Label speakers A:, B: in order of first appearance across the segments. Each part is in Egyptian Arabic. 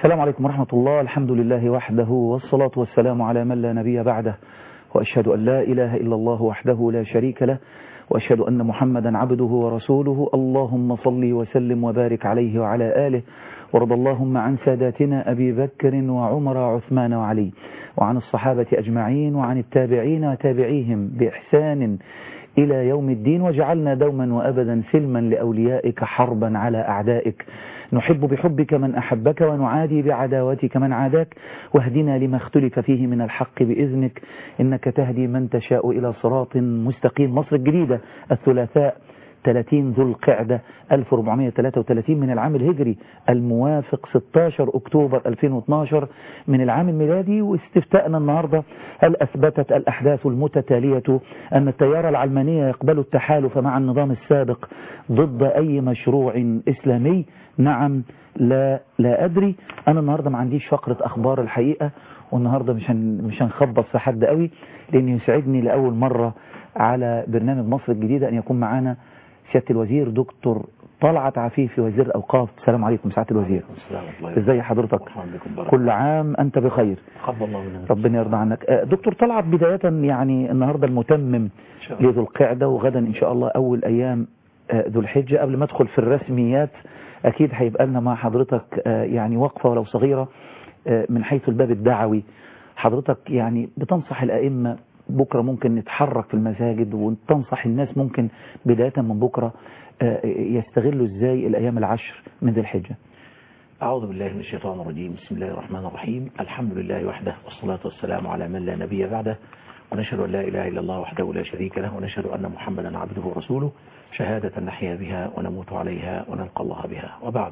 A: السلام عليكم ورحمة الله الحمد لله وحده والصلاة والسلام على من لا نبي بعده وأشهد أن لا إله إلا الله وحده لا شريك له وأشهد أن محمدا عبده ورسوله اللهم صل وسلم وبارك عليه وعلى آله ورضى اللهم عن ساداتنا أبي بكر وعمر وعثمان وعلي وعن الصحابة أجمعين وعن التابعين وتابعيهم بإحسان إلى يوم الدين وجعلنا دوما وأبدا سلما لأوليائك حربا على أعدائك نحب بحبك من أحبك ونعادي بعداوتك من عاداك واهدنا لما اختلف فيه من الحق بإذنك إنك تهدي من تشاء إلى صراط مستقيم مصر الجديدة الثلاثاء 30 ذو القعدة 1433 من العام الهجري الموافق 16 أكتوبر 2012 من العام الميلادي واستفتاءنا النهاردة هل أثبتت الأحداث المتتالية أن التيار العلمانية يقبل التحالف مع النظام السابق ضد أي مشروع إسلامي نعم لا لا أدري أنا النهاردة ما عنديش فقرة أخبار الحقيقة والنهاردة مش هن مش هنخبط في حد قوي لأن يسعدني لأول مرة على برنامج مصر الجديدة أن يكون معانا سيادة الوزير دكتور طلعت عفيفي وزير الأوقاف السلام عليكم سعادة الوزير ازي حضرتك كل عام أنت بخير
B: الله منك
A: ربنا يرضى عنك دكتور طلعت بداية يعني النهاردة المتمم لذو القعدة وغدا إن شاء الله أول أيام ذو الحجة قبل ما أدخل في الرسميات أكيد هيبقى لنا مع حضرتك يعني وقفة ولو صغيرة من حيث الباب الدعوي حضرتك يعني بتنصح الأئمة بكرة ممكن نتحرك في المساجد وتنصح الناس ممكن بداية من بكرة يستغلوا ازاي الأيام العشر من ذي الحجة
B: أعوذ بالله من الشيطان الرجيم بسم الله الرحمن الرحيم الحمد لله وحده والصلاة والسلام على من لا نبي بعده ونشهد أن لا إله إلا الله وحده لا شريك له ونشهد أن محمدا عبده ورسوله شهادة نحيا بها ونموت عليها ونلقى الله بها وبعد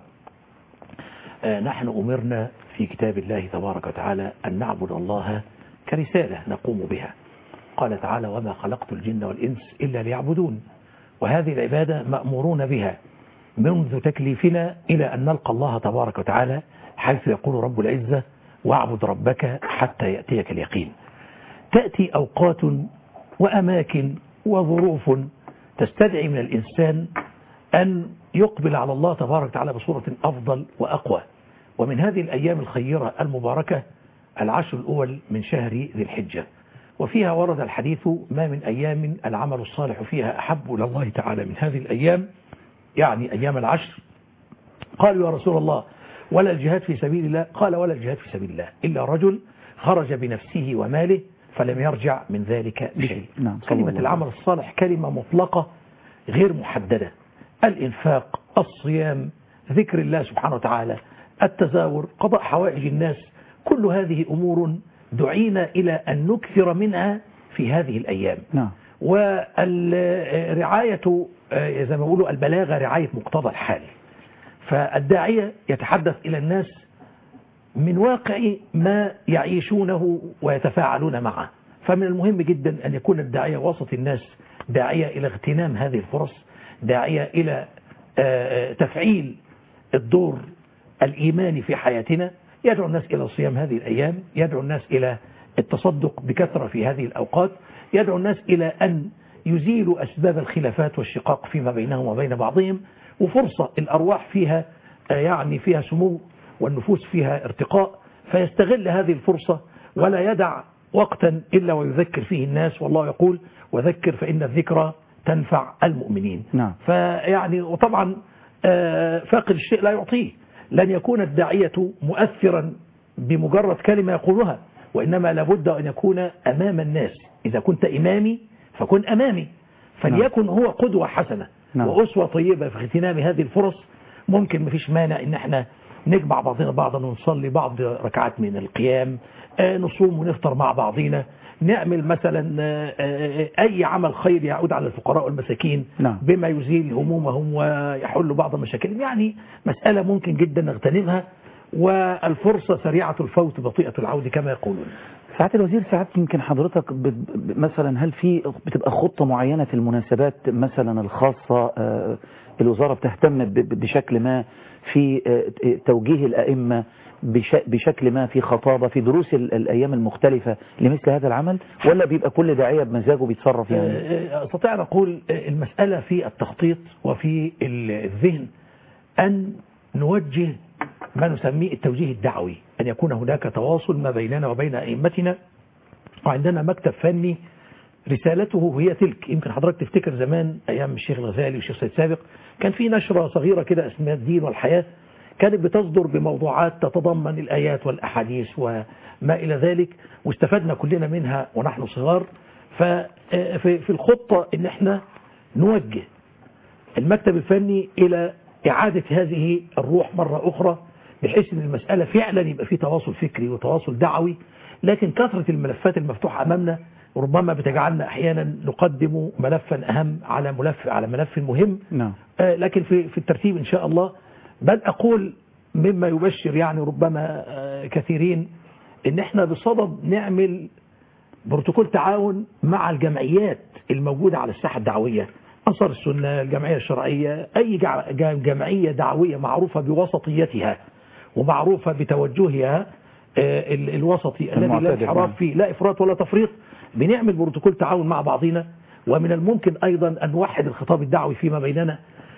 B: آه نحن أمرنا في كتاب الله تبارك وتعالى أن نعبد الله كرسالة نقوم بها قال تعالى وما خلقت الجن والإنس إلا ليعبدون وهذه العبادة مأمورون بها منذ تكليفنا إلى أن نلقى الله تبارك وتعالى حيث يقول رب العزة واعبد ربك حتى يأتيك اليقين تأتي أوقات وأماكن وظروف تستدعي من الإنسان أن يقبل على الله تبارك وتعالى بصورة أفضل وأقوى ومن هذه الأيام الخيرة المباركة العشر الأول من شهر ذي الحجة وفيها ورد الحديث ما من أيام العمل الصالح فيها أحب إلى الله تعالى من هذه الأيام يعني أيام العشر قالوا يا رسول الله ولا الجهاد في سبيل الله قال ولا الجهاد في سبيل الله إلا رجل خرج بنفسه وماله فلم يرجع من ذلك بشيء
A: نعم
B: كلمة العمل الصالح كلمة مطلقة غير محددة الإنفاق الصيام ذكر الله سبحانه وتعالى التزاور قضاء حوائج الناس كل هذه أمور دعينا إلى أن نكثر منها في هذه الأيام
A: نعم
B: والرعاية زي ما بيقولوا البلاغة رعاية مقتضى الحال فالداعية يتحدث إلى الناس من واقع ما يعيشونه ويتفاعلون معه فمن المهم جدا أن يكون الداعية وسط الناس داعية إلى اغتنام هذه الفرص داعية إلى تفعيل الدور الإيماني في حياتنا يدعو الناس إلى صيام هذه الأيام يدعو الناس إلى التصدق بكثرة في هذه الأوقات يدعو الناس إلى أن يزيلوا أسباب الخلافات والشقاق فيما بينهم وبين بعضهم وفرصة الأرواح فيها يعني فيها سمو والنفوس فيها ارتقاء فيستغل هذه الفرصة ولا يدع وقتا إلا ويذكر فيه الناس والله يقول وذكر فإن الذكرى تنفع المؤمنين
A: نعم.
B: فيعني وطبعا فاقد الشيء لا يعطيه لن يكون الداعية مؤثرا بمجرد كلمة يقولها وإنما لابد أن يكون أمام الناس إذا كنت إمامي فكن أمامي فليكن هو قدوة حسنة
A: نعم.
B: وأسوة طيبة في اغتنام هذه الفرص ممكن مفيش مانع إن احنا نجمع بعضنا بعضا ونصلي بعض ركعات من القيام آه نصوم ونفطر مع بعضنا نعمل مثلا آه أي عمل خير يعود على الفقراء والمساكين
A: نعم.
B: بما يزيل همومهم ويحل بعض مشاكلهم يعني مسألة ممكن جدا نغتنمها والفرصة سريعة الفوت بطيئة العود كما يقولون
A: ساعات الوزير ساعات يمكن حضرتك ب... ب... مثلا هل في بتبقى خطة معينة في المناسبات مثلا الخاصة آه الوزارة بتهتم ب... بشكل ما في آه توجيه الأئمة بش... بشكل ما في خطابة في دروس ال... الأيام المختلفة لمثل هذا العمل ولا بيبقى كل داعية بمزاجه بيتصرف يعني
B: أستطيع أن أقول المسألة في التخطيط وفي الذهن أن نوجه ما نسميه التوجيه الدعوي أن يكون هناك تواصل ما بيننا وبين أئمتنا وعندنا مكتب فني رسالته هي تلك يمكن حضرتك تفتكر زمان أيام الشيخ الغزالي والشيخ سيد سابق كان في نشرة صغيرة كده اسمها الدين والحياة كانت بتصدر بموضوعات تتضمن الآيات والأحاديث وما إلى ذلك واستفدنا كلنا منها ونحن صغار ففي في الخطة ان احنا نوجه المكتب الفني إلى إعادة هذه الروح مرة أخرى بحيث أن المسألة فعلا يبقى في تواصل فكري وتواصل دعوي لكن كثرة الملفات المفتوحة أمامنا ربما بتجعلنا أحيانا نقدم ملفا أهم على ملف على ملف مهم
A: نعم
B: آه، لكن في في الترتيب إن شاء الله بل أقول مما يبشر يعني ربما آه، كثيرين إن إحنا بصدد نعمل بروتوكول تعاون مع الجمعيات الموجودة على الساحة الدعوية أنصار السنة الجمعية الشرعية أي جع- جا- جمعية دعوية معروفة بوسطيتها ومعروفة بتوجهها آه، ال- الوسطي الذي لا
A: المعتدل،
B: انحراف
A: نعم.
B: فيه لا إفراط ولا تفريط بنعمل بروتوكول تعاون مع بعضنا ومن الممكن أيضا أن نوحد الخطاب الدعوي فيما بيننا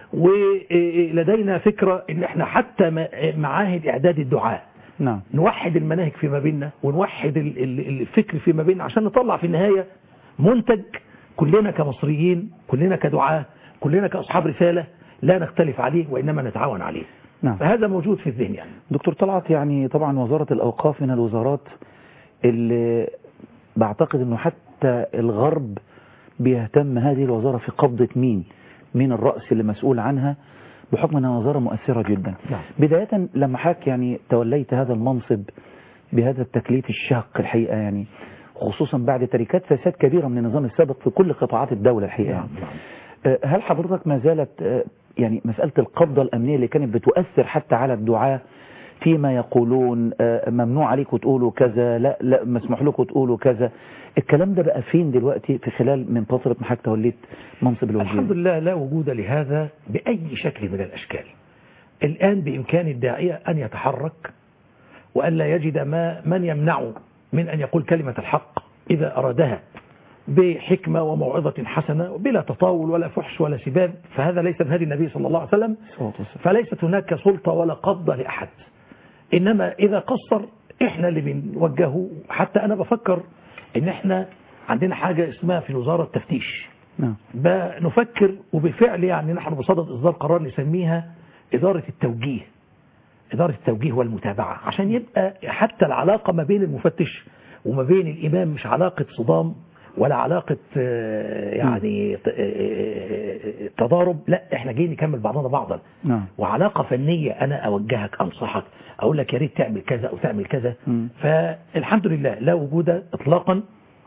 B: ولدينا فكرة ان احنا حتى م- معاهد اعداد الدعاء
A: نعم
B: نوحد المناهج فيما بيننا ونوحد ال- ال- الفكر فيما بيننا عشان نطلع في النهاية منتج كلنا كمصريين كلنا كدعاة كلنا كأصحاب رسالة لا نختلف عليه وإنما نتعاون عليه
A: نعم
B: فهذا موجود في الذهن يعني
A: دكتور طلعت يعني طبعا وزارة الأوقاف من الوزارات اللي بعتقد أنه حتى الغرب بيهتم هذه الوزارة في قبضة مين مين الرأس اللي مسؤول عنها بحكم أنها وزارة مؤثرة جدا
B: نعم.
A: بداية لما حضرتك يعني توليت هذا المنصب بهذا التكليف الشاق الحقيقة يعني خصوصا بعد تركات فساد كبيرة من النظام السابق في كل قطاعات الدولة الحقيقة يعني.
B: نعم.
A: آه، هل حضرتك ما زالت آه، يعني مسألة القبضة الأمنية اللي كانت بتؤثر حتى على الدعاة فيما يقولون آه، ممنوع عليكم تقولوا كذا لا لا مسموح لكم تقولوا كذا الكلام ده بقى فين دلوقتي في خلال من فترة ما حضرتك توليت منصب الوزير
B: الحمد لله لا وجود لهذا بأي شكل من الأشكال الآن بإمكان الداعية أن يتحرك وأن لا يجد ما من يمنعه من أن يقول كلمة الحق إذا أرادها بحكمة وموعظة حسنة بلا تطاول ولا فحش ولا سباب فهذا ليس من هدي النبي صلى الله عليه وسلم
A: صلى الله عليه وسلم.
B: فليست هناك سلطة ولا قبضة لأحد إنما إذا قصر إحنا اللي بنوجهه حتى أنا بفكر إن إحنا عندنا حاجة اسمها في الوزارة التفتيش
A: نعم
B: بنفكر وبالفعل يعني نحن بصدد إصدار قرار نسميها إدارة التوجيه إدارة التوجيه والمتابعة عشان يبقى حتى العلاقة ما بين المفتش وما بين الإمام مش علاقة صدام ولا علاقة آه، يعني ت- آه، آه، تضارب لا احنا جايين نكمل بعضنا بعضا
A: نعم
B: وعلاقة فنية أنا أوجهك أنصحك أقول لك يا ريت تعمل كذا أو تعمل كذا
A: مم.
B: فالحمد لله لا وجود إطلاقا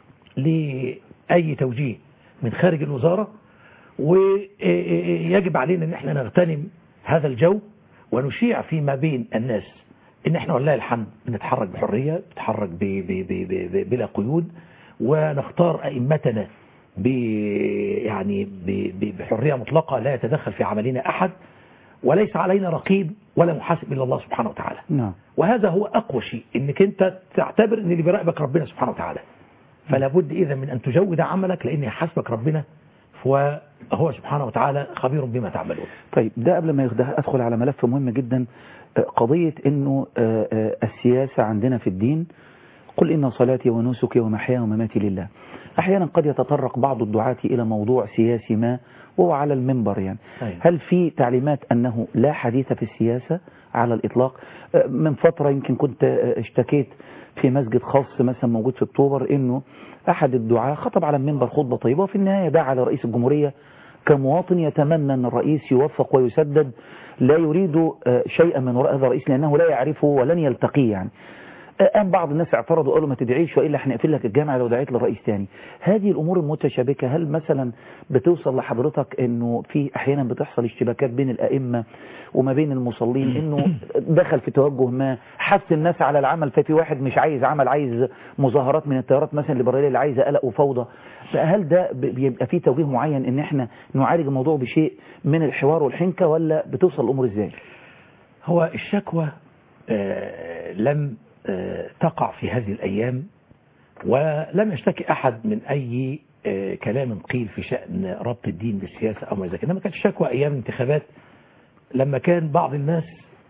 B: لأي توجيه من خارج الوزارة ويجب علينا أن احنا نغتنم هذا الجو ونشيع فيما بين الناس ان احنا والله الحمد بنتحرك بحرية بنتحرك ب ب ب ب ب بلا قيود ونختار أئمتنا ب يعني ب ب بحرية مطلقة لا يتدخل في عملنا أحد وليس علينا رقيب ولا محاسب إلا الله سبحانه وتعالى
A: نعم
B: وهذا هو أقوى شيء إنك أنت تعتبر إن اللي بيراقبك ربنا سبحانه وتعالى فلا بد إذا من أن تجود عملك لأن يحاسبك ربنا وهو سبحانه وتعالى خبير بما تعملون
A: طيب ده قبل ما يخده أدخل على ملف مهم جدا آه، قضية أنه آه، آه، السياسة عندنا في الدين قل إن صلاتي ونسكي ومحياي ومماتي لله أحيانا قد يتطرق بعض الدعاة إلى موضوع سياسي ما وهو على المنبر يعني
B: أيوة.
A: هل في تعليمات أنه لا حديث في السياسة على الإطلاق آه، من فترة يمكن كنت آه، اشتكيت في مسجد خاص مثلا موجود في أكتوبر أنه أحد الدعاة خطب على المنبر خطبة طيبة وفي النهاية دعا لرئيس الجمهورية كمواطن يتمنى أن الرئيس يوفق ويسدد لا يريد آه، شيئا من وراء هذا الرئيس لأنه لا يعرفه ولن يلتقيه يعني قام بعض الناس اعترضوا قالوا ما تدعيش والا هنقفل لك الجامعه لو دعيت للرئيس تاني هذه الامور المتشابكه هل مثلا بتوصل لحضرتك انه في احيانا بتحصل اشتباكات بين الائمه وما بين المصلين انه دخل في توجه ما حث الناس على العمل ففي واحد مش عايز عمل عايز مظاهرات من التيارات مثلا الليبراليه اللي عايزه قلق وفوضى هل ده ب- بيبقى في توجيه معين ان احنا نعالج الموضوع بشيء من الحوار والحنكه ولا بتوصل الامور ازاي؟
B: هو الشكوى آه، لم آه، تقع في هذه الأيام ولم يشتكي أحد من أي آه، كلام قيل في شأن ربط الدين بالسياسة أو ما ذلك إنما كانت الشكوى أيام الانتخابات لما كان بعض الناس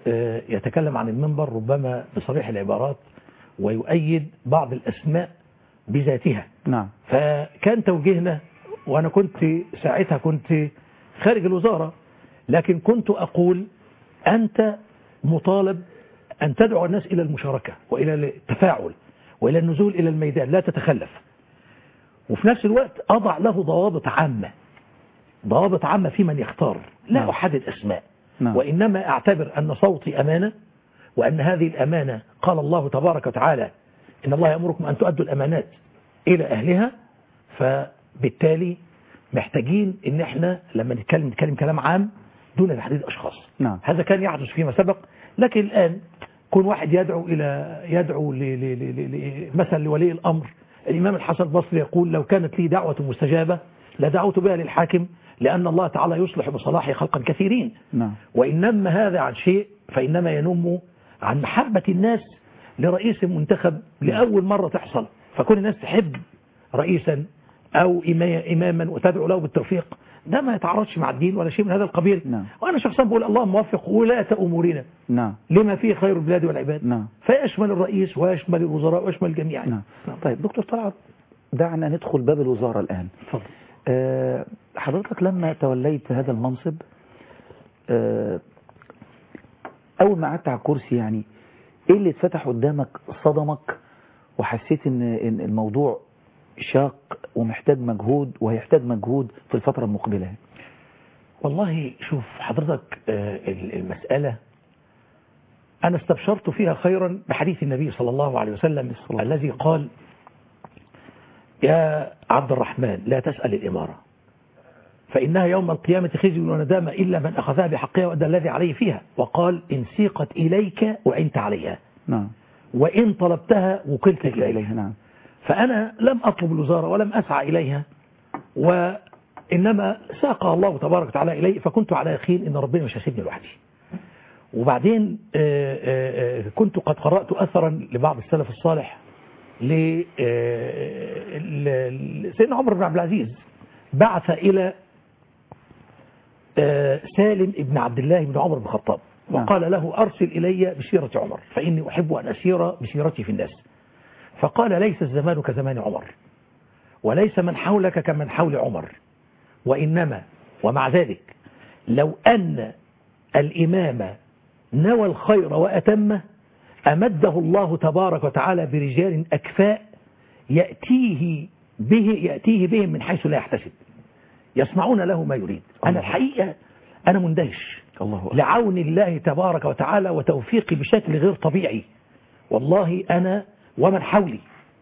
B: آه، يتكلم عن المنبر ربما بصريح العبارات ويؤيد بعض الأسماء بذاتها
A: نعم
B: فكان توجيهنا وأنا كنت ساعتها كنت خارج الوزارة لكن كنت أقول أنت مطالب أن تدعو الناس إلى المشاركة وإلى التفاعل وإلى النزول إلى الميدان لا تتخلف وفي نفس الوقت أضع له ضوابط عامة ضوابط عامة في من يختار لا
A: نعم.
B: أحدد أسماء
A: نعم.
B: وإنما أعتبر أن صوتي أمانة وأن هذه الأمانة قال الله تبارك وتعالى إن الله يأمركم أن تؤدوا الأمانات إلى أهلها فبالتالي محتاجين إن إحنا لما نتكلم نتكلم كلام عام دون تحديد أشخاص
A: نعم.
B: هذا كان يحدث فيما سبق لكن الآن كون واحد يدعو إلى يدعو ل ل ل ل ل مثلا لولي الأمر الإمام الحسن البصري يقول لو كانت لي دعوة مستجابة لدعوت بها للحاكم لأن الله تعالى يصلح بصلاحه خلقا كثيرين
A: نعم
B: وإنما هذا عن شيء فإنما ينم عن محبة الناس لرئيس منتخب لأول مرة تحصل فكون الناس تحب رئيسا أو إما- إماما وتدعو له بالتوفيق ده ما يتعارضش مع الدين ولا شيء من هذا القبيل
A: نعم.
B: وأنا شخصيا بقول اللهم وفق ولاة أمورنا
A: نعم
B: لما فيه خير البلاد والعباد
A: نعم.
B: فيشمل الرئيس ويشمل الوزراء ويشمل الجميع
A: نعم طيب دكتور طلعت دعنا ندخل باب الوزارة الآن
B: تفضل
A: آه، حضرتك لما توليت هذا المنصب آه، أول ما قعدت على الكرسي يعني إيه اللي اتفتح قدامك صدمك وحسيت إن إن الموضوع شاق ومحتاج مجهود وهيحتاج مجهود في الفترة المقبلة
B: والله شوف حضرتك آه، ال- المسألة أنا استبشرت فيها خيرا بحديث النبي صلى الله عليه وسلم
A: الله.
B: الذي قال يا عبد الرحمن لا تسأل الإمارة فإنها يوم القيامة خزي وندامة إلا من أخذها بحقها وأدى الذي عليه فيها وقال إن سيقت إليك وعنت عليها
A: نعم
B: وإن طلبتها وكلت إليها
A: إليه نعم
B: فأنا لم أطلب الوزارة ولم أسعى إليها وإنما ساقها الله تبارك وتعالى إلي فكنت على يقين إن ربنا مش هيسيبني لوحدي وبعدين آه، آه، آه، كنت قد قرأت أثرا لبعض السلف الصالح ل آه، ل- سيدنا عمر بن عبد العزيز بعث إلى آه، سالم بن عبد الله بن عمر بن الخطاب
A: نعم.
B: وقال له أرسل إلي بسيرة عمر فإني أحب أن أسير بسيرتي في الناس فقال ليس الزمان كزمان عمر وليس من حولك كمن حول عمر وإنما ومع ذلك لو أن الإمام نوى الخير وأتمه أمده الله تبارك وتعالى برجال أكفاء يأتيه به يأتيه بهم من حيث لا يحتسب يصنعون له ما يريد أنا
A: الله.
B: الحقيقة أنا مندهش
A: الله أكبر
B: لعون الله تبارك وتعالى وتوفيقي بشكل غير طبيعي والله أنا ومن حولي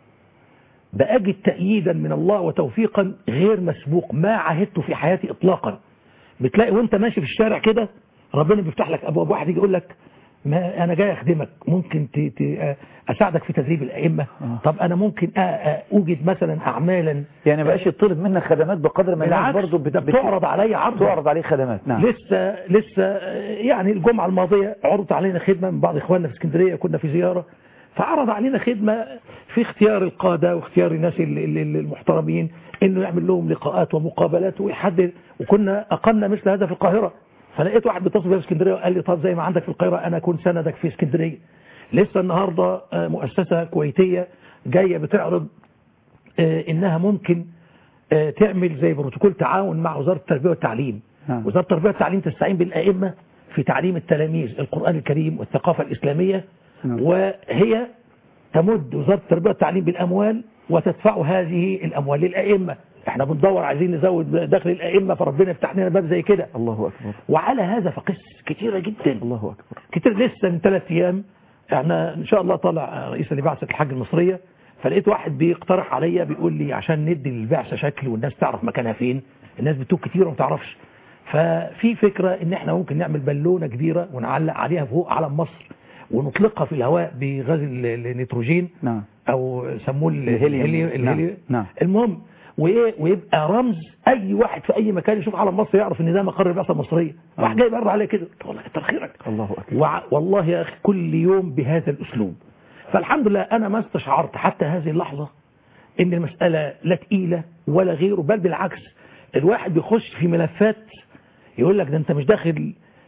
B: بأجد تأييدا من الله وتوفيقا غير مسبوق ما عهدت في حياتي إطلاقا بتلاقي وانت ماشي في الشارع كده ربنا بيفتح لك أبواب واحد يجي يقول لك ما أنا جاي أخدمك ممكن ت... ت... أساعدك في تدريب الأئمة
A: آه.
B: طب أنا ممكن أ... أ... أوجد مثلا أعمالا
A: يعني ما بقاش يطلب منك خدمات بقدر ما الناس
B: بالعكس
A: برضه بت-
B: ده
A: بت-
B: بتعرض علي عرض
A: تعرض عليه خدمات نعم
B: لسه لسه يعني الجمعة الماضية عرض علينا خدمة من بعض إخواننا في اسكندرية كنا في زيارة فعرض علينا خدمة في اختيار القادة واختيار الناس ال- ال- ال- المحترمين انه يعمل لهم لقاءات ومقابلات ويحدد وكنا اقمنا مثل هذا في القاهرة فلقيت واحد بيتصل بيا في اسكندرية وقال لي طب زي ما عندك في القاهرة انا اكون سندك في اسكندرية لسه النهاردة آه، مؤسسة كويتية جاية بتعرض آه، انها ممكن آه، تعمل زي بروتوكول تعاون مع وزارة التربية والتعليم
A: نعم.
B: وزارة التربية والتعليم تستعين بالأئمة في تعليم التلاميذ القرآن الكريم والثقافة الإسلامية
A: نعم.
B: وهي تمد وزارة التربية والتعليم بالأموال وتدفع هذه الأموال للأئمة احنا بندور عايزين نزود دخل الأئمة فربنا يفتح لنا باب زي كده
A: الله أكبر
B: وعلى هذا فقس كتيرة جدا
A: الله أكبر
B: كتير لسه من ثلاث ايام احنا ان شاء الله طالع رئيس لبعثه الحج المصريه فلقيت واحد بيقترح عليا بيقول لي عشان ندي للبعثه شكل والناس تعرف مكانها فين الناس بتوه كتير وما تعرفش ففي فكره ان احنا ممكن نعمل بالونه كبيره ونعلق عليها فوق علم مصر ونطلقها في الهواء بغاز ال- النيتروجين
A: نعم
B: او سموه ال-
A: الهيليوم.
B: الهيليوم
A: نعم.
B: الهيليوم.
A: نعم.
B: المهم وايه ويبقى رمز اي واحد في اي مكان يشوف علم مصر يعرف ان ده مقر البعثه المصريه واحد جاي يبرر عليه كده والله كتر خيرك
A: الله أكبر
B: وع- والله يا أخي كل يوم بهذا الأسلوب فالحمد لله أنا ما استشعرت حتى هذه اللحظة إن المسألة لا تقيلة ولا غيره بل بالعكس الواحد بيخش في ملفات يقول لك ده أنت مش داخل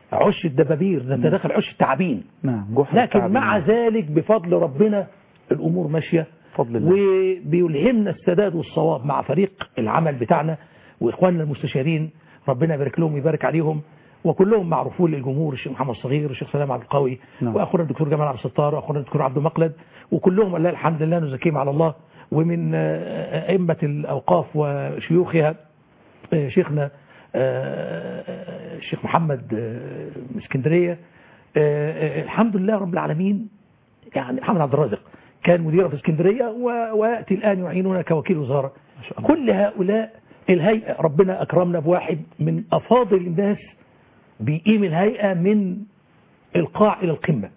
B: عش الدبابير ده انت داخل عش التعابين
A: نعم جحر
B: لكن
A: التعب
B: مع
A: الموت.
B: ذلك بفضل ربنا الامور ماشيه
A: بفضل الله
B: وبيلهمنا السداد والصواب مع فريق العمل بتاعنا واخواننا المستشارين ربنا يبارك لهم ويبارك عليهم وكلهم معروفون للجمهور الشيخ محمد صغير والشيخ سلام عبد القوي
A: نعم.
B: واخونا الدكتور جمال عبد الستار واخونا الدكتور عبد المقلد وكلهم والله الحمد لله نزكيهم على الله ومن آه، ائمه الاوقاف وشيوخها آه، شيخنا آه، آه، الشيخ محمد آه، من اسكندريه آه، آه، الحمد لله رب العالمين يعني محمد عبد الرازق كان مديرا في اسكندريه و- وياتي الان يعيننا كوكيل وزاره كل هؤلاء الهيئه ربنا اكرمنا بواحد من افاضل الناس بيقيم الهيئه من القاع الى القمه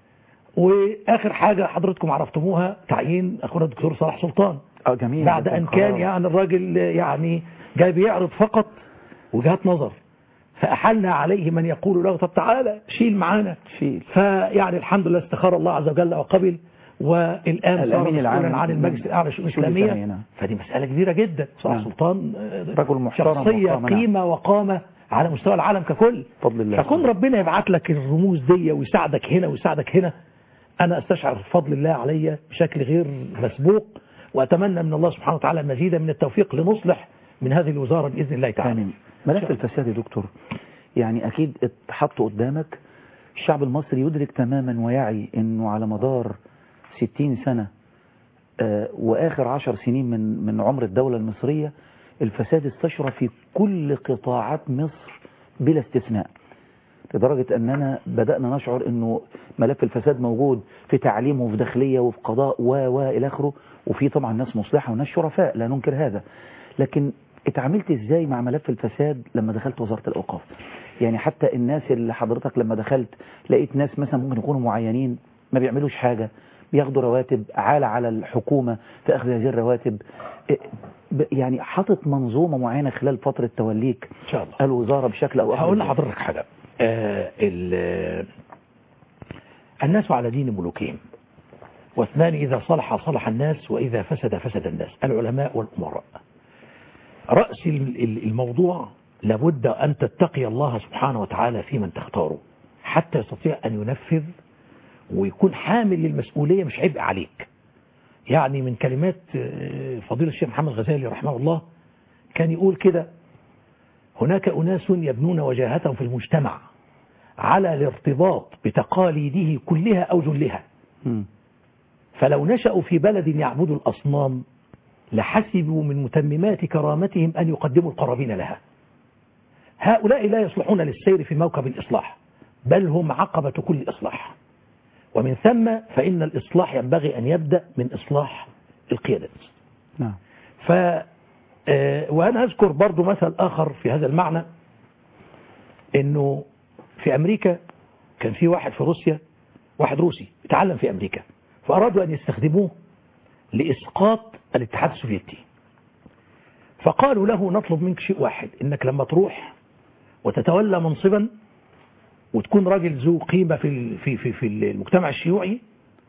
B: واخر حاجه حضرتكم عرفتموها تعيين اخونا الدكتور صلاح سلطان
A: اه جميل
B: بعد
A: ده
B: ان
A: قرار.
B: كان يعني الراجل يعني جاي بيعرض فقط وجهات نظر فاحلنا عليه من يقول له طب تعالى شيل معانا
A: شيل
B: فيعني الحمد لله استخار الله عز وجل وقبل والان صار
A: الأمين العام
B: مسؤولا عن المجلس الاعلى للشؤون الاسلاميه
A: الإسلامية، نعم.
B: فدي مساله كبيره جدا صلاح
A: نعم.
B: سلطان آه،
A: رجل محترم
B: شخصيه
A: وقامة، نعم.
B: قيمه وقامه على مستوى العالم ككل
A: بفضل الله
B: فكون ربنا يبعت لك الرموز دي ويساعدك هنا ويساعدك هنا انا استشعر فضل الله علي بشكل غير مسبوق واتمنى من الله سبحانه وتعالى المزيد من التوفيق لنصلح من هذه الوزاره باذن الله تعالى
A: آمين ملف الفساد يا دكتور يعني أكيد اتحط قدامك الشعب المصري يدرك تماما ويعي أنه على مدار 60 سنة آه، وآخر عشر سنين من من عمر الدولة المصرية الفساد استشرى في كل قطاعات مصر بلا استثناء لدرجة أننا بدأنا نشعر أنه ملف الفساد موجود في تعليم وفي داخلية وفي قضاء و و إلى آخره وفي طبعا ناس مصلحة وناس شرفاء لا ننكر هذا لكن اتعاملت ازاي مع ملف الفساد لما دخلت وزارة الأوقاف يعني حتى الناس اللي حضرتك لما دخلت لقيت ناس مثلا ممكن يكونوا معينين ما بيعملوش حاجة بياخدوا رواتب عالة على الحكومة في أخذ هذه الرواتب إيه، ب- يعني حاطط منظومة معينة خلال فترة توليك
B: ان شاء الله
A: الوزارة بشكل أو آخر
B: هقول
A: إزاي؟
B: لحضرتك حاجه آه ال- الناس على دين ملوكهم واثنان إذا صلح صلح الناس وإذا فسد فسد الناس العلماء والأمراء رأس ال- ال- الموضوع لابد أن تتقي الله سبحانه وتعالى في من تختاره حتى يستطيع أن ينفذ ويكون حامل للمسؤولية مش عبء عليك يعني من كلمات آه، فضيلة الشيخ محمد غزالي رحمه الله كان يقول كده هناك أناس يبنون وجاهتهم في المجتمع على الارتباط بتقاليده كلها أو جلها
A: مم.
B: فلو نشأوا في بلد يعبدوا الأصنام لحسبوا من متممات كرامتهم أن يقدموا القرابين لها هؤلاء لا يصلحون للسير في موكب الإصلاح بل هم عقبة كل إصلاح ومن ثم فإن الإصلاح ينبغي أن يبدأ من إصلاح القيادات
A: نعم
B: ف آه، وأنا أذكر برضو مثل آخر في هذا المعنى أنه في أمريكا كان في واحد في روسيا واحد روسي اتعلم في أمريكا فأرادوا أن يستخدموه لإسقاط الاتحاد السوفيتي فقالوا له نطلب منك شيء واحد إنك لما تروح وتتولى منصبا وتكون راجل ذو قيمة في ال- في في في المجتمع الشيوعي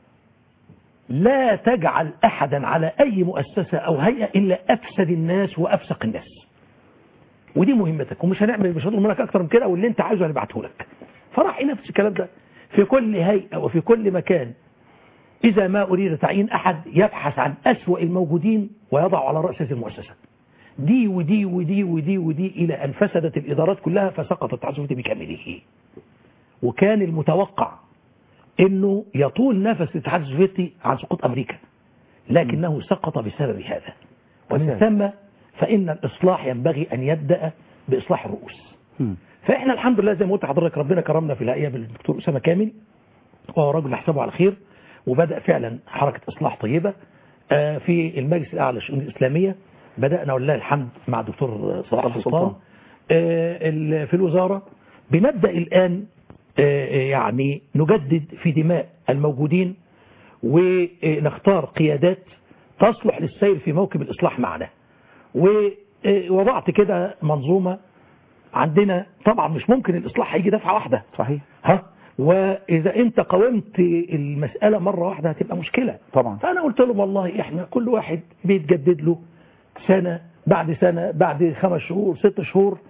B: لا تجعل أحدا على أي مؤسسة أو هيئة إلا أفسد الناس وأفسق الناس ودي مهمتك ومش هنعمل مش هنطلب منك أكتر من كده واللي أنت عايزه هنبعته لك فراح ينفذ الكلام ده في كل هيئة وفي كل مكان إذا ما أريد تعيين أحد يبحث عن أسوأ الموجودين ويضع على رأس هذه المؤسسة دي ودي ودي ودي ودي إلى أن فسدت الإدارات كلها فسقط الاتحاد السوفيتي بكامله وكان المتوقع انه يطول نفس الاتحاد السوفيتي عن سقوط امريكا لكنه سقط بسبب هذا ومن
A: فساد.
B: ثم فان الاصلاح ينبغي ان يبدا باصلاح الرؤوس
A: مم.
B: فاحنا الحمد لله زي ما قلت لحضرتك ربنا كرمنا في الهيئه بالدكتور اسامه كامل وهو رجل نحسبه على خير وبدا فعلا حركه اصلاح طيبه آه، في المجلس الاعلى للشؤون الاسلاميه بدانا ولله الحمد مع الدكتور صلاح
A: صلاح
B: سلطان
A: سلطان.
B: آه، ال- في الوزاره بنبدا الان آه، يعني نجدد في دماء الموجودين ونختار قيادات تصلح للسير في موكب الإصلاح معنا ووضعت كده منظومة عندنا طبعا مش ممكن الإصلاح هيجي دفعة واحدة
A: صحيح
B: ها وإذا أنت قومت المسألة مرة واحدة هتبقى مشكلة
A: طبعا
B: فأنا قلت لهم والله إحنا كل واحد بيتجدد له سنة بعد سنة بعد خمس شهور ست شهور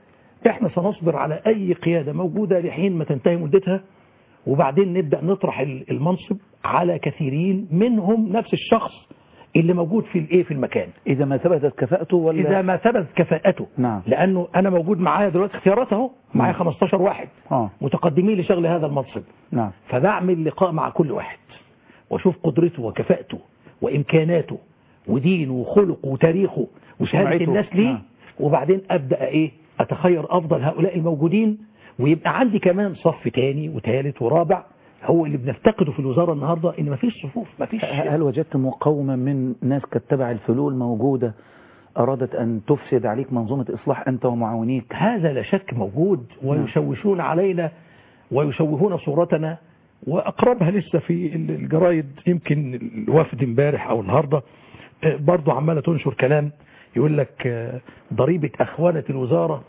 B: احنا سنصبر على اي قيادة موجودة لحين ما تنتهي مدتها وبعدين نبدأ نطرح ال- المنصب على كثيرين منهم نفس الشخص اللي موجود في الايه في المكان
A: إذا ما ثبتت كفاءته ولا
B: اذا ما ثبت كفاءته
A: نعم.
B: لانه انا موجود معايا دلوقتي اختيارات اهو معايا 15 واحد
A: آه
B: متقدمين لشغل هذا المنصب
A: نعم
B: فبعمل لقاء مع كل واحد واشوف قدرته وكفاءته وامكاناته ودينه وخلقه وتاريخه وشهاده
A: وسمعته.
B: الناس ليه
A: نعم.
B: وبعدين ابدا ايه اتخير افضل هؤلاء الموجودين ويبقى عندي كمان صف تاني وثالث ورابع هو اللي بنفتقده في الوزاره النهارده ان مفيش صفوف مفيش
A: هل وجدت مقاومة من ناس كانت تبع الفلول موجودة أرادت أن تفسد عليك منظومة إصلاح أنت ومعاونيك
B: هذا لا شك موجود ويشوشون علينا ويشوهون صورتنا واقربها لسه في الجرايد يمكن الوفد امبارح او النهارده آه، برضه عماله تنشر كلام يقول لك آه، ضريبه اخوانه الوزاره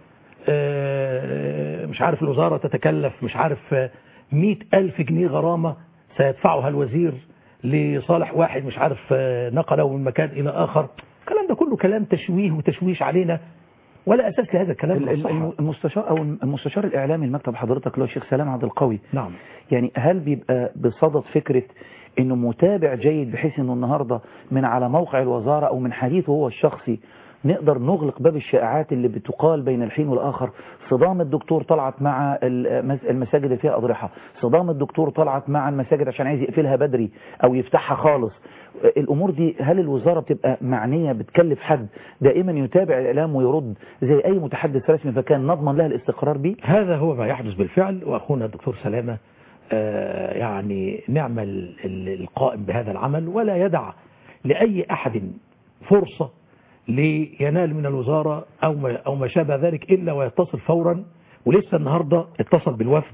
B: آه، مش عارف الوزاره تتكلف مش عارف آه، مئة ألف جنيه غرامة سيدفعها الوزير لصالح واحد مش عارف آه، نقله من مكان إلى آخر الكلام ده كله كلام تشويه وتشويش علينا ولا أساس لهذا الكلام
A: ال-
B: من
A: ال-
B: الصحة.
A: المستشار أو المستشار الإعلامي المكتب حضرتك اللي هو الشيخ سلام عبد القوي
B: نعم
A: يعني هل بيبقى بصدد فكرة انه متابع جيد بحيث انه النهاردة من على موقع الوزارة او من حديثه هو الشخصي نقدر نغلق باب الشائعات اللي بتقال بين الحين والآخر صدام الدكتور طلعت مع المس- المساجد اللي فيها أضرحة صدام الدكتور طلعت مع المساجد عشان عايز يقفلها بدري أو يفتحها خالص الأمور دي هل الوزارة بتبقى معنية بتكلف حد دائما يتابع الإعلام ويرد زي أي متحدث رسمي فكان نضمن لها الاستقرار بيه
B: هذا هو ما يحدث بالفعل وأخونا الدكتور سلامة آه، يعني نعم ال- ال- القائم بهذا العمل ولا يدع لأي أحد فرصة لينال من الوزارة أو ما, أو ما شابه ذلك إلا ويتصل فورا ولسه النهاردة اتصل بالوفد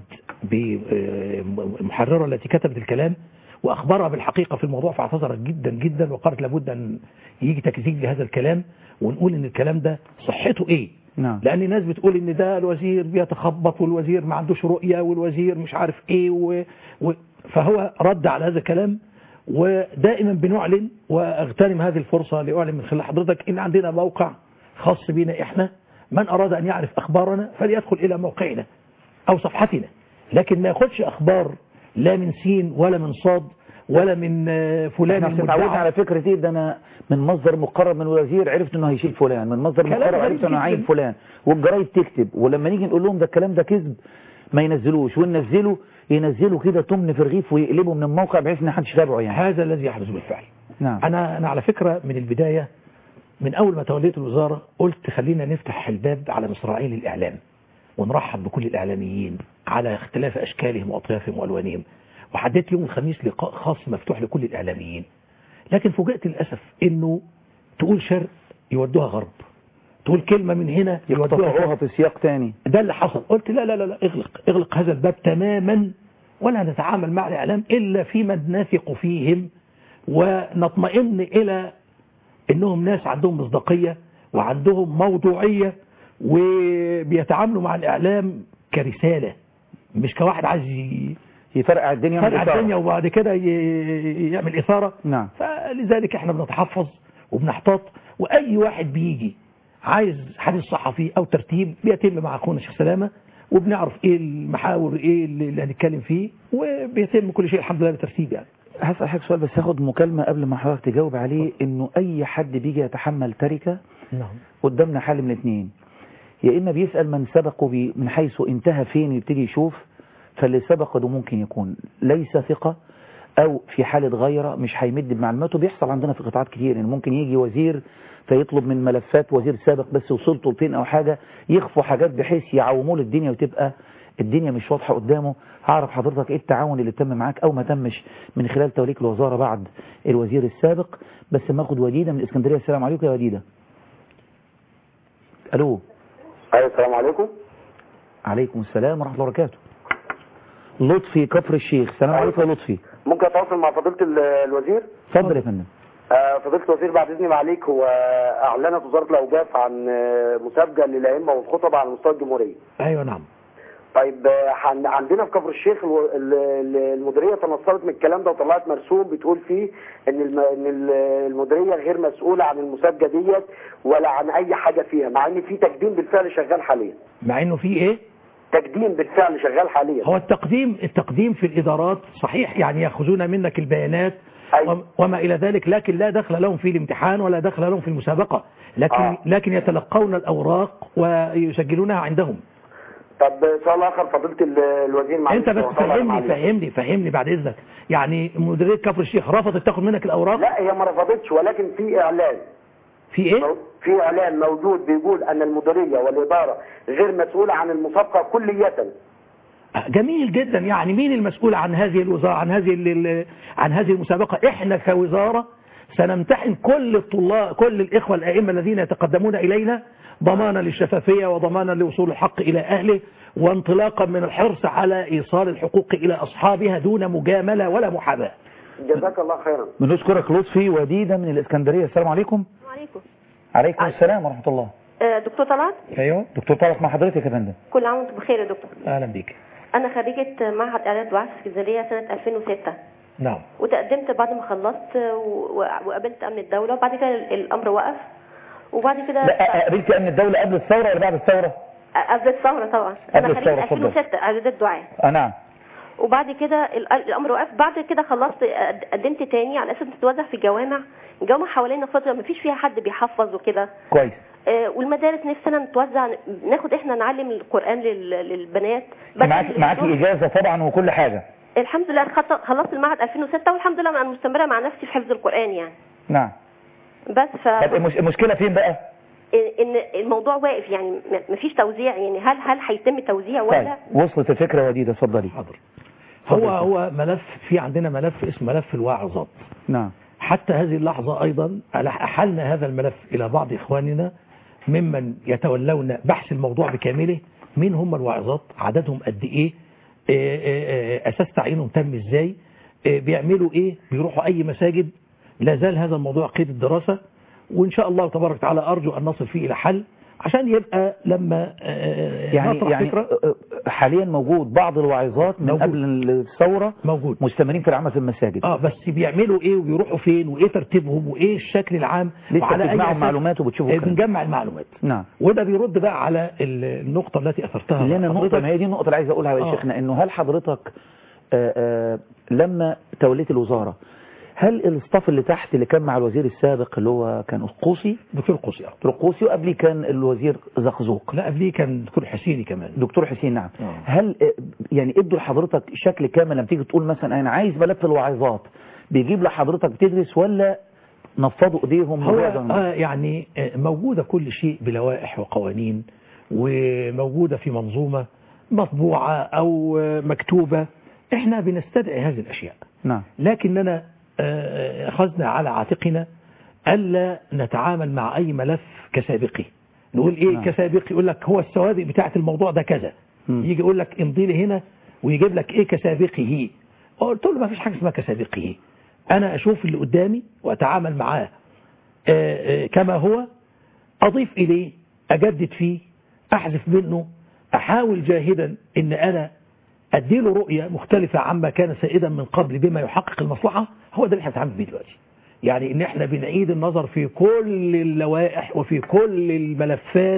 B: بمحررة التي كتبت الكلام وأخبرها بالحقيقة في الموضوع فاعتذرت جدا جدا وقالت لابد أن يجي تكذيب لهذا الكلام ونقول أن الكلام ده صحته إيه
A: نعم
B: لان الناس بتقول ان ده الوزير بيتخبط والوزير ما عندوش رؤية والوزير مش عارف ايه و... و... فهو رد على هذا الكلام ودائما بنعلن واغتنم هذه الفرصة لاعلن من خلال حضرتك ان عندنا موقع خاص بنا احنا من اراد ان يعرف اخبارنا فليدخل الى موقعنا او صفحتنا لكن ما ياخدش اخبار لا من سين ولا من صاد ولا من آه، فلان
A: احنا اتعودنا
B: المدعى
A: على فكرة ايه ده انا من مصدر مقرب من الوزير عرفت انه هيشيل فلان من مصدر
B: كلام
A: مقرب
B: غريب
A: عرفت انه
B: جداً.
A: هيعين فلان والجرايد تكتب ولما نيجي نقول لهم ده الكلام ده كذب ما ينزلوش وننزله ينزلوا كده تمن في رغيف ويقلبوا من الموقع بحيث ان محدش يتابعه يعني
B: هذا الذي يحدث بالفعل
A: نعم
B: أنا أنا على فكرة من البداية من أول ما توليت الوزارة قلت خلينا نفتح الباب على مصراعين الإعلام ونرحب بكل الإعلاميين على اختلاف أشكالهم وأطيافهم وألوانهم وحددت يوم الخميس لقاء خاص مفتوح لكل الإعلاميين لكن فوجئت للأسف إنه تقول شرق يودوها غرب تقول كلمة من هنا يودوها
A: يقطعوها في سياق تاني
B: ده اللي حصل قلت لا لا لا, لا اغلق اغلق هذا الباب تماما ولا نتعامل مع الإعلام إلا فيما نثق فيهم ونطمئن إلى إنهم ناس عندهم مصداقية وعندهم موضوعية وبيتعاملوا مع الإعلام كرسالة مش كواحد عايز ي-
A: يفرقع الدنيا من
B: يفرقع
A: الإثارة.
B: الدنيا وبعد كده ي- يعمل إثارة
A: نعم
B: فلذلك احنا بنتحفظ وبنحتاط واي واحد بيجي عايز حديث صحفي او ترتيب بيتم مع اخونا الشيخ سلامه وبنعرف ايه المحاور ايه اللي اللي هنتكلم فيه وبيتم كل شيء الحمد لله بترتيب يعني
A: هسأل حضرتك سؤال بس هاخد مكالمة قبل ما حضرتك تجاوب عليه انه اي حد بيجي يتحمل تركة
B: نعم
A: قدامنا حل من الاثنين يا اما بيسأل من سبقه بي من حيث انتهى فين يبتدي يشوف فاللي سبق ده ممكن يكون ليس ثقة او في حالة غيرة مش هيمد بمعلوماته بيحصل عندنا في قطاعات كتير يعني ممكن يجي وزير فيطلب من ملفات وزير سابق بس وصلته لفين او حاجة يخفوا حاجات بحيث يعوموا له الدنيا وتبقى الدنيا مش واضحة قدامه هعرف حضرتك ايه التعاون اللي تم معاك او ما تمش من خلال توليك الوزارة بعد الوزير السابق بس ما اخد وديدة من الاسكندرية السلام عليكم يا وديدة الو
C: ايوه السلام عليكم
A: عليكم السلام ورحمة الله وبركاته لطفي كفر الشيخ السلام عليكم يا لطفي
C: ممكن اتواصل مع فضيله ال- الوزير
A: اتفضل يا فندم
C: آه، فضيله الوزير بعد اذني معاليك هو اعلنت وزاره الاوقاف عن آه، مسابقه للائمه والخطبه على مستوى الجمهوريه
B: ايوه نعم
C: طيب آه، عن- عندنا في كفر الشيخ الو- ال- ال- المديريه تنصلت من الكلام ده وطلعت مرسوم بتقول فيه ان الم- ان ال- المديريه غير مسؤوله عن المسابقه ديت ولا عن اي حاجه فيها مع ان في تقديم بالفعل شغال حاليا
B: مع انه في ايه
C: تقديم بالفعل شغال حاليا
B: هو التقديم التقديم في الادارات صحيح يعني ياخذون منك البيانات
C: أيوة.
B: وم- وما الى ذلك لكن لا دخل لهم في الامتحان ولا دخل لهم في المسابقه لكن
C: آه.
B: لكن يتلقون الاوراق ويسجلونها عندهم
C: طب سؤال اخر فضيله ال- الوزير معلش
B: انت بس
C: هو طبعاً
B: فهمني
C: معلش.
B: فهمني فهمني بعد اذنك يعني مديريه كفر الشيخ رفضت تاخد منك الاوراق
C: لا هي ما رفضتش ولكن في اعلان
B: في ايه
C: في اعلان موجود بيقول ان المديريه والاداره غير مسؤوله عن المسابقه كليه
B: جميل جدا يعني مين المسؤول عن هذه الوزارة عن هذه ال- ال- عن هذه المسابقة احنا كوزارة سنمتحن كل الطلاب كل الإخوة الأئمة الذين يتقدمون إلينا ضمانا للشفافية وضمانا لوصول الحق إلى أهله وانطلاقا من الحرص على إيصال الحقوق إلى أصحابها دون مجاملة ولا محاباة
C: جزاك الله خيرا
A: بنشكرك لطفي وديدة من الإسكندرية السلام عليكم
D: عليكم
A: عليكم السلام ورحمة الله
D: آه، دكتور طلعت
B: أيوه
A: دكتور طارق مع حضرتك يا فندم
D: كل عام وانتم بخير يا دكتور
B: أهلا بيك
D: انا خريجه معهد اعداد وعي في اسكندريه سنه 2006
B: نعم
D: وتقدمت بعد ما خلصت آه، و- وقابلت امن الدوله وبعد كده ال- الامر وقف وبعد كده
A: لا قابلت أمن الدولة قبل الثورة ولا بعد الثورة؟
D: قبل الثوره طبعا
A: قبل
D: انا خريجه
A: الثورة، اتفضل.
D: 2006 اعداد دعاء
A: آه نعم
D: وبعد كده ال- الامر وقف بعد كده خلصت آه، قدمت تاني على اساس تتوزع في جوامع جوامع حوالينا فتره ما فيش فيها حد بيحفظ وكده
A: كويس
D: آه، والمدارس نفسنا نتوزع ناخد احنا نعلم القران لل- للبنات
A: معاك معاكي إجازة طبعا وكل حاجة
D: الحمد لله خط- خلصت المعهد 2006 والحمد لله انا مستمره مع نفسي في حفظ القران يعني
A: نعم
D: بس ف
A: طب المش- المشكلة فين بقى؟
D: ان الموضوع واقف يعني م- مفيش توزيع يعني هل هل هيتم توزيع
A: طيب
D: ولا
A: وصلت الفكرة وديدة اتفضلي
B: حاضر هو هو ملف في عندنا ملف اسمه ملف الواعظات
A: نعم
B: حتى هذه اللحظة أيضا أحلنا هذا الملف إلى بعض إخواننا ممن يتولون بحث الموضوع بكامله مين هم الواعظات عددهم قد إيه آه، آه، آه، أساس تعيينهم تم إزاي آه، بيعملوا إيه بيروحوا أي مساجد لا زال هذا الموضوع قيد الدراسة وإن شاء الله تبارك وتعالى أرجو أن نصل فيه إلى حل عشان يبقى لما آه،
A: يعني
B: نطرح
A: يعني
B: فكرة
A: حاليا موجود بعض الواعظات من
B: موجود.
A: قبل الثورة
B: موجود
A: مستمرين في العمل في المساجد
B: اه بس بيعملوا ايه وبيروحوا فين وايه ترتيبهم وايه الشكل العام
A: لسه
B: وعلى
A: بتجمعوا
B: أساس-
A: معلومات وبتشوفوا
B: آه،
A: الكلام.
B: بنجمع المعلومات
A: نعم
B: وده بيرد بقى على ال- النقطة التي أثرتها
A: لنا
B: حضرتك.
A: نقطة ما هي دي النقطة اللي عايز أقولها يا
B: آه.
A: شيخنا إنه هل حضرتك آه، آه، لما توليت الوزارة هل الاستاف اللي تحت اللي كان مع الوزير السابق اللي هو كان القوسي
B: دكتور قوسي آه.
A: دكتور القوسي وقبليه كان الوزير زقزوق
B: لا قبليه كان دكتور حسيني كمان
A: دكتور حسين نعم
B: آه.
A: هل آه، يعني ادوا لحضرتك شكل كامل لما تيجي تقول مثلا انا عايز ملف الواعظات بيجيب لحضرتك بتدرس ولا نفضوا ايديهم
B: هو
A: وبعدوا-
B: آه يعني آه، موجودة كل شيء بلوائح وقوانين وموجودة في منظومة مطبوعة أو آه، مكتوبة احنا بنستدعي هذه الأشياء
A: نعم
B: لكننا آه، أخذنا على عاتقنا ألا نتعامل مع أي ملف كسابقي نقول إيه
A: نعم.
B: كسابقي يقول لك هو السوابق بتاعة الموضوع ده كذا
A: مم.
B: يجي يقول لك امضي لي هنا ويجيب لك إيه كسابقه قلت له ما فيش حاجة اسمها كسابقه أنا أشوف اللي قدامي وأتعامل معاه آه، آه، كما هو أضيف إليه أجدد فيه أحذف منه أحاول جاهدا إن أنا أديله رؤية مختلفة عما كان سائدا من قبل بما يحقق المصلحة هو ده اللي احنا بنتعامل بيه دلوقتي يعني إن احنا بنعيد النظر في كل اللوائح وفي كل الملفات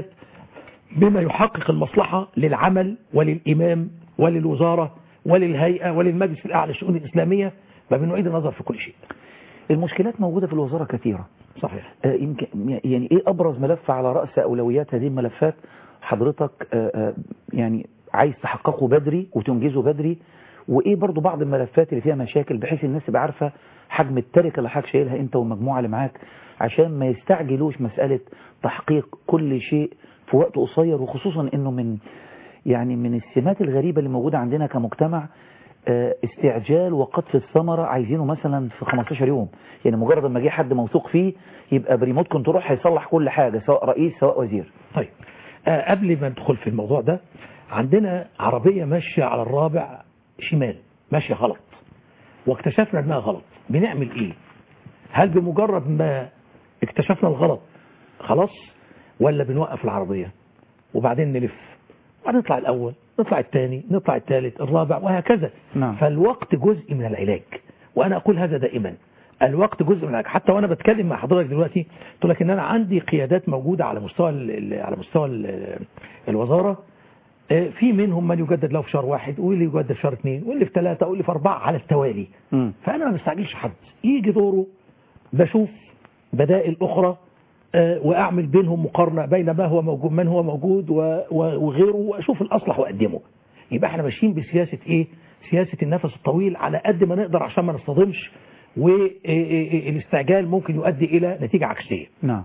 B: بما يحقق المصلحة للعمل وللإمام وللوزارة وللهيئة وللمجلس الأعلى للشؤون الإسلامية فبنعيد النظر في كل شيء
A: المشكلات موجودة في الوزارة كثيرة
B: صحيح
A: آه، يمكن يعني ايه ابرز ملف على رأس اولويات هذه الملفات حضرتك آه، آه، يعني عايز تحققه بدري وتنجزه بدري وايه برضو بعض الملفات اللي فيها مشاكل بحيث الناس تبقى عارفة حجم التركة اللي حضرتك شايلها انت والمجموعة اللي معاك عشان ما يستعجلوش مسألة تحقيق كل شيء في وقت قصير وخصوصا انه من يعني من السمات الغريبة اللي موجودة عندنا كمجتمع آه، استعجال وقطف الثمرة عايزينه مثلا في 15 يوم يعني مجرد ما جه حد موثوق فيه يبقى بريموت كنترول هيصلح كل حاجة سواء رئيس سواء وزير
B: طيب آه، قبل ما ندخل في الموضوع ده عندنا عربية ماشية على الرابع شمال ماشية غلط واكتشفنا انها غلط بنعمل ايه هل بمجرد ما اكتشفنا الغلط خلاص ولا بنوقف العربية وبعدين نلف وبعدين نطلع الأول نطلع الثاني نطلع الثالث الرابع وهكذا
A: نعم.
B: فالوقت جزء من العلاج وأنا أقول هذا دائما الوقت جزء من العلاج حتى وأنا بتكلم مع حضرتك دلوقتي قلت لك إن أنا عندي قيادات موجودة على مستوى ال- ال- على مستوى ال- الوزارة آه، في منهم من يجدد له في شهر واحد واللي يجدد في شهر اثنين واللي في ثلاثة واللي في أربعة على التوالي
A: مم.
B: فأنا ما بستعجلش حد يجي دوره بشوف بدائل أخرى آه، وأعمل بينهم مقارنة بين ما هو موجود من هو موجود و- و- وغيره وأشوف الأصلح وأقدمه يبقى احنا ماشيين بسياسة إيه سياسة النفس الطويل على قد ما نقدر عشان ما نصطدمش والاستعجال ممكن يؤدي إلى نتيجة عكسية
A: نعم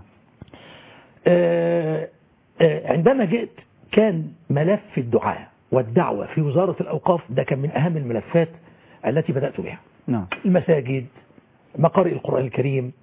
B: آه، آه، عندما جئت كان ملف الدعاء والدعوة في وزارة الأوقاف ده كان من أهم الملفات التي بدأت بها
A: نعم
B: المساجد مقارئ القرآن الكريم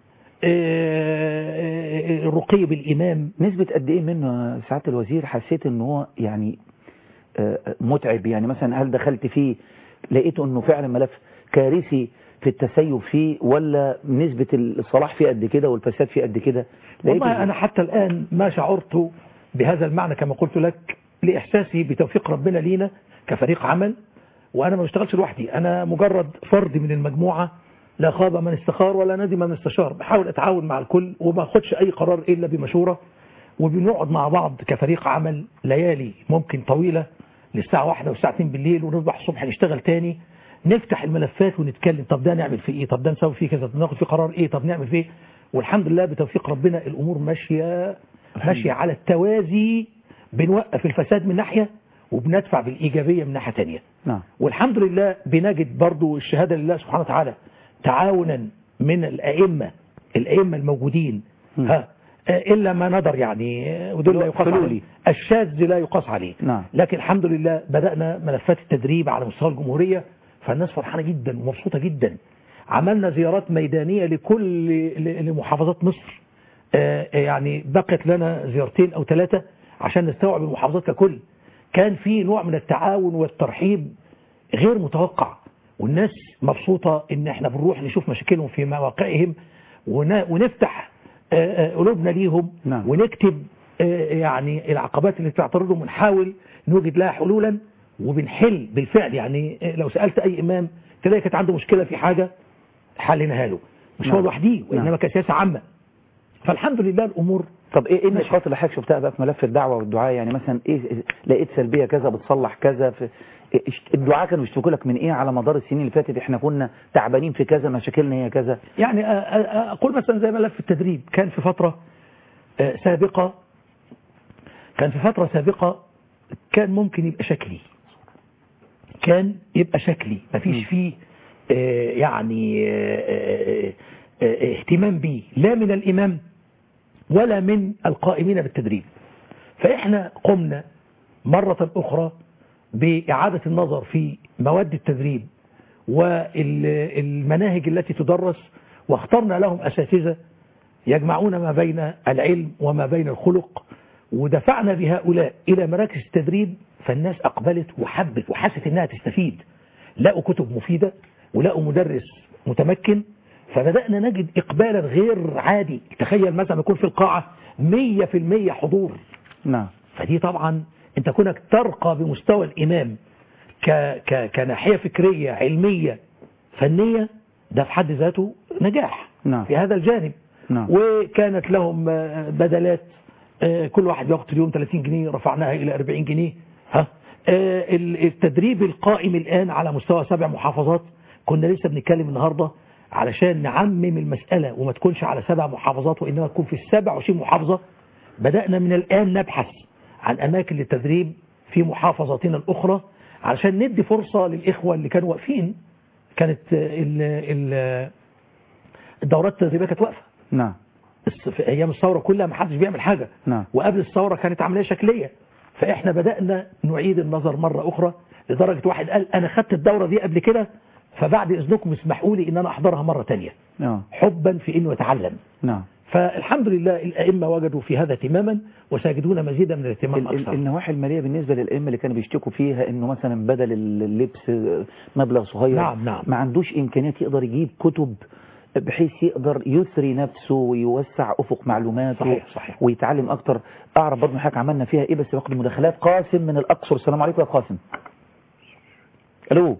B: آه، آه، الرقي بالإمام
A: نسبة قد ايه منه يا سعادة الوزير حسيت ان هو يعني آه، متعب يعني مثلا هل دخلت فيه لقيته انه فعلا ملف كارثي في التسيب فيه ولا نسبة الصلاح فيه قد كده والفساد فيه قد كده لقيته
B: والله أنا حتى الآن ما شعرت بهذا المعنى كما قلت لك لإحساسي بتوفيق ربنا لينا كفريق عمل وأنا ما بشتغلش لوحدي أنا مجرد فرد من المجموعة لا خاب من استخار ولا ندم من استشار بحاول أتعاون مع الكل وما أخدش أي قرار إلا بمشورة وبنقعد مع بعض كفريق عمل ليالي ممكن طويلة للساعة واحدة والساعة 2 بالليل ونصبح الصبح نشتغل تاني نفتح الملفات ونتكلم طب ده نعمل فيه ايه طب ده نسوي فيه كذا طب ناخد فيه قرار ايه طب نعمل فيه والحمد لله بتوفيق ربنا الامور ماشيه ماشيه على التوازي بنوقف الفساد من ناحيه وبندفع بالايجابيه من ناحيه ثانيه
A: نعم
B: والحمد لله بنجد برضو الشهاده لله سبحانه وتعالى تعاونا من الائمه الائمه الموجودين
A: مم.
B: ها آه، الا ما ندر يعني آه، ودول لا يقاس
A: فلولي.
B: عليه الشاذ لا يقاس عليه
A: نعم.
B: لكن الحمد لله بدأنا ملفات التدريب على مستوى الجمهورية فالناس فرحانة جدا ومبسوطة جدا عملنا زيارات ميدانية لكل ل- لمحافظات مصر آه، يعني بقت لنا زيارتين أو ثلاثة عشان نستوعب المحافظات ككل كان في نوع من التعاون والترحيب غير متوقع والناس مبسوطة ان احنا بنروح نشوف مشاكلهم في مواقعهم ون- ونفتح آه، آه، قلوبنا ليهم
A: نعم.
B: ونكتب آه، يعني العقبات اللي بتعترضهم ونحاول نوجد لها حلولا وبنحل بالفعل يعني آه، لو سألت أي إمام تلاقي كانت عنده مشكلة في حاجة حليناها له مش
A: نعم.
B: هو لوحده
A: نعم.
B: وإنما كسياسة عامة فالحمد لله الأمور
A: طب ايه ايه النقاط اللي حضرتك شفتها بقى في ملف الدعوه والدعاء يعني مثلا ايه لقيت سلبيه كذا بتصلح كذا في إيه الدعاء كانوا بيشتكوا لك من ايه على مدار السنين اللي فاتت احنا كنا تعبانين في كذا مشاكلنا هي كذا
B: يعني أ- أ- أقول مثلا زي ملف التدريب كان في فترة آه، سابقة كان في فترة سابقة كان ممكن يبقى شكلي كان يبقى شكلي مفيش فيه آه، يعني آه، آه، آه، اهتمام بيه لا من الإمام ولا من القائمين بالتدريب فإحنا قمنا مرة أخرى بإعادة النظر في مواد التدريب والمناهج التي تدرس واخترنا لهم أساتذة يجمعون ما بين العلم وما بين الخلق ودفعنا بهؤلاء إلى مراكز التدريب فالناس أقبلت وحبت وحست إنها تستفيد لقوا كتب مفيدة ولقوا مدرس متمكن فبدأنا نجد إقبالا غير عادي تخيل مثلا يكون في القاعة 100% حضور
A: نعم
B: فدي طبعا انت كونك ترقى بمستوى الامام ك ك كناحيه فكريه علميه فنيه ده في حد ذاته نجاح
A: نعم.
B: في هذا الجانب
A: نعم.
B: وكانت لهم آه، بدلات آه، كل واحد بياخد في اليوم 30 جنيه رفعناها الى 40 جنيه ها آه، ال- التدريب القائم الان على مستوى سبع محافظات كنا لسه بنتكلم النهارده علشان نعمم المساله وما تكونش على سبع محافظات وانما تكون في السبع وعشرين محافظه بدأنا من الآن نبحث عن أماكن للتدريب في محافظاتنا الأخرى علشان ندي فرصة للإخوة اللي كانوا واقفين كانت ال ال الدورات التدريبية كانت واقفة
A: نعم
B: الس- في أيام الثورة كلها ما حدش بيعمل حاجة
A: نعم.
B: وقبل الثورة كانت عملية شكلية فإحنا بدأنا نعيد النظر مرة أخرى لدرجة واحد قال أنا خدت الدورة دي قبل كده فبعد إذنكم اسمحوا لي إن أنا أحضرها مرة تانية
A: نعم
B: حبا في إنه يتعلم
A: نعم
B: فالحمد لله الأئمة وجدوا في هذا اهتماما وسيجدون مزيدا من الاهتمام
A: ال- ال-
B: أكثر
A: النواحي المالية بالنسبة للأئمة اللي كانوا بيشتكوا فيها إنه مثلا بدل اللبس مبلغ صغير
B: نعم، نعم.
A: ما عندوش إمكانيات يقدر يجيب كتب بحيث يقدر يثري نفسه ويوسع افق معلوماته
B: صحيح، صحيح.
A: ويتعلم اكتر اعرف برضه حضرتك عملنا فيها ايه بس باخد مداخلات قاسم من الاقصر السلام عليكم يا قاسم الو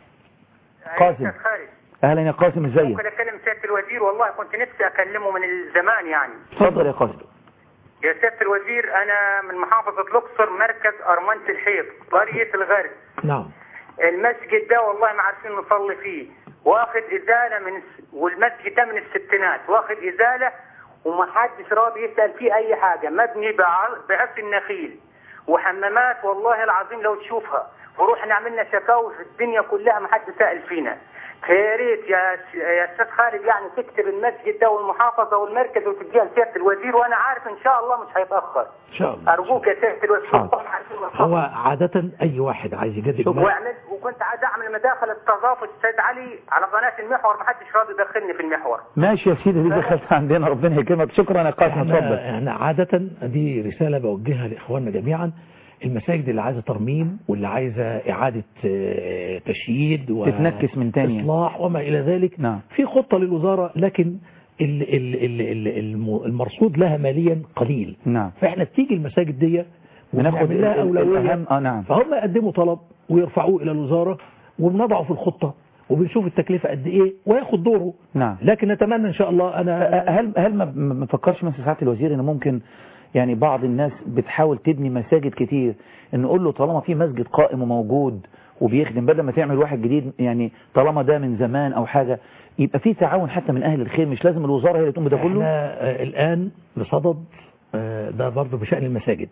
A: قاسم
E: أستاذ خالد
A: اهلا يا قاسم ازيك
E: ممكن اكلم سياده الوزير والله كنت نفسي اكلمه من الزمان يعني
A: اتفضل يا قاسم
E: يا سياده الوزير انا من محافظه الاقصر مركز ارمنه الحيط قريه الغرب
B: نعم
E: المسجد ده والله ما عارفين نصلي فيه واخد ازاله من الس- والمسجد ده من الستينات واخد ازاله ومحدش راضي يسال فيه اي حاجه مبني بع- بعص النخيل وحمامات والله العظيم لو تشوفها ورحنا عملنا شكاوي في الدنيا كلها ما حد سال فينا فيا ريت يا س- يا استاذ خالد يعني تكتب المسجد ده والمحافظه والمركز وتديها لسياده الوزير وانا عارف ان شاء الله مش هيتاخر
B: ان شاء الله
E: ارجوك يا سياده الوزير
B: حاضر.
E: طبعاً عايزين
B: هو
E: نصلي.
B: عادة أي واحد عايز يجدد مال-
E: واعمل وكنت عايز اعمل مداخله تظافر السيد علي على قناه المحور ما حدش راضي يدخلني في المحور
A: ماشي يا سيدي دي دخلت عندنا ربنا يكرمك شكرا يا قاسم اتفضل
B: احنا, احنا عادة دي رسالة بوجهها لإخواننا جميعا المساجد اللي عايزة ترميم واللي عايزة إعادة آه، تشييد و-
A: تتنكس من تاني.
B: إصلاح وما إلى ذلك
A: نعم.
B: في خطة للوزارة لكن ال- ال- ال- ال- الم- المرصود لها ماليا قليل
A: نعم
B: فإحنا بتيجي المساجد دي
A: بناخد
B: ونعمل لها
A: ال- ال-
B: أولوية
A: الأهم اه نعم
B: فهم يقدموا طلب ويرفعوه إلى الوزارة وبنضعه في الخطة وبنشوف التكلفة قد إيه وياخد دوره
A: نعم
B: لكن نتمنى إن شاء الله أنا
A: هل هل ما ما ما فكرش مثلا ساعات الوزير ان ممكن يعني بعض الناس بتحاول تبني مساجد كتير ان نقول له طالما في مسجد قائم وموجود وبيخدم بدل ما تعمل واحد جديد يعني طالما ده من زمان او حاجه يبقى في تعاون حتى من اهل الخير مش لازم الوزاره هي اللي تقوم بده
B: احنا
A: كله
B: آه، الآن بصدد آه، ده برضه بشأن المساجد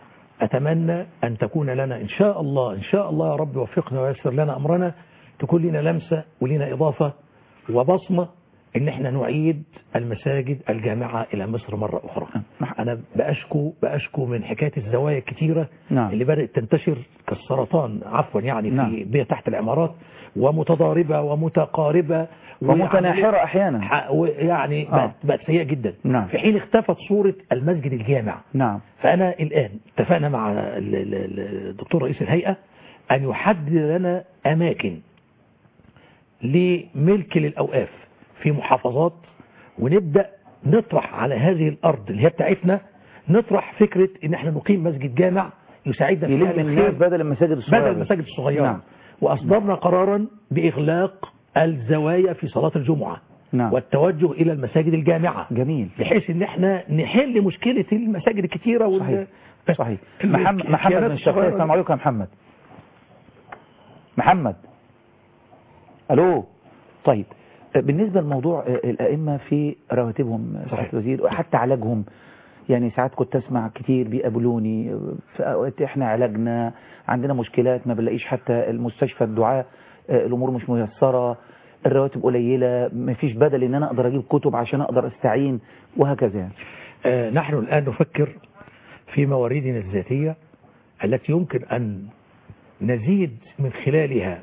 B: أتمنى أن تكون لنا إن شاء الله إن شاء الله يا رب وفقنا ويسر لنا أمرنا تكون لنا لمسة ولنا إضافة وبصمة إن إحنا نعيد المساجد الجامعة إلى مصر مرة أخرى أنا بأشكو بأشكو من حكاية الزوايا الكتيرة
A: نعم.
B: اللي بدأت تنتشر كالسرطان عفوا يعني
A: نعم.
B: في بيئة تحت العمارات ومتضاربة ومتقاربة
A: ومتناحره احيانا
B: ح- يعني
A: آه.
B: بقت, بقت سيئة جدا
A: نعم.
B: في حين اختفت صورة المسجد الجامع
A: نعم
B: فأنا الآن اتفقنا مع ال- ال- ال- الدكتور رئيس الهيئة أن يحدد لنا أماكن لملك للأوقاف في محافظات ونبدأ نطرح على هذه الأرض اللي هي بتاعتنا نطرح فكرة إن احنا نقيم مسجد جامع يساعدنا في
A: يلم
B: فعل
A: الناس
B: الخير
A: بدل المساجد الصغيره
B: بدل المساجد الصغيرة
A: نعم.
B: وأصدرنا قرارا بإغلاق الزوايا في صلاة الجمعة
A: نعم
B: والتوجه إلى المساجد الجامعة
A: جميل
B: بحيث ان احنا نحل مشكلة المساجد الكتيرة وال...
A: صحيح صحيح
B: ال-
A: محمد محمد
B: الكيانات
A: من الشرقية
B: الصغيرة
A: السلام
B: دي.
A: عليكم يا محمد محمد الو طيب بالنسبة لموضوع الأئمة في رواتبهم سعادة الوزير وحتى علاجهم يعني ساعات كنت أسمع كتير بيقابلوني في أوقات إحنا علاجنا عندنا مشكلات ما بنلاقيش حتى المستشفى الدعاء الأمور مش ميسرة الرواتب قليلة ما فيش بدل إن أنا أقدر أجيب كتب عشان أقدر أستعين وهكذا يعني.
B: آه نحن الآن نفكر في مواردنا الذاتية التي يمكن أن نزيد من خلالها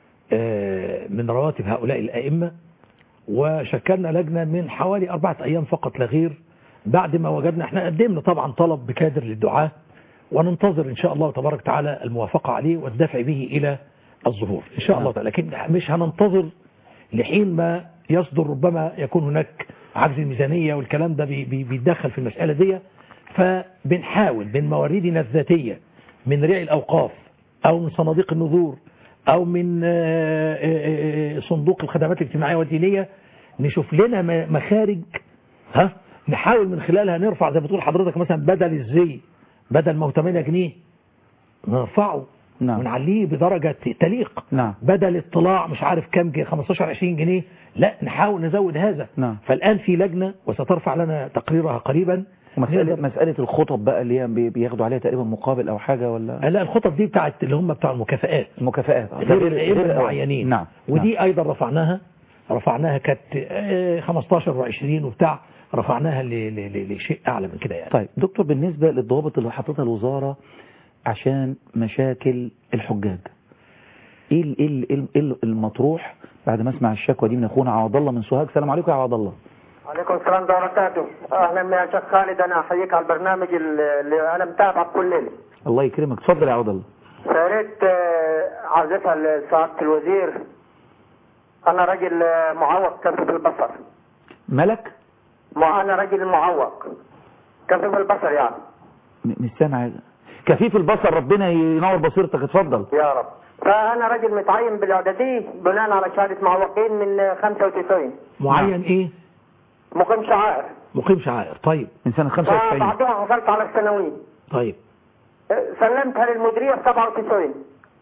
B: آه من رواتب هؤلاء الأئمة وشكلنا لجنة من حوالي أربعة أيام فقط لا غير بعد ما وجدنا احنا قدمنا طبعا طلب بكادر للدعاة وننتظر إن شاء الله تبارك وتعالى الموافقة عليه والدفع به إلى الظهور إن شاء الله تعالى لكن مش هننتظر لحين ما يصدر ربما يكون هناك عجز الميزانية والكلام ده بي- بي- بيتدخل في المسألة دي فبنحاول من مواردنا الذاتية من ريع الأوقاف أو من صناديق النذور أو من آه، آه، آه، صندوق الخدمات الاجتماعية والدينية نشوف لنا م- مخارج ها نحاول من خلالها نرفع زي ما بتقول حضرتك مثلا بدل الزي بدل ما هو 8 جنيه نرفعه
A: نعم.
B: ونعليه بدرجة تليق
A: نعم.
B: بدل اطلاع مش عارف كام جنيه 15 20 جنيه لا نحاول نزود هذا
A: نعم.
B: فالآن في لجنة وسترفع لنا تقريرها قريبا
A: ومسألة
B: نقدر-
A: مسألة الخطب بقى اللي هي بي- بياخدوا عليها تقريبا مقابل أو حاجة ولا
B: لا الخطط دي بتاعت اللي هم بتاع المكافآت
A: المكافآت
B: غير الأئمة
A: الأول.
B: المعينين
A: نعم
B: ودي أيضا رفعناها رفعناها كانت آه، 15 و20 وبتاع رفعناها ل- ل- ل- لشيء أعلى من كده يعني
A: طيب دكتور بالنسبة للضوابط اللي حاططها الوزارة عشان مشاكل الحجاج ايه ال- ايه ال- ايه ال- إيه المطروح بعد ما اسمع الشكوى دي من اخونا عوض الله من سوهاج السلام عليكم يا عوض الله
C: عليكم السلام ورحمة الله وبركاته أهلا يا شيخ خالد أنا أحييك على البرنامج اللي أنا متابعك كل ليلة
A: الله يكرمك اتفضل يا عوض الله
C: فيا ريت آه، عاوز أسأل سعادة الوزير انا راجل آه، معوق كفف البصر
A: ملك
C: ما انا راجل معوق كفف البصر يعني
A: م- مش سامع كفيف البصر ربنا ينور بصيرتك اتفضل
C: يا رب فانا راجل متعين بالاعداديه بناء على شهاده معوقين من آه، 95
B: معين ايه
C: مقيم شعائر
B: مقيم شعائر طيب
A: من سنة 95
C: فبعدها حصلت على الثانويه
B: طيب
C: آه، سلمتها للمديريه في 97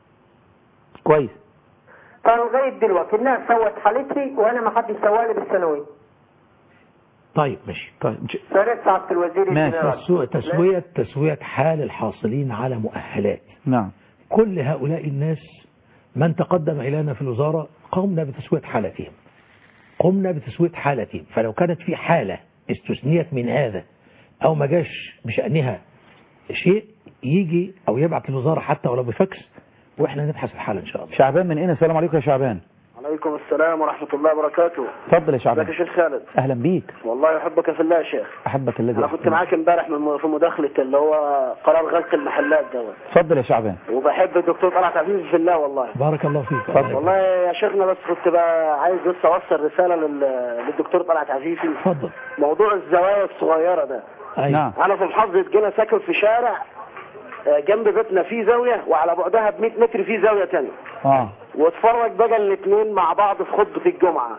A: كويس
C: فلغايه دلوقتي الناس سوت حالتي وانا ما حدش سوالي بالثانويه
B: طيب ماشي
A: طيب
C: فريت سعاده الوزير
A: ماشي.
C: الجنرال.
B: تسوية تسوية تسوية حال الحاصلين على مؤهلات
A: نعم
B: كل هؤلاء الناس من تقدم إلينا في الوزارة قمنا بتسوية حالتهم قمنا بتسوية حالتهم فلو كانت في حالة استثنيت من هذا أو ما جاش بشأنها شيء يجي أو يبعت الوزارة حتى ولو بفكس وإحنا نبحث الحالة إن شاء الله
A: شعبان من هنا السلام عليكم يا شعبان
C: عليكم السلام ورحمه الله وبركاته
A: اتفضل يا
C: ازيك يا
A: شعبان
C: شيخ خالد
A: اهلا بيك
C: والله يحبك في الله يا شيخ
A: احبك الذي
C: انا كنت
A: أحبك.
C: معاك امبارح من- في مداخله اللي هو قرار غلق المحلات دوت
A: اتفضل يا شعبان
C: وبحب الدكتور طلعت عزيز في الله والله
B: بارك الله فيك
A: اتفضل.
C: والله يا شيخنا بس كنت بقى عايز بس اوصل رساله لل- للدكتور طلعت عفيفي
B: اتفضل
C: موضوع الزوايا الصغيره ده
B: أيوة.
A: نعم
C: انا في محافظه جنة ساكن في شارع آه، جنب بيتنا فيه زاويه وعلى بعدها ب 100 متر فيه زاويه ثانيه
A: اه
C: واتفرج بقى الاثنين مع بعض في خطبه الجمعه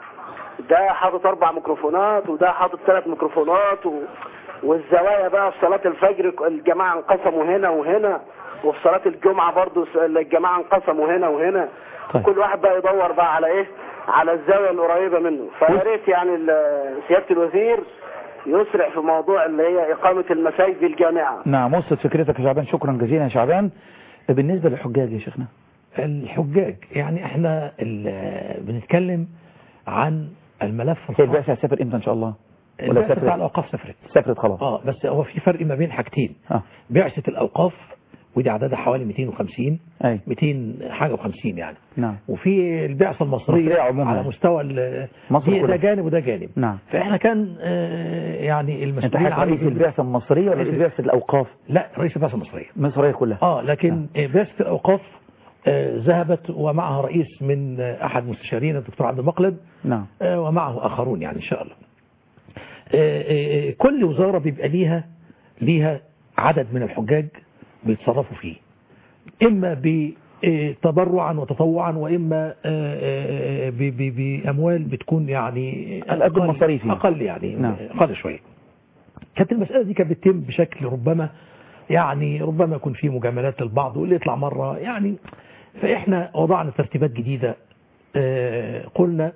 C: ده حاطط اربع ميكروفونات وده حاطط ثلاث ميكروفونات و... والزوايا بقى في صلاه الفجر الجماعه انقسموا هنا وهنا وفي صلاه الجمعه برضو الجماعه انقسموا هنا وهنا
A: طيب.
C: كل واحد بقى يدور بقى على ايه على الزاويه القريبه منه فيا ريت يعني ال- سياده الوزير يسرع في موضوع اللي هي اقامه المساجد الجامعه
A: نعم وصلت فكرتك يا شعبان شكرا جزيلا يا شعبان بالنسبة للحجاج يا شيخنا
B: الحجاج يعني احنا ال- بنتكلم عن الملف
A: هي
B: الخاص
A: البعثة هتسافر امتى ان شاء الله ولا
B: البعثة بتاع
A: سافرت
B: الأوقاف سافرت
A: سافرت خلاص
B: اه بس هو في فرق ما بين حاجتين
A: اه
B: بعثة الأوقاف ودي عددها حوالي 250
A: اي
B: 200 حاجة و50 يعني
A: نعم
B: وفي البعثة المصرية
A: مصرية عموما.
B: على مستوى ال-
A: مصر
B: دي- ده
A: كلها.
B: جانب وده جانب
A: نعم
B: فاحنا كان آه، يعني
A: انت
B: المسؤولين
A: حضرتك رئيس
B: عنه
A: البعثة المصرية ولا
B: رئيس-
A: رئيس بعثة الاوقاف
B: لا رئيس البعثة المصرية
A: المصرية كلها
B: اه لكن آه، بعثة الأوقاف آه، ذهبت ومعها رئيس من آه، أحد مستشارين الدكتور عبد المقلد
A: نعم
B: آه، ومعه آخرون يعني إن شاء الله آه، آه، آه، كل وزارة بيبقى ليها ليها عدد من الحجاج بيتصرفوا فيه إما بتبرعا وتطوعا وإما آه، آه، ب- ب- بأموال بتكون يعني
A: على قد
B: أقل-
A: المصاريف يعني.
B: أقل يعني
A: نعم.
B: أقل شوية كانت المسألة دي كانت بتتم بشكل ربما يعني ربما يكون في مجاملات للبعض واللي يطلع مرة يعني فإحنا وضعنا ترتيبات جديدة آه، قلنا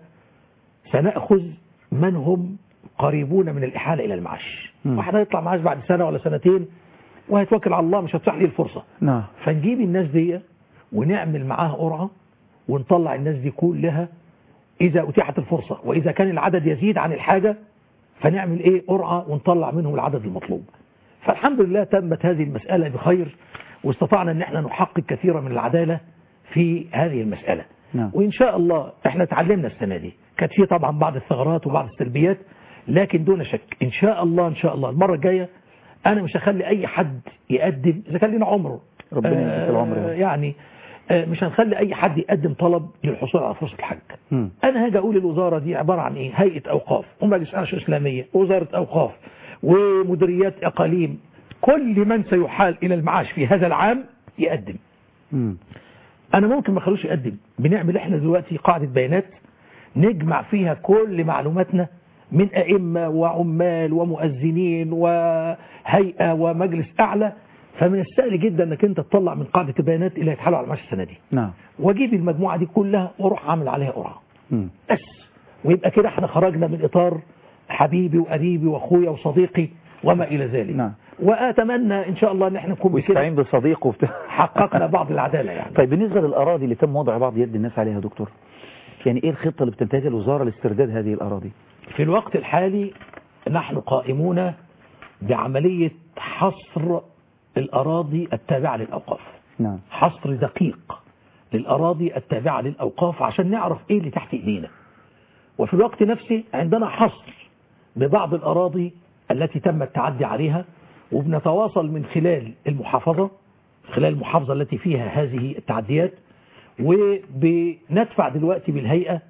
B: سنأخذ من هم قريبون من الإحالة إلى المعاش
A: مم.
B: واحد هيطلع معاش بعد سنة ولا سنتين وهيتوكل على الله مش هتفتح لي الفرصة
A: نعم
B: فنجيب الناس دي ونعمل معاها قرعة ونطلع الناس دي كلها إذا أتيحت الفرصة وإذا كان العدد يزيد عن الحاجة فنعمل إيه قرعة ونطلع منهم العدد المطلوب فالحمد لله تمت هذه المسألة بخير واستطعنا أن احنا نحقق كثيرا من العدالة في هذه المسألة
A: نعم.
B: وإن شاء الله احنا تعلمنا السنة دي كانت في طبعا بعض الثغرات وبعض السلبيات لكن دون شك إن شاء الله إن شاء الله المرة الجاية أنا مش هخلي أي حد يقدم إذا كان لنا عمره
A: ربنا يديك العمر يا رب.
B: يعني آه، مش هنخلي أي حد يقدم طلب للحصول على فرصة الحج
A: مم.
B: أنا هاجي أقول الوزارة دي عبارة عن إيه هيئة أوقاف ومجلس أنشطة إسلامية ووزارة أوقاف ومديريات أقاليم كل من سيحال إلى المعاش في هذا العام يقدم
A: مم.
B: انا ممكن ما اخلوش يقدم بنعمل احنا دلوقتي قاعدة بيانات نجمع فيها كل معلوماتنا من ائمة وعمال ومؤذنين وهيئة ومجلس اعلى فمن السهل جدا انك انت تطلع من قاعدة البيانات اللي هيتحالوا على المعاش السنة دي
A: نعم
B: واجيب المجموعة دي كلها واروح اعمل عليها قرعة
A: مم.
B: بس ويبقى كده احنا خرجنا من اطار حبيبي وقريبي واخويا وصديقي وما الى ذلك
A: نعم.
B: واتمنى ان شاء الله ان احنا نكون بكده
A: ويستعين بصديقه وبتاع
B: حققنا بعض العدالة يعني
A: طيب بالنسبة للأراضي اللي تم وضع بعض يد الناس عليها يا دكتور يعني ايه الخطة اللي بتنتهجها الوزارة لاسترداد هذه الأراضي
B: في الوقت الحالي نحن قائمون بعملية حصر الأراضي التابعة للأوقاف
A: نعم
B: حصر دقيق للأراضي التابعة للأوقاف عشان نعرف إيه اللي تحت إيدينا وفي الوقت نفسه عندنا حصر ببعض الأراضي التي تم التعدي عليها وبنتواصل من خلال المحافظة خلال المحافظة التي فيها هذه التعديات وبندفع دلوقتي بالهيئة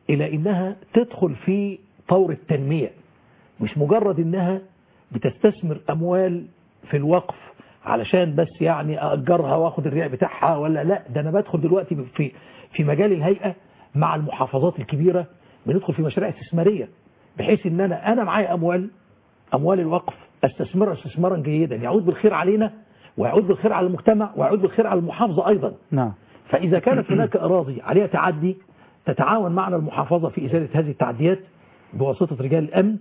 B: إلى إنها تدخل في طور التنمية مش مجرد إنها بتستثمر أموال في الوقف علشان بس يعني أأجرها وأخد الريع بتاعها ولا لا ده أنا بدخل دلوقتي في في مجال الهيئة مع المحافظات الكبيرة بندخل في مشاريع استثمارية بحيث إن أنا أنا معايا أموال أموال الوقف استثمرها استثمارا جيدا يعود بالخير علينا ويعود بالخير على المجتمع ويعود بالخير على المحافظة أيضا
A: نعم
B: فإذا كانت هناك أراضي عليها تعدي تتعاون معنا المحافظة في إزالة هذه التعديات بواسطة رجال الأمن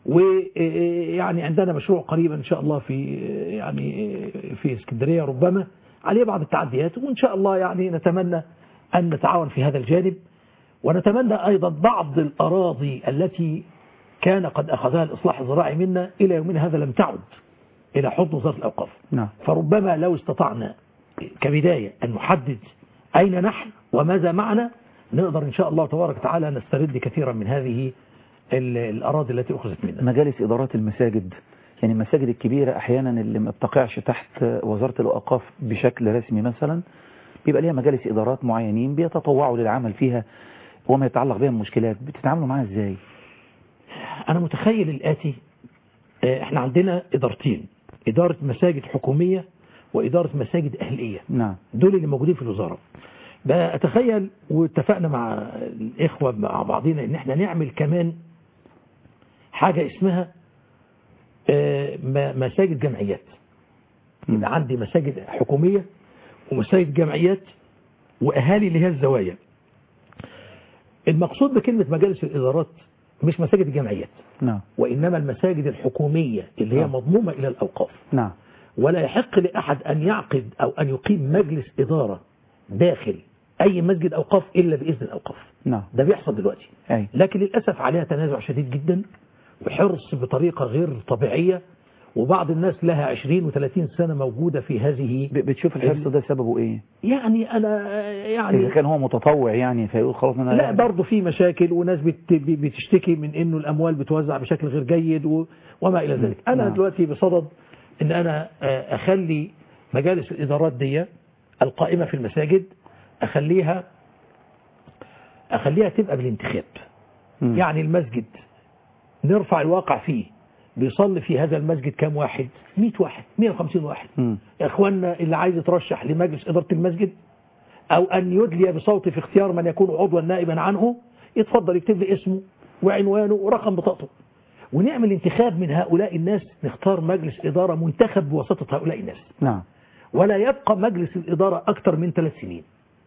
B: ويعني عندنا مشروع قريبا إن شاء الله في يعني في اسكندرية ربما عليه بعض التعديات وإن شاء الله يعني نتمنى أن نتعاون في هذا الجانب ونتمنى أيضا بعض الأراضي التي كان قد أخذها الإصلاح الزراعي منا إلى يومنا هذا لم تعد إلى حضن وزارة الأوقاف
A: نعم
B: فربما لو استطعنا كبداية أن نحدد أين نحن وماذا معنا نقدر إن شاء الله تبارك وتعالى نسترد كثيرا من هذه ال- الأراضي التي أخذت منا
A: مجالس إدارات المساجد يعني المساجد الكبيرة أحيانا اللي ما بتقعش تحت وزارة الأوقاف بشكل رسمي مثلا بيبقى ليها مجالس إدارات معينين بيتطوعوا للعمل فيها وما يتعلق بها المشكلات بتتعاملوا معاها إزاي؟
B: أنا متخيل الآتي آه، احنا عندنا إدارتين إدارة مساجد حكومية وإدارة مساجد أهلية
A: نعم
B: دول اللي موجودين في الوزارة بقى أتخيل واتفقنا مع الإخوة مع بعضنا إن احنا نعمل كمان حاجة اسمها آه، م- مساجد جمعيات يبقى عندي مساجد حكومية ومساجد جمعيات وأهالي اللي هي الزوايا المقصود بكلمة مجالس الإدارات مش مساجد الجمعيات
A: نعم
B: وإنما المساجد الحكومية اللي هي
A: نعم.
B: مضمومة إلى الأوقاف
A: نعم
B: ولا يحق لأحد أن يعقد أو أن يقيم مجلس إدارة داخل أي مسجد أوقاف إلا بإذن الأوقاف
A: نعم
B: ده بيحصل دلوقتي
A: أي
B: لكن للأسف عليها تنازع شديد جدا وحرص بطريقة غير طبيعية وبعض الناس لها 20 و30 سنة موجودة في هذه
A: ب- بتشوف الحرص ده سببه إيه؟
B: يعني أنا
A: إذا
B: يعني
A: كان هو متطوع يعني فيقول خلاص أنا
B: لا برضه في مشاكل وناس بت- بتشتكي من انه الاموال بتوزع بشكل غير جيد و- وما الى ذلك انا
A: نعم.
B: دلوقتي بصدد ان انا آه، اخلي مجالس الادارات دي القائمه في المساجد اخليها اخليها تبقى بالانتخاب
A: مم.
B: يعني المسجد نرفع الواقع فيه بيصلي في هذا المسجد كام واحد 100 واحد 150 واحد
A: مم.
B: يا اخوانا اللي عايز يترشح لمجلس اداره المسجد او ان يدلي بصوته في اختيار من يكون عضوا نائبا عنه يتفضل يكتب لي اسمه وعنوانه ورقم بطاقته ونعمل انتخاب من هؤلاء الناس نختار مجلس اداره منتخب بواسطه هؤلاء الناس
A: نعم
B: ولا يبقى مجلس الاداره اكثر من ثلاث سنين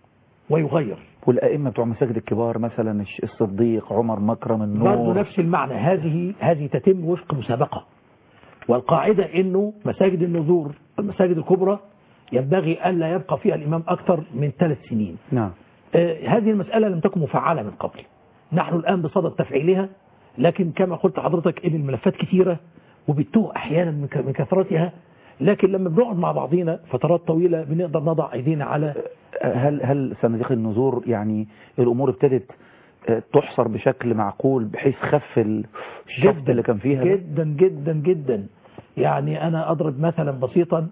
B: ويغير
A: والأئمة بتوع المساجد الكبار مثلا الش- الصديق عمر مكرم
B: برضه
A: النور
B: نفس المعنى هذه هذه تتم وفق مسابقة والقاعدة انه مساجد النذور المساجد الكبرى ينبغي الا يبقى فيها الامام اكثر من ثلاث سنين
A: نعم
B: آه، هذه المسألة لم تكن مفعلة من قبل نحن الآن بصدد تفعيلها لكن كما قلت حضرتك ان الملفات كثيرة وبتوه احيانا من ك- من كثرتها لكن لما بنقعد مع بعضينا فترات طويلة بنقدر نضع ايدينا على
A: هل هل صناديق النذور يعني الأمور ابتدت آه، تحصر بشكل معقول بحيث خف ال- الشفط اللي كان فيها ده؟
B: جدا جدا جدا يعني انا اضرب مثلا بسيطا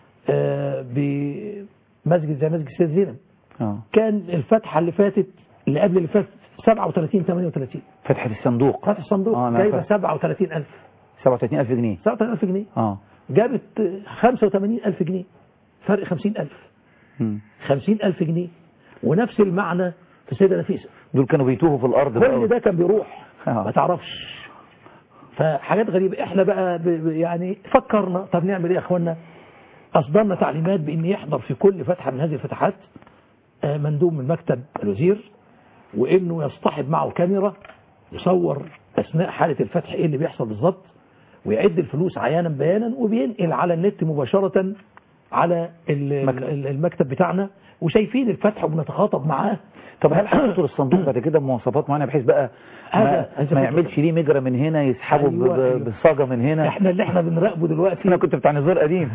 B: آه، بمسجد زي مسجد سيد زينب
A: اه
B: كان الفتحه اللي فاتت اللي قبل اللي فاتت 37 38
A: فتحة الصندوق
B: فتح الصندوق
A: آه، أنا
B: جايبه
A: فاهم.
B: 37000
A: 37000 جنيه
B: 37000 جنيه
A: اه
B: جابت 85000 جنيه فرق 50000
A: مم.
B: 50000 جنيه ونفس المعنى في سيدة نفيسة
A: دول كانوا بيتوهوا في الأرض
B: كل ده كان بيروح
A: آه.
B: ما تعرفش فحاجات غريبة احنا بقى ب... ب- يعني فكرنا طب نعمل ايه يا اخوانا اصدرنا تعليمات بان يحضر في كل فتحة من هذه الفتحات آه، مندوب من مكتب الوزير وانه يصطحب معه كاميرا يصور اثناء حالة الفتح ايه اللي بيحصل بالظبط ويعد الفلوس عيانا بيانا وبينقل على النت مباشرة على ال-
A: مكتب.
B: ال- المكتب بتاعنا وشايفين الفتح وبنتخاطب معاه
A: طب هل حطوا للصندوق بعد كده مواصفات معينه بحيث بقى ما,
B: هذا- هذا
A: ما
B: فكرة.
A: يعملش ليه مجرى من هنا يسحبه ب-
B: أيوة،
A: ب-
B: أيوة.
A: بالصاجه من هنا
B: احنا اللي احنا بنراقبه دلوقتي
A: انا كنت بتاع نزار قديم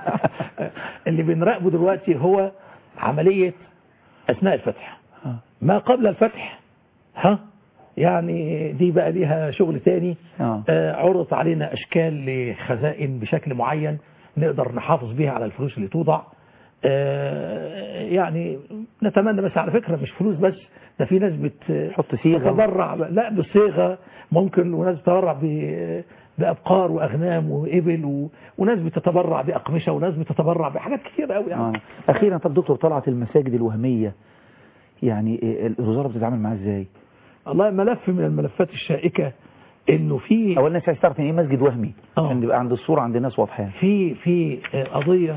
B: اللي بنراقبه دلوقتي هو عملية أثناء الفتح
A: آه.
B: ما قبل الفتح ها يعني دي بقى ليها شغل تاني
A: آه.
B: آه عرض علينا أشكال لخزائن بشكل معين نقدر نحافظ بيها على الفلوس اللي توضع آه، يعني نتمنى بس على فكرة مش فلوس بس ده في ناس بت
A: حط صيغة.
B: تتبرع ب- لا بصيغة ممكن وناس بتتبرع ب- بأبقار وأغنام وإبل و... وناس بتتبرع بأقمشة وناس بتتبرع بحاجات كتير قوي يعني.
A: آه. أخيرا طب دكتور طلعت المساجد الوهمية يعني إيه الوزارة بتتعامل معاها ازاي؟
B: والله ملف من الملفات الشائكة انه في
A: أولا الناس عايز تعرف إن إيه مسجد وهمي
B: آه.
A: عشان يبقى عند الصورة عند الناس واضحة يعني.
B: في في آه، قضية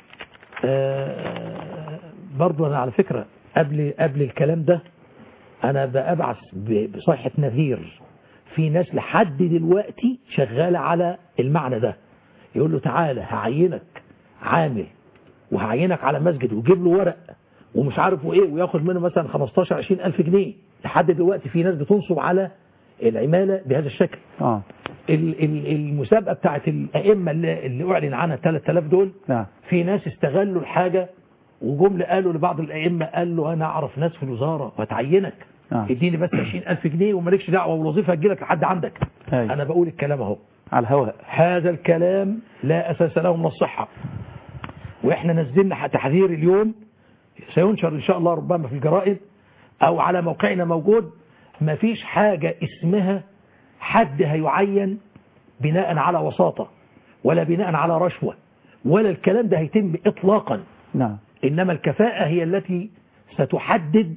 B: آه، برضو أنا على فكرة قبل قبل الكلام ده أنا بأبعث ب- بصيحة نذير في ناس لحد دلوقتي شغالة على المعنى ده يقول له تعالى هعينك عامل وهعينك على مسجد ويجيب له ورق ومش عارف ايه وياخد منه مثلا 15 20 ألف جنيه لحد دلوقتي في ناس بتنصب على العمالة بهذا الشكل
A: آه
B: ال- ال- المسابقة بتاعت الأئمة اللي, اللي أعلن عنها 3000 دول
A: نعم
B: في ناس استغلوا الحاجة وجم قالوا لبعض الأئمة قال له أنا أعرف ناس في الوزارة وهتعينك
A: آه.
B: اديني بس 20000 جنيه ومالكش دعوة والوظيفة هتجيلك لحد عندك
A: أيوة.
B: أنا بقول الكلام أهو
A: على الهواء
B: هذا الكلام لا أساس له من الصحة وإحنا نزلنا تحذير اليوم سينشر إن شاء الله ربما في الجرائد أو على موقعنا موجود ما فيش حاجة اسمها حد هيعين بناء على وساطة ولا بناء على رشوة ولا الكلام ده هيتم إطلاقا
A: نعم
B: إنما الكفاءة هي التي ستحدد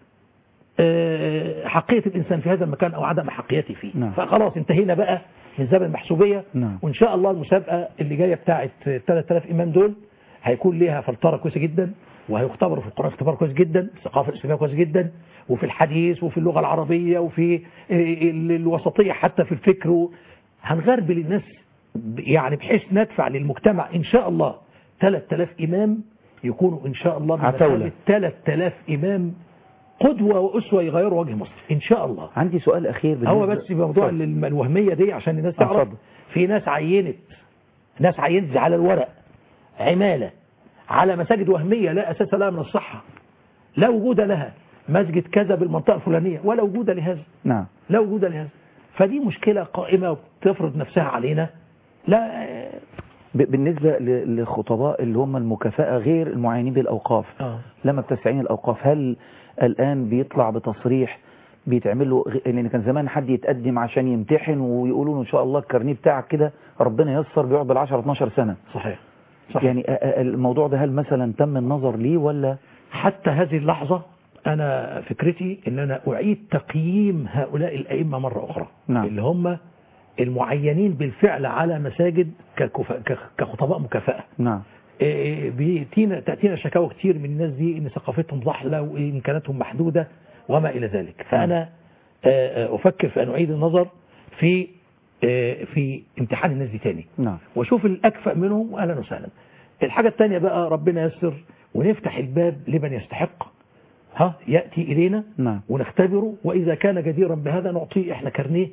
B: آه، حقية الإنسان في هذا المكان أو عدم حقيته فيه
A: نعم.
B: فخلاص انتهينا بقى من زمن المحسوبية
A: نعم.
B: وإن شاء الله المسابقة اللي جاية بتاعت 3000 إمام دول هيكون ليها فلترة كويسة جدا وهيختبروا في القرآن اختبار كويس جدا الثقافة الإسلامية كويس جدا وفي الحديث وفي اللغة العربية وفي آه، ال- الوسطية حتى في الفكر هنغربل الناس ب- يعني بحيث ندفع للمجتمع إن شاء الله 3000 إمام يكونوا إن شاء الله
A: عتاولة.
B: بمثابة 3000 إمام قدوة وأسوة يغيروا وجه مصر إن شاء الله
A: عندي سؤال أخير
B: هو
A: بالنسبة-
B: بس موضوع
A: اتفضل.
B: الم- الوهمية دي عشان الناس
A: آه،
B: تعرف
A: اتفضل.
B: في ناس عينت ناس عينت على الورق عمالة على مساجد وهمية لا أساس لها من الصحة لا وجود لها مسجد كذا بالمنطقة الفلانية ولا وجود لهذا
A: نعم
B: لا وجود لهذا فدي مشكلة قائمة وتفرض نفسها علينا لا
A: ب- بالنسبة ل- لخطباء اللي هم المكافأة غير المعينين بالأوقاف
B: آه.
A: لما بتستعين الأوقاف هل الآن بيطلع بتصريح بيتعمل له غ- لأن كان زمان حد يتقدم عشان يمتحن ويقولوا له إن شاء الله الكارنيه بتاعك كده ربنا ييسر بيقعد بال 10 12 سنة
B: صحيح صحيح
A: يعني آه، آه، الموضوع ده هل مثلا تم النظر ليه ولا
B: حتى هذه اللحظة أنا فكرتي أن أنا أعيد تقييم هؤلاء الأئمة مرة أخرى
A: نعم.
B: اللي هم المعينين بالفعل على مساجد ككفا- ك- كخطباء مكافأة
A: نعم
B: إيه، بيتينا تأتينا شكاوى كتير من الناس دي ان ثقافتهم ضحلة وامكاناتهم محدودة وما الى ذلك فانا آه، آه، افكر في ان اعيد النظر في آه، في امتحان الناس دي تاني
A: نعم
B: واشوف الاكفأ منهم واهلا وسهلا الحاجة التانية بقى ربنا يسر ونفتح الباب لمن يستحق ها يأتي إلينا
A: نعم.
B: ونختبره وإذا كان جديرا بهذا نعطيه إحنا كرنيه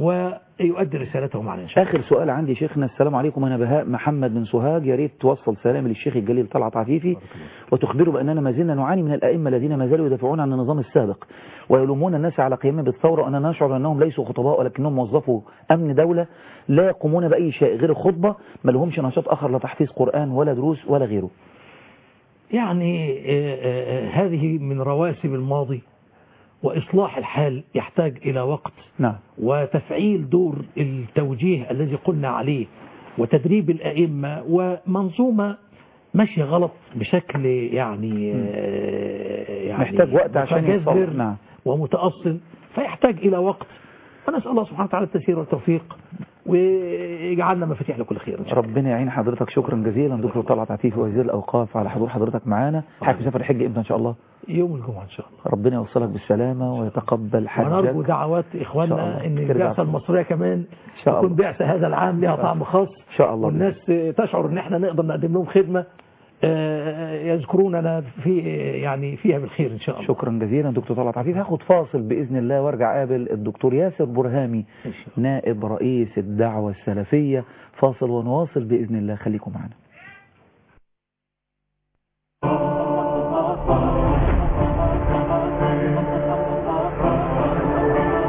B: ويؤدي رسالته معنا إن شاء الله
A: آخر سؤال عندي شيخنا السلام عليكم أنا بهاء محمد من سوهاج يا ريت توصل سلامي للشيخ الجليل طلعت عفيفي وتخبره بأننا ما زلنا نعاني من الأئمة الذين ما زالوا يدافعون عن النظام السابق ويلومون الناس على قيامهم بالثورة وأننا نشعر أنهم ليسوا خطباء ولكنهم موظفوا أمن دولة لا يقومون بأي شيء غير الخطبة ما لهمش نشاط آخر لا تحفيظ قرآن ولا دروس ولا غيره
B: يعني آه، آه، آه، هذه من رواسب الماضي وإصلاح الحال يحتاج إلى وقت
A: نعم
B: وتفعيل دور التوجيه الذي قلنا عليه وتدريب الأئمة ومنظومة ماشية غلط بشكل يعني آه، يعني
A: محتاج وقت عشان
B: متجذر
A: يصلح، نعم.
B: ومتأصل فيحتاج إلى وقت ونسأل الله سبحانه وتعالى التسير والتوفيق ويجعلنا مفاتيح لكل خير إن شاء الله
A: ربنا يعين حضرتك شكرا جزيلا دكتور طلعت عفيفي وزير الأوقاف على حضور حضرتك معانا حضرتك مسافر حج ابن إن شاء الله
B: يوم الجمعة إن شاء الله
A: ربنا يوصلك بالسلامة ويتقبل
B: ونرجو
A: حجك
B: دعوات
A: إن شاء
B: إخواننا
A: الله.
B: إن
A: ترجع
B: البعثة
A: بخير.
B: المصرية كمان
A: شاء
B: تكون
A: الله.
B: بعثة هذا العام لها طعم خاص
A: إن شاء الله.
B: والناس تشعر إن إحنا نقدر نقدم لهم خدمة آه، يذكروننا في يعني فيها بالخير إن شاء الله
A: شكرا جزيلا دكتور طلعت عفيف هاخد فاصل بإذن الله وارجع قابل الدكتور ياسر برهامي
B: إن شاء الله.
A: نائب رئيس الدعوة السلفية فاصل ونواصل بإذن الله خليكم معنا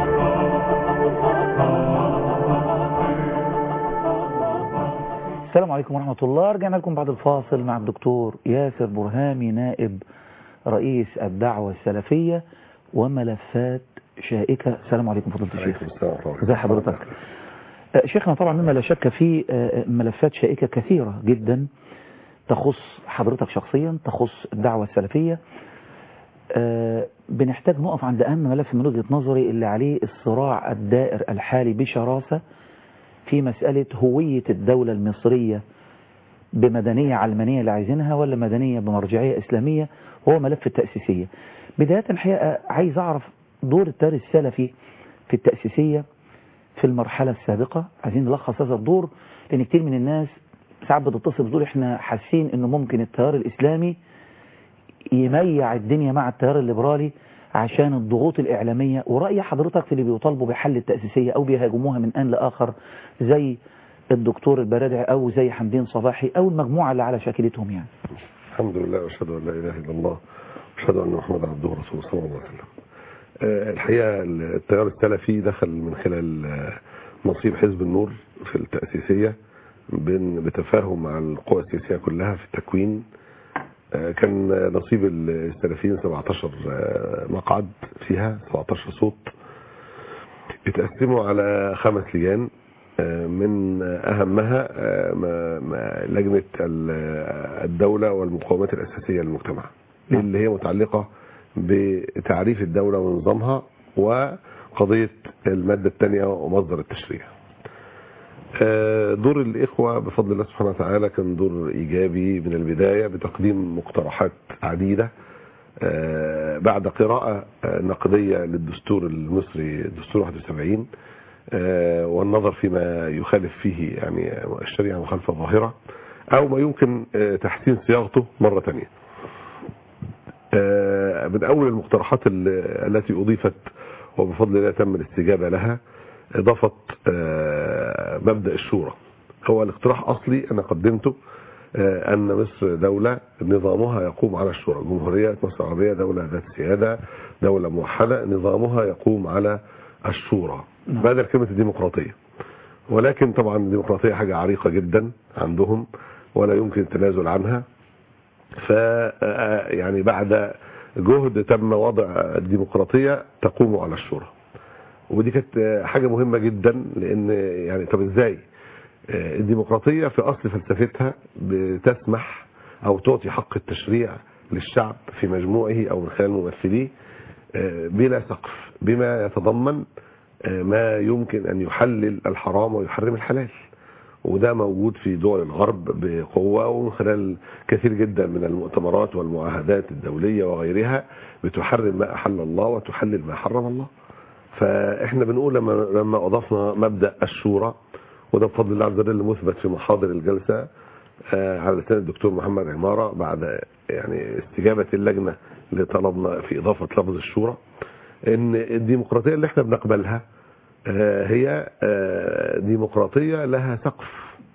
A: السلام عليكم ورحمة الله رجعنا لكم بعد الفاصل مع الدكتور ياسر برهامي نائب رئيس الدعوة السلفية وملفات شائكة السلام عليكم فضيلة الشيخ
F: عليكم السلام ورحمة الله
A: ازي حضرتك آه، شيخنا طبعا مما لا شك فيه آه، ملفات شائكة كثيرة جدا تخص حضرتك شخصيا تخص الدعوة السلفية آه، بنحتاج نقف عند أهم ملف من وجهة نظري اللي عليه الصراع الدائر الحالي بشراسة في مسألة هوية الدولة المصرية بمدنية علمانية اللي عايزينها ولا مدنية بمرجعية إسلامية وهو ملف التأسيسية بداية الحقيقة عايز أعرف دور التيار السلفي في التأسيسية في المرحلة السابقة عايزين نلخص هذا الدور لأن كتير من الناس ساعات بتتصل بتقول احنا حاسين انه ممكن التيار الإسلامي يميع الدنيا مع التيار الليبرالي عشان الضغوط الإعلامية ورأي حضرتك في اللي بيطالبوا بحل التأسيسية أو بيهاجموها من آن لآخر زي الدكتور البرادعي أو زي حمدين صباحي أو المجموعة اللي على شاكلتهم يعني
F: الحمد لله واشهد ان لا اله الا الله واشهد ان محمدا عبده ورسوله صلى الله عليه وسلم آه، الحقيقه التيار السلفي دخل من خلال آه، نصيب حزب النور في التاسيسيه بين- بتفاهم مع القوى السياسيه كلها في التكوين آه، كان نصيب السلفيين 17 آه، مقعد فيها 17 صوت اتقسموا على خمس لجان آه، من اهمها آه، ما- ما- لجنه ال- الدوله والمقومات الاساسيه للمجتمع
A: نعم.
F: اللي هي متعلقه بتعريف الدوله ونظامها وقضيه الماده الثانيه ومصدر التشريع. آه، دور الإخوة بفضل الله سبحانه وتعالى كان دور إيجابي من البداية بتقديم مقترحات عديدة آه، بعد قراءة آه، نقدية للدستور المصري الدستور 71 آه، والنظر فيما يخالف فيه يعني الشريعة مخالفة ظاهرة أو ما يمكن آه، تحسين صياغته مرة ثانية آه، من أول المقترحات ال- التي أضيفت وبفضل الله تم الاستجابة لها إضافة آه، مبدأ الشورى هو الاقتراح أصلي أنا قدمته آه، أن مصر دولة نظامها يقوم على الشورى جمهورية مصر العربية دولة ذات سيادة دولة موحدة نظامها يقوم على الشورى
A: نعم.
F: بدل كلمة الديمقراطية ولكن طبعا الديمقراطية حاجة عريقة جدا عندهم ولا يمكن التنازل عنها ف آه، يعني بعد جهد تم وضع الديمقراطية تقوم على الشورى ودي كانت آه، حاجة مهمة جدا لان يعني طب ازاي آه، الديمقراطية في اصل فلسفتها بتسمح او تعطي حق التشريع للشعب في مجموعه او من خلال ممثليه آه، بلا سقف بما يتضمن آه، ما يمكن ان يحلل الحرام ويحرم الحلال وده موجود في دول الغرب بقوة ومن خلال كثير جدا من المؤتمرات والمعاهدات الدولية وغيرها بتحرم ما أحل الله وتحلل ما حرم الله فإحنا بنقول لما, لما أضفنا مبدأ الشورى وده بفضل الله عز وجل مثبت في محاضر الجلسة آه، على لسان الدكتور محمد عمارة بعد يعني استجابة اللجنة لطلبنا في إضافة لفظ الشورى إن الديمقراطية اللي احنا بنقبلها آه، هي آه، ديمقراطية لها سقف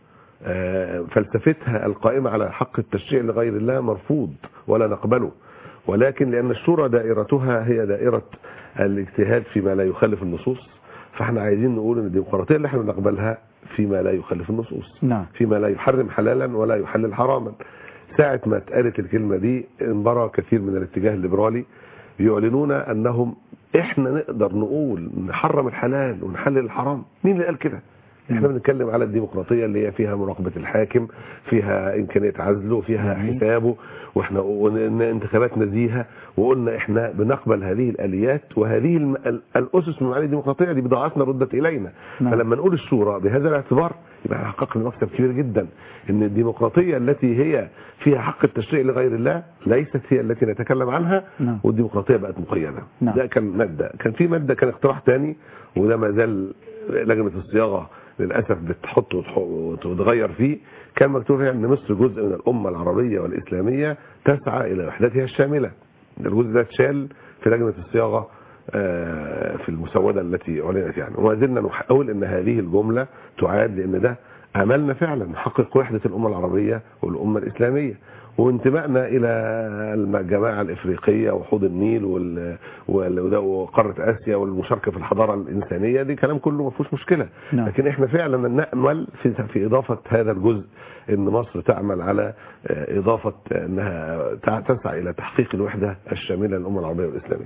F: آه، فلسفتها القائمة على حق التشريع لغير الله مرفوض ولا نقبله ولكن لأن الشورى دائرتها هي دائرة الاجتهاد فيما لا يخالف النصوص فاحنا عايزين نقول ان الديمقراطية اللي احنا بنقبلها فيما لا يخالف النصوص
A: نعم
F: فيما لا يحرم حلالا ولا يحلل حراما ساعة ما اتقالت الكلمة دي انبرى كثير من الاتجاه الليبرالي يعلنون انهم احنا نقدر نقول نحرم الحلال ونحلل الحرام مين اللي قال كده احنا بنتكلم على الديمقراطية اللي هي فيها مراقبة الحاكم فيها امكانية عزله فيها
A: جميل.
F: حسابه واحنا وإن انتخابات نزيهة وقلنا احنا بنقبل هذه الاليات وهذه الم- ال- الاسس من معاني الديمقراطية دي بضاعتنا ردت الينا
A: نعم.
F: فلما نقول الشورى بهذا الاعتبار يبقى احنا حققنا مكسب كبير جدا ان الديمقراطية التي هي فيها حق التشريع لغير الله ليست هي التي نتكلم عنها
A: نعم.
F: والديمقراطية بقت مقيدة
A: نعم.
F: ده كان مادة كان في مادة كان اقتراح تاني وده ما زال لجنة الصياغة للأسف بتحط وتح- وتغير فيه كان مكتوب فيها أن مصر جزء من الأمة العربية والإسلامية تسعى إلى وحدتها الشاملة ده الجزء ده اتشال في لجنة الصياغة آه، في المسودة التي أعلنت يعني وما زلنا نحاول أن هذه الجملة تعاد لأن ده أملنا فعلا نحقق وحدة الأمة العربية والأمة الإسلامية وانتمائنا الى الجماعه الافريقيه وحوض النيل وال- وال- وده- وقاره اسيا والمشاركه في الحضاره الانسانيه دي كلام كله ما فيهوش مشكله
A: نعم.
F: لكن احنا فعلا نامل في في اضافه هذا الجزء ان مصر تعمل على آه، اضافه انها تع- تسعى الى تحقيق الوحده الشامله للامه العربيه والاسلاميه.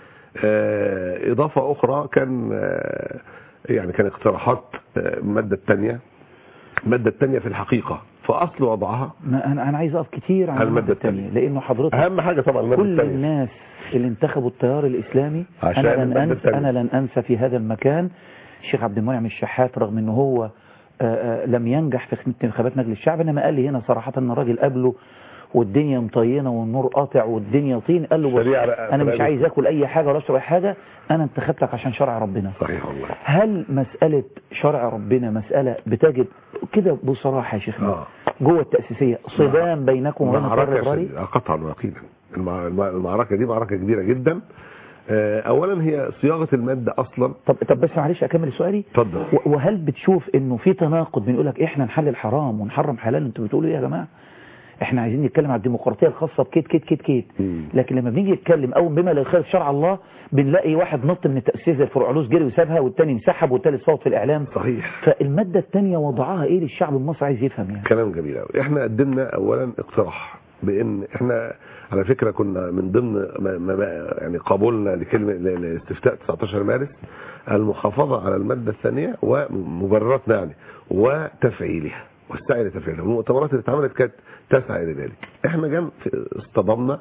F: آه، اضافه اخرى كان آه، يعني كان اقتراحات آه، الماده الثانيه الماده الثانيه في الحقيقه فاصل وضعها
A: ما انا انا عايز اقف كتير على
F: على
A: الماده
F: المادة
A: الثانيه
F: التانية.
A: لانه حضرتك
F: اهم حاجه طبعا الماده
A: كل
F: الثانيه
A: الناس اللي انتخبوا التيار الاسلامي
F: عشان
A: انا لن
F: المادة
A: انسى
F: التانية.
A: انا لن انسى في هذا المكان الشيخ عبد المنعم الشحات رغم انه هو آه، آه، لم ينجح في انتخابات مجلس الشعب انما قال لي هنا صراحه ان الراجل قابله والدنيا مطينه والنور قاطع والدنيا طين قال له بص
F: شريعة بقى-
A: انا مش
F: شريعة.
A: عايز اكل اي حاجه ولا اشرب اي حاجه انا انتخبتك عشان شرع ربنا
F: صحيح والله
A: هل مسألة شرع ربنا مسألة بتجد كده بصراحة يا شيخنا
F: آه.
A: جوه التأسيسية صدام بينكم وبين التيار
F: معركه
A: الإبراري
F: شديدة، قطعا ويقينا المع- المع- المعركه دي معركه كبيره جدا آه، اولا هي صياغه الماده اصلا
A: طب طب بس معلش أكمل سؤالي
F: اتفضل
A: و- وهل بتشوف إنه في تناقض بنقول لك إحنا نحلل حرام ونحرم حلال أنتوا بتقولوا إيه يا جماعة؟ إحنا عايزين نتكلم على الديمقراطية الخاصة بكيت كيت كيت كيت
F: مم.
A: لكن لما بنيجي نتكلم أو بما لا يخالف شرع الله بنلاقي واحد نط من التأسيس زي الفرعلوس جري وسابها والتاني انسحب والتالت صوت في الإعلام
F: صحيح
A: فالمادة الثانية وضعها إيه للشعب المصري عايز يفهم يعني
F: كلام جميل قوي احنا قدمنا اولا اقتراح بان احنا على فكره كنا من ضمن ما ما يعني قبولنا لكلمه ل- لاستفتاء 19 مارس المحافظه على الماده الثانيه ومبرراتنا يعني وتفعيلها والسعي لتفعيلها والمؤتمرات اللي اتعملت كانت تسعى الى ذلك احنا جم في- اصطدمنا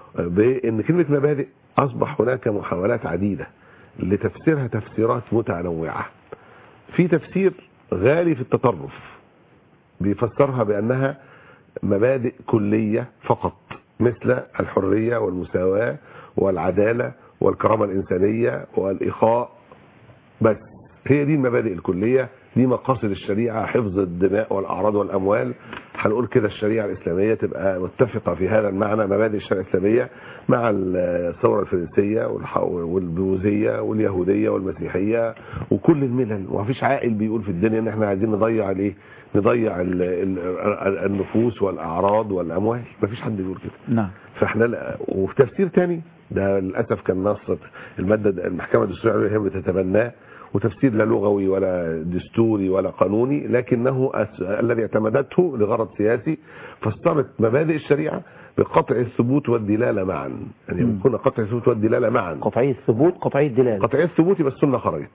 F: بان كلمه مبادئ اصبح هناك محاولات عديده لتفسيرها تفسيرات متنوعه في تفسير غالي في التطرف بيفسرها بأنها مبادئ كلية فقط مثل الحرية والمساواة والعدالة والكرامة الإنسانية والإخاء بس هي دي المبادئ الكلية دي مقاصد الشريعة حفظ الدماء والأعراض والأموال هنقول كده الشريعة الإسلامية تبقى متفقة في هذا المعنى مبادئ الشريعة الإسلامية مع الثورة الفرنسية والح- والبوذية واليهودية والمسيحية وكل الملل ومفيش عاقل بيقول في الدنيا ان احنا عايزين نضيع الايه نضيع ال- ال- ال- النفوس والاعراض والاموال مفيش حد بيقول كده
A: نعم
F: فاحنا لا وفي تفسير تاني ده للاسف كان نص الماده المحكمه الدستوريه هي بتتبناه وتفسير لا لغوي ولا دستوري ولا قانوني لكنه أس... الذي اعتمدته لغرض سياسي فسرت مبادئ الشريعه بقطع الثبوت والدلاله معا يعني
A: مم.
F: يكون قطع الثبوت والدلاله معا
A: قطعية ثبوت قطعية دلالة
F: قطعية الثبوت يبقى السنة خرجت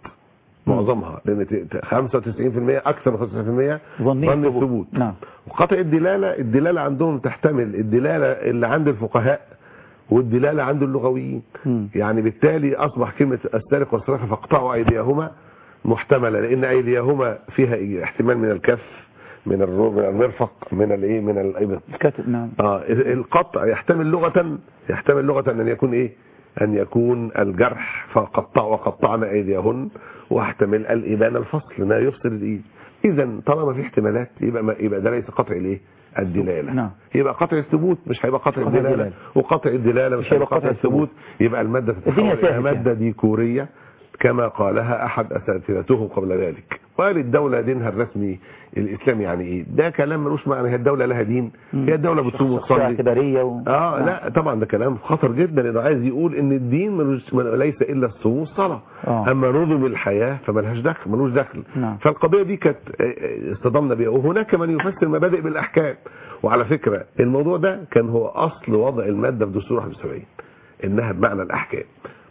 F: معظمها لان ت- ت- 95% اكثر من 95%
A: ظني
F: ظن
A: الثبوت.
F: الثبوت
A: نعم
F: وقطع الدلاله الدلاله عندهم تحتمل الدلاله اللي عند الفقهاء والدلاله عند اللغويين
A: مم.
F: يعني بالتالي اصبح كلمه السارق والسارقه فاقطعوا ايديهما محتمله لان ايديهما فيها احتمال من الكف من الرو- من المرفق من الايه من الابط
A: الكاتب نعم
F: اه القطع يحتمل لغة يحتمل لغة ان يكون ايه ان يكون الجرح فقطع وقطعنا ايديهن واحتمل الابان الفصل ما يفصل الايد اذا طالما في احتمالات يبقى ما يبقى ده ليس قطع الايه الدلاله
A: نعم.
F: يبقى قطع الثبوت مش هيبقى قطع
A: قطع
F: الدلاله
A: الدلالة.
F: وقطع الدلاله مش هيبقى قطع الثبوت يبقى الماده تتحول
A: الدنيا
F: الى
A: سهلت
F: ماده ديكوريه كما قالها احد اساتذتهم قبل ذلك وقال الدوله دينها الرسمي الاسلامي يعني ايه ده كلام ملوش معنى هي الدوله لها دين هي الدوله بتصوم
A: شخصية
F: وتصلي
A: اعتبارية و...
F: اه
A: نعم.
F: لا طبعا ده كلام خطر جدا لانه عايز يقول ان الدين ملوش مل- ليس الا الصوم والصلاه
A: آه.
F: اما نظم الحياه فملهاش دخل ملوش دخل
A: نعم.
F: فالقضيه دي كانت آه، آه، اصطدمنا بيها وهناك من يفسر المبادئ بالاحكام وعلى فكره الموضوع ده كان هو اصل وضع الماده في دستور 71 انها بمعنى الاحكام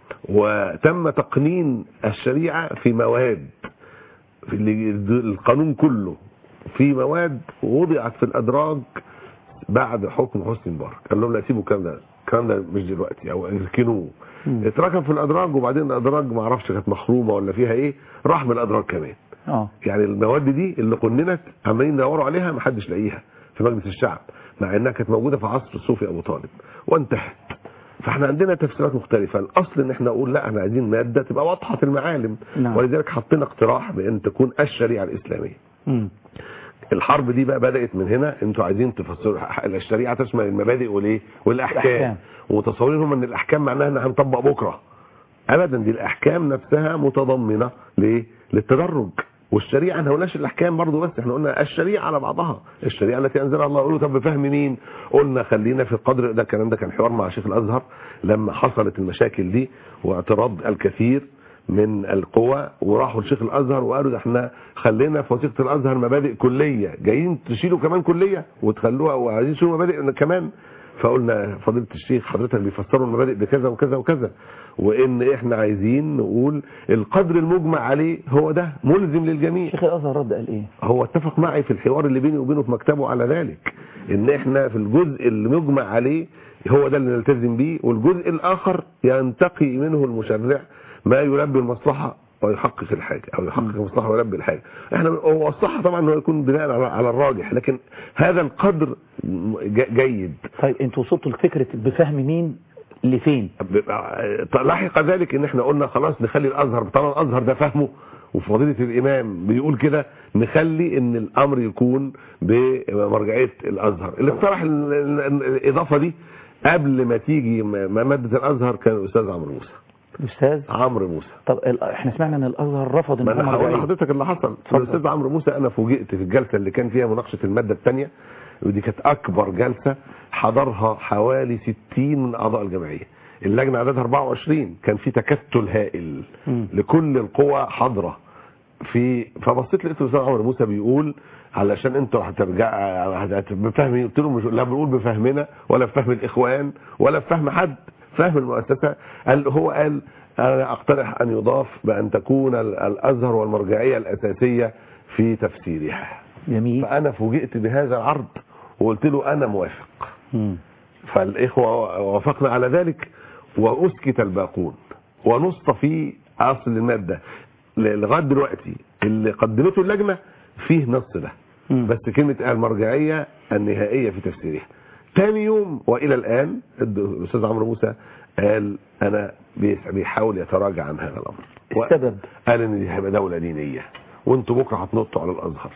F: وتم تقنين الشريعه في مواد في اللي- القانون كله في مواد وضعت في الادراج بعد حكم حسني مبارك قال لهم لا سيبوا الكلام ده الكلام ده مش دلوقتي او اركنوه
A: مم.
F: اتركن في الادراج وبعدين الادراج ما اعرفش كانت مخرومه ولا فيها ايه راح من الادراج كمان
A: اه
F: يعني المواد دي اللي قننت عمالين يدوروا عليها ما حدش لاقيها في مجلس الشعب مع انها كانت موجوده في عصر صوفي ابو طالب وانتهت فاحنا عندنا تفسيرات مختلفه الاصل ان احنا نقول لا احنا عايزين ماده تبقى واضحه المعالم
A: نعم.
F: ولذلك حطينا اقتراح بان تكون الشريعه الاسلاميه
A: مم.
F: الحرب دي بقى بدات من هنا انتوا عايزين تفسروا الشريعه تشمل المبادئ والايه والاحكام
A: الأحكام.
F: ومتصورين هم ان الاحكام معناها ان هنطبق بكره ابدا دي الاحكام نفسها متضمنه ليه للتدرج والشريعه ما قلناش الاحكام برضه بس احنا قلنا الشريعه على بعضها الشريعه التي انزلها الله قالوا طب بفهم مين قلنا خلينا في القدر ده الكلام ده كان حوار مع شيخ الازهر لما حصلت المشاكل دي واعتراض الكثير من القوى وراحوا لشيخ الازهر وقالوا ده احنا خلينا في وثيقه الازهر مبادئ كليه جايين تشيلوا كمان كليه وتخلوها وعايزين تشيلوا مبادئ كمان فقلنا فضيله الشيخ حضرتك بيفسروا المبادئ بكذا وكذا وكذا وان احنا عايزين نقول القدر المجمع عليه هو ده ملزم للجميع
A: شيخ الازهر رد قال ايه
F: هو اتفق معي في الحوار اللي بيني وبينه في مكتبه على ذلك ان احنا في الجزء اللي مجمع عليه هو ده اللي نلتزم بيه والجزء الاخر ينتقي منه المشرع ما يلبي المصلحه ويحقق الحاجه او يحقق المصلحه ويلبي الحاجه احنا هو الصح طبعا انه يكون بناء على على الراجح لكن هذا القدر ج- جيد
A: طيب انتوا وصلتوا لفكره بفهم مين لفين
F: لاحق ذلك ان احنا قلنا خلاص نخلي الازهر طالما الازهر ده فهمه وفضيله الامام بيقول كده نخلي ان الامر يكون بمرجعيه الازهر اللي اقترح ال- ال- الاضافه دي قبل ما تيجي م- ماده الازهر كان الاستاذ عمرو موسى
A: الاستاذ
F: عمرو موسى
A: طب ال- احنا سمعنا ان الازهر رفض ان
F: ما انا
A: هم
F: هقول
A: مرجعية.
F: لحضرتك اللي حصل
A: اتفضل.
F: الاستاذ عمرو موسى انا فوجئت في الجلسه اللي كان فيها مناقشه الماده الثانيه ودي كانت اكبر جلسه حضرها حوالي 60 من اعضاء الجمعيه اللجنه عددها 24 كان في تكتل هائل
A: مم.
F: لكل القوى حاضره في فبصيت لقيت الاستاذ عمرو موسى بيقول علشان انتوا هترجع بفهم قلت له مش لا بنقول بفهمنا ولا بفهم الاخوان ولا بفهم حد فهم المؤسسه قال هو قال انا اقترح ان يضاف بان تكون ال- الازهر والمرجعيه الاساسيه في تفسيرها
A: جميل
F: فانا فوجئت بهذا العرض وقلت له انا موافق
A: مم.
F: فالاخوه وافقنا على ذلك واسكت الباقون ونص في اصل الماده ل- لغايه دلوقتي اللي قدمته اللجنه فيه نص ده
A: مم.
F: بس كلمه المرجعيه النهائيه في تفسيرها تاني يوم والى الان الد- الاستاذ عمرو موسى قال انا بيس- بيحاول يتراجع عن هذا الامر و-
A: السبب
F: قال ان دي هيبقى دوله دينيه وانتوا بكره هتنطوا على الازهر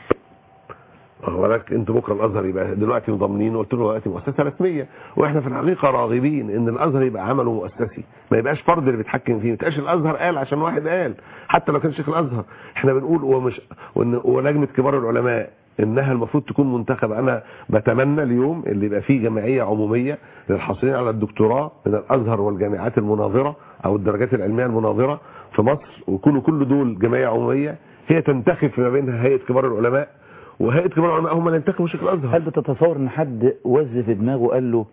F: واخد بالك انتوا بكره الازهر يبقى دلوقتي مضمنين قلت له دلوقتي مؤسسه رسميه واحنا في الحقيقه راغبين ان الازهر يبقى عمله مؤسسي ما يبقاش فرد اللي بيتحكم فيه ما تبقاش الازهر قال عشان واحد قال حتى لو كان شيخ الازهر احنا بنقول ومش وان ولجنه كبار العلماء انها المفروض تكون منتخبه انا بتمنى اليوم اللي يبقى فيه جمعيه عموميه للحاصلين على الدكتوراه من الازهر والجامعات المناظره او الدرجات العلميه المناظره في مصر ويكونوا كل دول جمعيه عموميه هي تنتخب فيما بينها هيئه كبار العلماء وهيئه كبار العلماء هم اللي ينتخبوا شيخ الازهر
A: هل بتتصور ان حد وز في دماغه قال له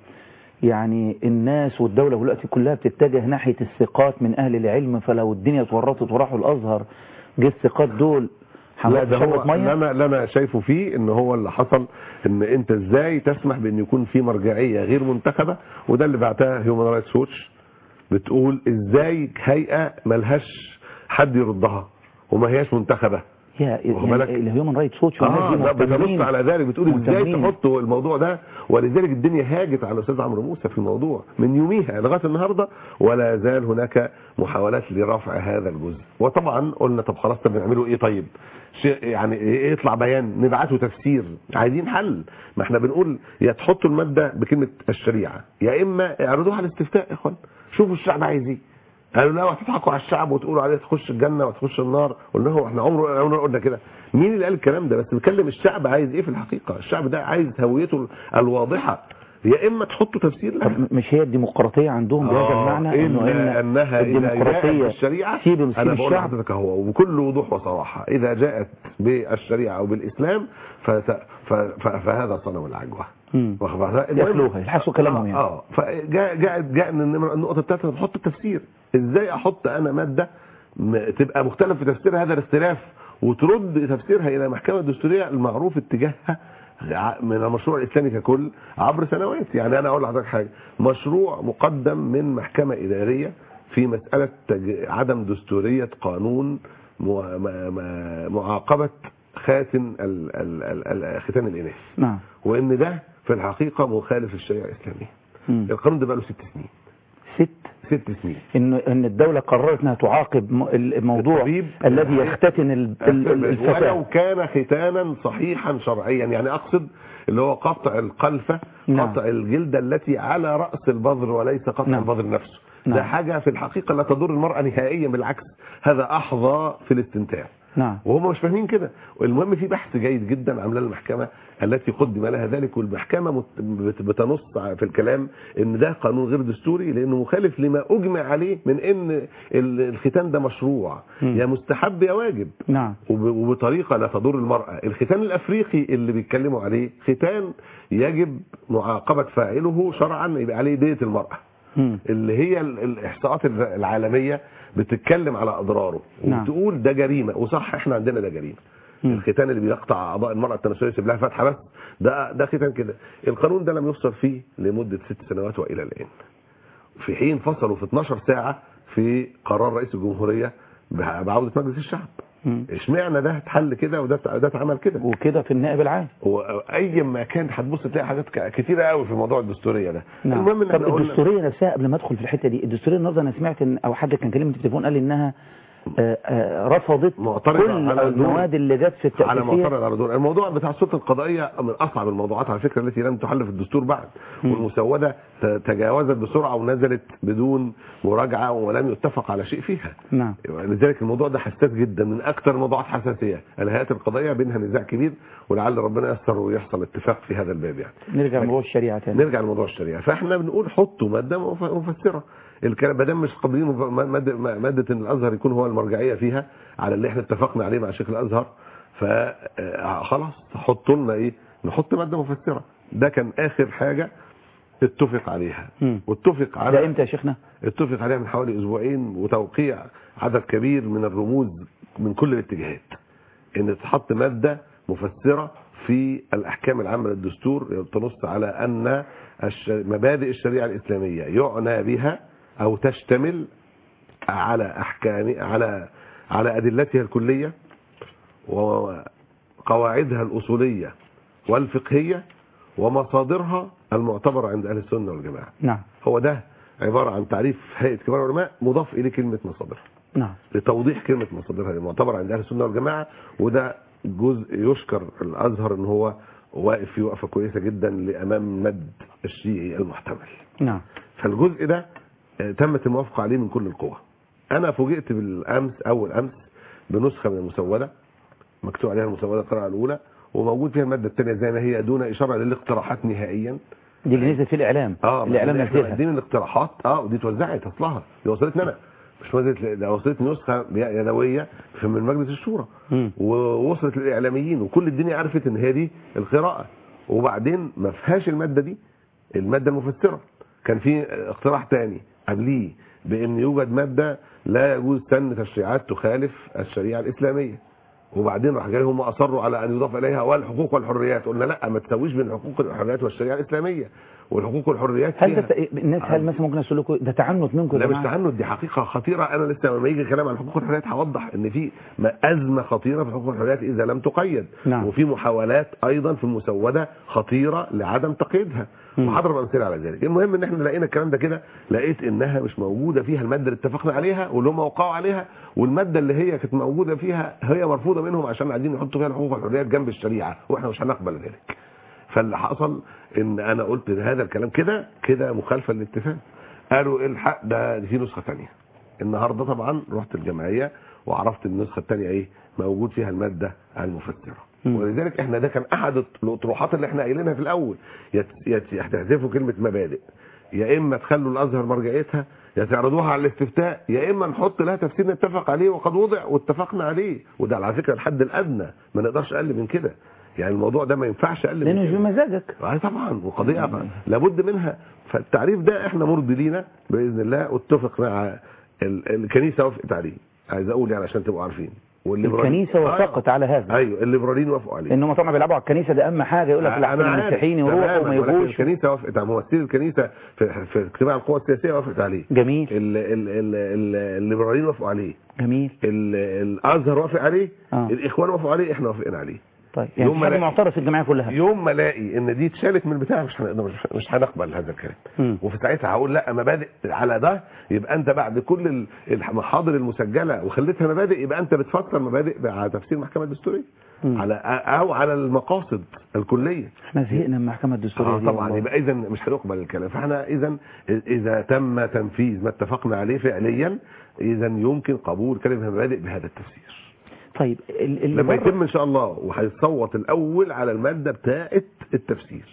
A: يعني الناس والدولة دلوقتي كلها بتتجه ناحية الثقات من أهل العلم فلو الدنيا اتورطت وراحوا الأزهر جه الثقات دول
F: لا ده هو
A: شربت
F: اللي
A: مية
F: انا اللي انا شايفه فيه ان هو اللي حصل ان انت ازاي تسمح بان يكون في مرجعيه غير منتخبه وده اللي بعتها هيومن رايتس ووتش بتقول ازاي هيئه ملهاش حد يردها وما هياش منتخبه
A: يا
F: واخد بالك؟
A: يعني الهيومن رايتس ووتش
F: اه ده بتنص على ذلك بتقول ازاي
A: مهتمين.
F: تحطوا الموضوع ده ولذلك الدنيا هاجت على الاستاذ عمرو موسى في الموضوع من يوميها لغايه النهارده ولا زال هناك محاولات لرفع هذا الجزء وطبعا قلنا طب خلاص طب نعمله ايه طيب شيء يعني إيه يطلع بيان نبعته تفسير عايزين حل ما احنا بنقول يا تحطوا الماده بكلمه الشريعه يا اما اعرضوها على الاستفتاء يا اخوان شوفوا الشعب عايز ايه قالوا لا هتضحكوا على الشعب وتقولوا عليه تخش الجنه وتخش النار قلنا هو احنا عمره عمرنا قلنا كده مين اللي قال الكلام ده بس بيكلم الشعب عايز ايه في الحقيقه الشعب ده عايز هويته الواضحه يا اما تحطوا تفسير لها
A: طب مش هي الديمقراطية عندهم بهذا
F: آه،
A: المعنى انه
F: إلا
A: ان
F: أنها إذا جاءت
A: الديمقراطية
F: بالشريعة
A: سيب
F: أنا
A: سيب
F: بقول
A: الشعب
F: لحضرتك أهو وبكل وضوح وصراحة إذا جاءت بالشريعة أو بالإسلام فت... ف... ف... فهذا صنم العجوة
A: مم.
F: واخد بالك؟
A: ياكلوها، يلحسوا كلامهم يعني.
F: اه فجاء جاءت جاء النمرة- النقطة الثالثة بحط التفسير ازاي احط انا مادة م- تبقى مختلف في تفسير هذا الاختلاف وترد تفسيرها الى المحكمة الدستورية المعروف اتجاهها ع- من المشروع الاسلامي ككل عبر سنوات يعني انا اقول لحضرتك حاجة مشروع مقدم من محكمة ادارية في مسألة تج- عدم دستورية قانون مع- مع- مع- معاقبة خاتم ال- ال- ال- ال- ختان الاناث
A: نعم
F: وان ده في الحقيقه مخالف للشريعه الاسلاميه
A: مم.
F: القانون ده بقى له ست سنين
A: ست
F: ست سنين
A: ان ان الدولة قررت انها تعاقب م- الموضوع
F: الطبيب
A: الذي يختتن ال- ال- ال-
F: ولو
A: الفتاة
F: كان ختانا صحيحا شرعيا يعني اقصد اللي هو قطع القلفه
A: نعم.
F: قطع الجلده التي على راس البذر وليس قطع
A: نعم.
F: البذر نفسه
A: نعم.
F: ده حاجه في الحقيقه لا تضر المراه نهائيا بالعكس هذا احظى في الاستمتاع
A: نعم
F: وهم مش فاهمين كده المهم في بحث جيد جدا عاملاه المحكمه التي قدم لها ذلك والمحكمه مت- بت- بتنص في الكلام ان ده قانون غير دستوري لانه مخالف لما اجمع عليه من ان ال- الختان ده مشروع
A: مم.
F: يا مستحب يا واجب
A: نعم
F: وب- وبطريقه لا تضر المراه الختان الافريقي اللي بيتكلموا عليه ختان يجب معاقبه فاعله شرعا يبقى عليه دية المراه
A: مم.
F: اللي هي ال- الاحصاءات الر- العالميه بتتكلم على اضراره
A: نعم.
F: وتقول ده جريمه وصح احنا عندنا ده جريمه
A: مم.
F: الختان اللي بيقطع اعضاء المراه التناسليه يسيب لها فتحه بس ده ده ختان كده القانون ده لم يفصل فيه لمده ست سنوات والى الان في حين فصلوا في 12 ساعه في قرار رئيس الجمهوريه بع- بعوده مجلس الشعب
A: مم.
F: اشمعنى ده اتحل كده وده ده اتعمل كده
A: وكده في النائب العام
F: واي ما كان هتبص تلاقي حاجات ك- كتيره قوي في موضوع الدستوريه ده
A: نعم
F: المهم ان
A: طب
F: احنا قلنا
A: الدستوريه نفسها قبل ما ادخل في الحته دي الدستوريه النهارده انا سمعت ان او حد كان كلمني في التليفون قال لي انها آه، آه، رفضت
F: معترضة
A: كل
F: على دول.
A: المواد اللي جت في
F: على
A: التأسيسية
F: معترض على دول الموضوع بتاع السلطه القضائيه من اصعب الموضوعات على فكره التي لم تحل في الدستور بعد
A: مم.
F: والمسوده ت- تجاوزت بسرعه ونزلت بدون مراجعه ولم يتفق على شيء فيها
A: نعم
F: لذلك الموضوع ده حساس جدا من اكثر الموضوعات حساسيه الهيئات القضائيه بينها نزاع كبير ولعل ربنا ييسر ويحصل اتفاق في هذا الباب يعني
A: نرجع لموضوع الشريعه تاني
F: نرجع لموضوع الشريعه فاحنا بنقول حطوا ماده مف- مفسره الكلام ما دام مش قابلين مف- ماده ماده ان الازهر يكون هو المرجعيه فيها على اللي احنا اتفقنا عليه مع شيخ الازهر فخلاص حطوا لنا ايه نحط ماده مفسره ده كان اخر حاجه اتفق عليها
A: مم.
F: واتفق
A: ده
F: على
A: امتى يا شيخنا
F: اتفق عليها من حوالي اسبوعين وتوقيع عدد كبير من الرموز من كل الاتجاهات ان تحط ماده مفسره في الاحكام العامه للدستور تنص على ان الش- مبادئ الشريعه الاسلاميه يعنى بها او تشتمل على احكام على على ادلتها الكليه وقواعدها الاصوليه والفقهيه ومصادرها المعتبره عند اهل السنه والجماعه
A: نعم
F: هو ده عبارة عن تعريف هيئة كبار العلماء مضاف إليه كلمة مصادرها
A: نعم
F: لتوضيح كلمة مصادرها المعتبر عند أهل السنة والجماعة وده جزء يشكر الأزهر إن هو واقف في وقفة كويسة جدا لأمام مد الشيعي المحتمل
A: نعم
F: فالجزء ده آه، تمت الموافقة عليه من كل القوى أنا فوجئت بالأمس أول أمس بنسخة من المسودة مكتوب عليها المسودة القراءة الأولى وموجود فيها المادة الثانية زي ما هي دون إشارة للاقتراحات نهائيا
A: دي اللي نزلت في الاعلام
F: اه
A: الاعلام
F: احنا
A: نزلها
F: مقدمين الاقتراحات اه ودي اتوزعت اصلها دي وصلتني انا مش وصلت ل- ده وصلت نسخه يدويه في من مجلس الشورى
A: مم.
F: ووصلت للاعلاميين وكل الدنيا عرفت ان هي دي القراءه وبعدين ما فيهاش الماده دي الماده المفسره كان في اقتراح تاني قبليه بان يوجد ماده لا يجوز سن تشريعات تخالف الشريعه الاسلاميه وبعدين راح جاي هم اصروا على ان يضاف اليها والحقوق والحريات قلنا لا ما تسويش بين الحقوق والحريات والشريعه الاسلاميه والحقوق والحريات
A: هل
F: فيها-
A: ده الناس هل مثلا ممكن اسال لكم ده تعنت منكم
F: لا
A: يا
F: مش
A: جماعه
F: تعنت دي حقيقة خطيرة أنا لسه لما يجي الكلام عن الحقوق والحريات هوضح إن في م- أزمة خطيرة في الحقوق والحريات إذا لم تقيد
A: نعم.
F: وفي محاولات أيضا في المسودة خطيرة لعدم تقييدها
A: مم.
F: وهضرب أمثلة على ذلك المهم إن إحنا لقينا الكلام ده كده لقيت إنها مش موجودة فيها المادة اللي اتفقنا عليها واللي هم وقعوا عليها والمادة اللي هي كانت موجودة فيها هي مرفوضة منهم عشان عايزين يحطوا فيها الحقوق والحريات جنب الشريعة وإحنا مش هنقبل ذلك فاللي حصل ان انا قلت إن هذا الكلام كده كده مخالفه للاتفاق قالوا الحق ده دي في نسخه ثانيه النهارده طبعا رحت الجمعيه وعرفت النسخه الثانيه ايه موجود فيها الماده المفسره
A: مم.
F: ولذلك احنا ده كان احد الاطروحات اللي احنا قايلينها في الاول يت- يت- يحتذفوا كلمه مبادئ يا اما تخلوا الازهر مرجعيتها يا تعرضوها على الاستفتاء يا اما نحط لها تفسير نتفق عليه وقد وضع واتفقنا عليه وده على فكره الحد الادنى ما نقدرش اقل من كده يعني الموضوع ده ما ينفعش اقل
A: لانه
F: من
A: مش
F: كده
A: بمزاجك
F: اه طبعا وقضيه لابد منها فالتعريف ده احنا مرضي لينا باذن الله واتفق مع ال- الكنيسه وافقت عليه عايز اقول يعني عشان تبقوا عارفين والليبراليين-
A: الكنيسه وافقت على هذا
F: ايوه الليبراليين وافقوا عليه
A: ان هم طبعا بيلعبوا على الكنيسه ده اهم حاجه يقول لك لا
F: أنا عارف
A: المسيحيين يروحوا
F: تماماً،
A: وما
F: ولكن
A: يجوش
F: الكنيسه وافقت على ممثلي الكنيسه في, في اجتماع القوى السياسيه وافقت عليه
A: جميل
F: ال- ال- ال- ال- الليبراليين وافقوا عليه
A: جميل
F: ال- الازهر وافق عليه
A: آه.
F: الاخوان وافقوا عليه احنا وافقنا عليه
A: طيب يعني
F: يوم
A: في
F: ما
A: حاجه
F: لا-
A: معترف في الجمعيه كلها
F: يوم ما الاقي ان دي اتشالت من البتاع مش هنقدر مش- مش هنقبل هذا الكلام
A: مم.
F: وفي ساعتها هقول لا مبادئ على ده يبقى انت بعد كل ال- المحاضر المسجله وخليتها مبادئ يبقى انت بتفسر مبادئ على تفسير المحكمه الدستوريه
A: مم.
F: على او على المقاصد الكليه
A: احنا زهقنا من المحكمه الدستوريه
F: اه
A: دي
F: طبعا
A: والله.
F: يبقى اذا مش هنقبل الكلام فاحنا اذا اذا تم تنفيذ ما اتفقنا عليه فعليا اذا يمكن قبول كلمه مبادئ بهذا التفسير
A: طيب ال- اللي
F: لما
A: بره-
F: يتم ان شاء الله وهيصوت الاول على الماده بتاعه التفسير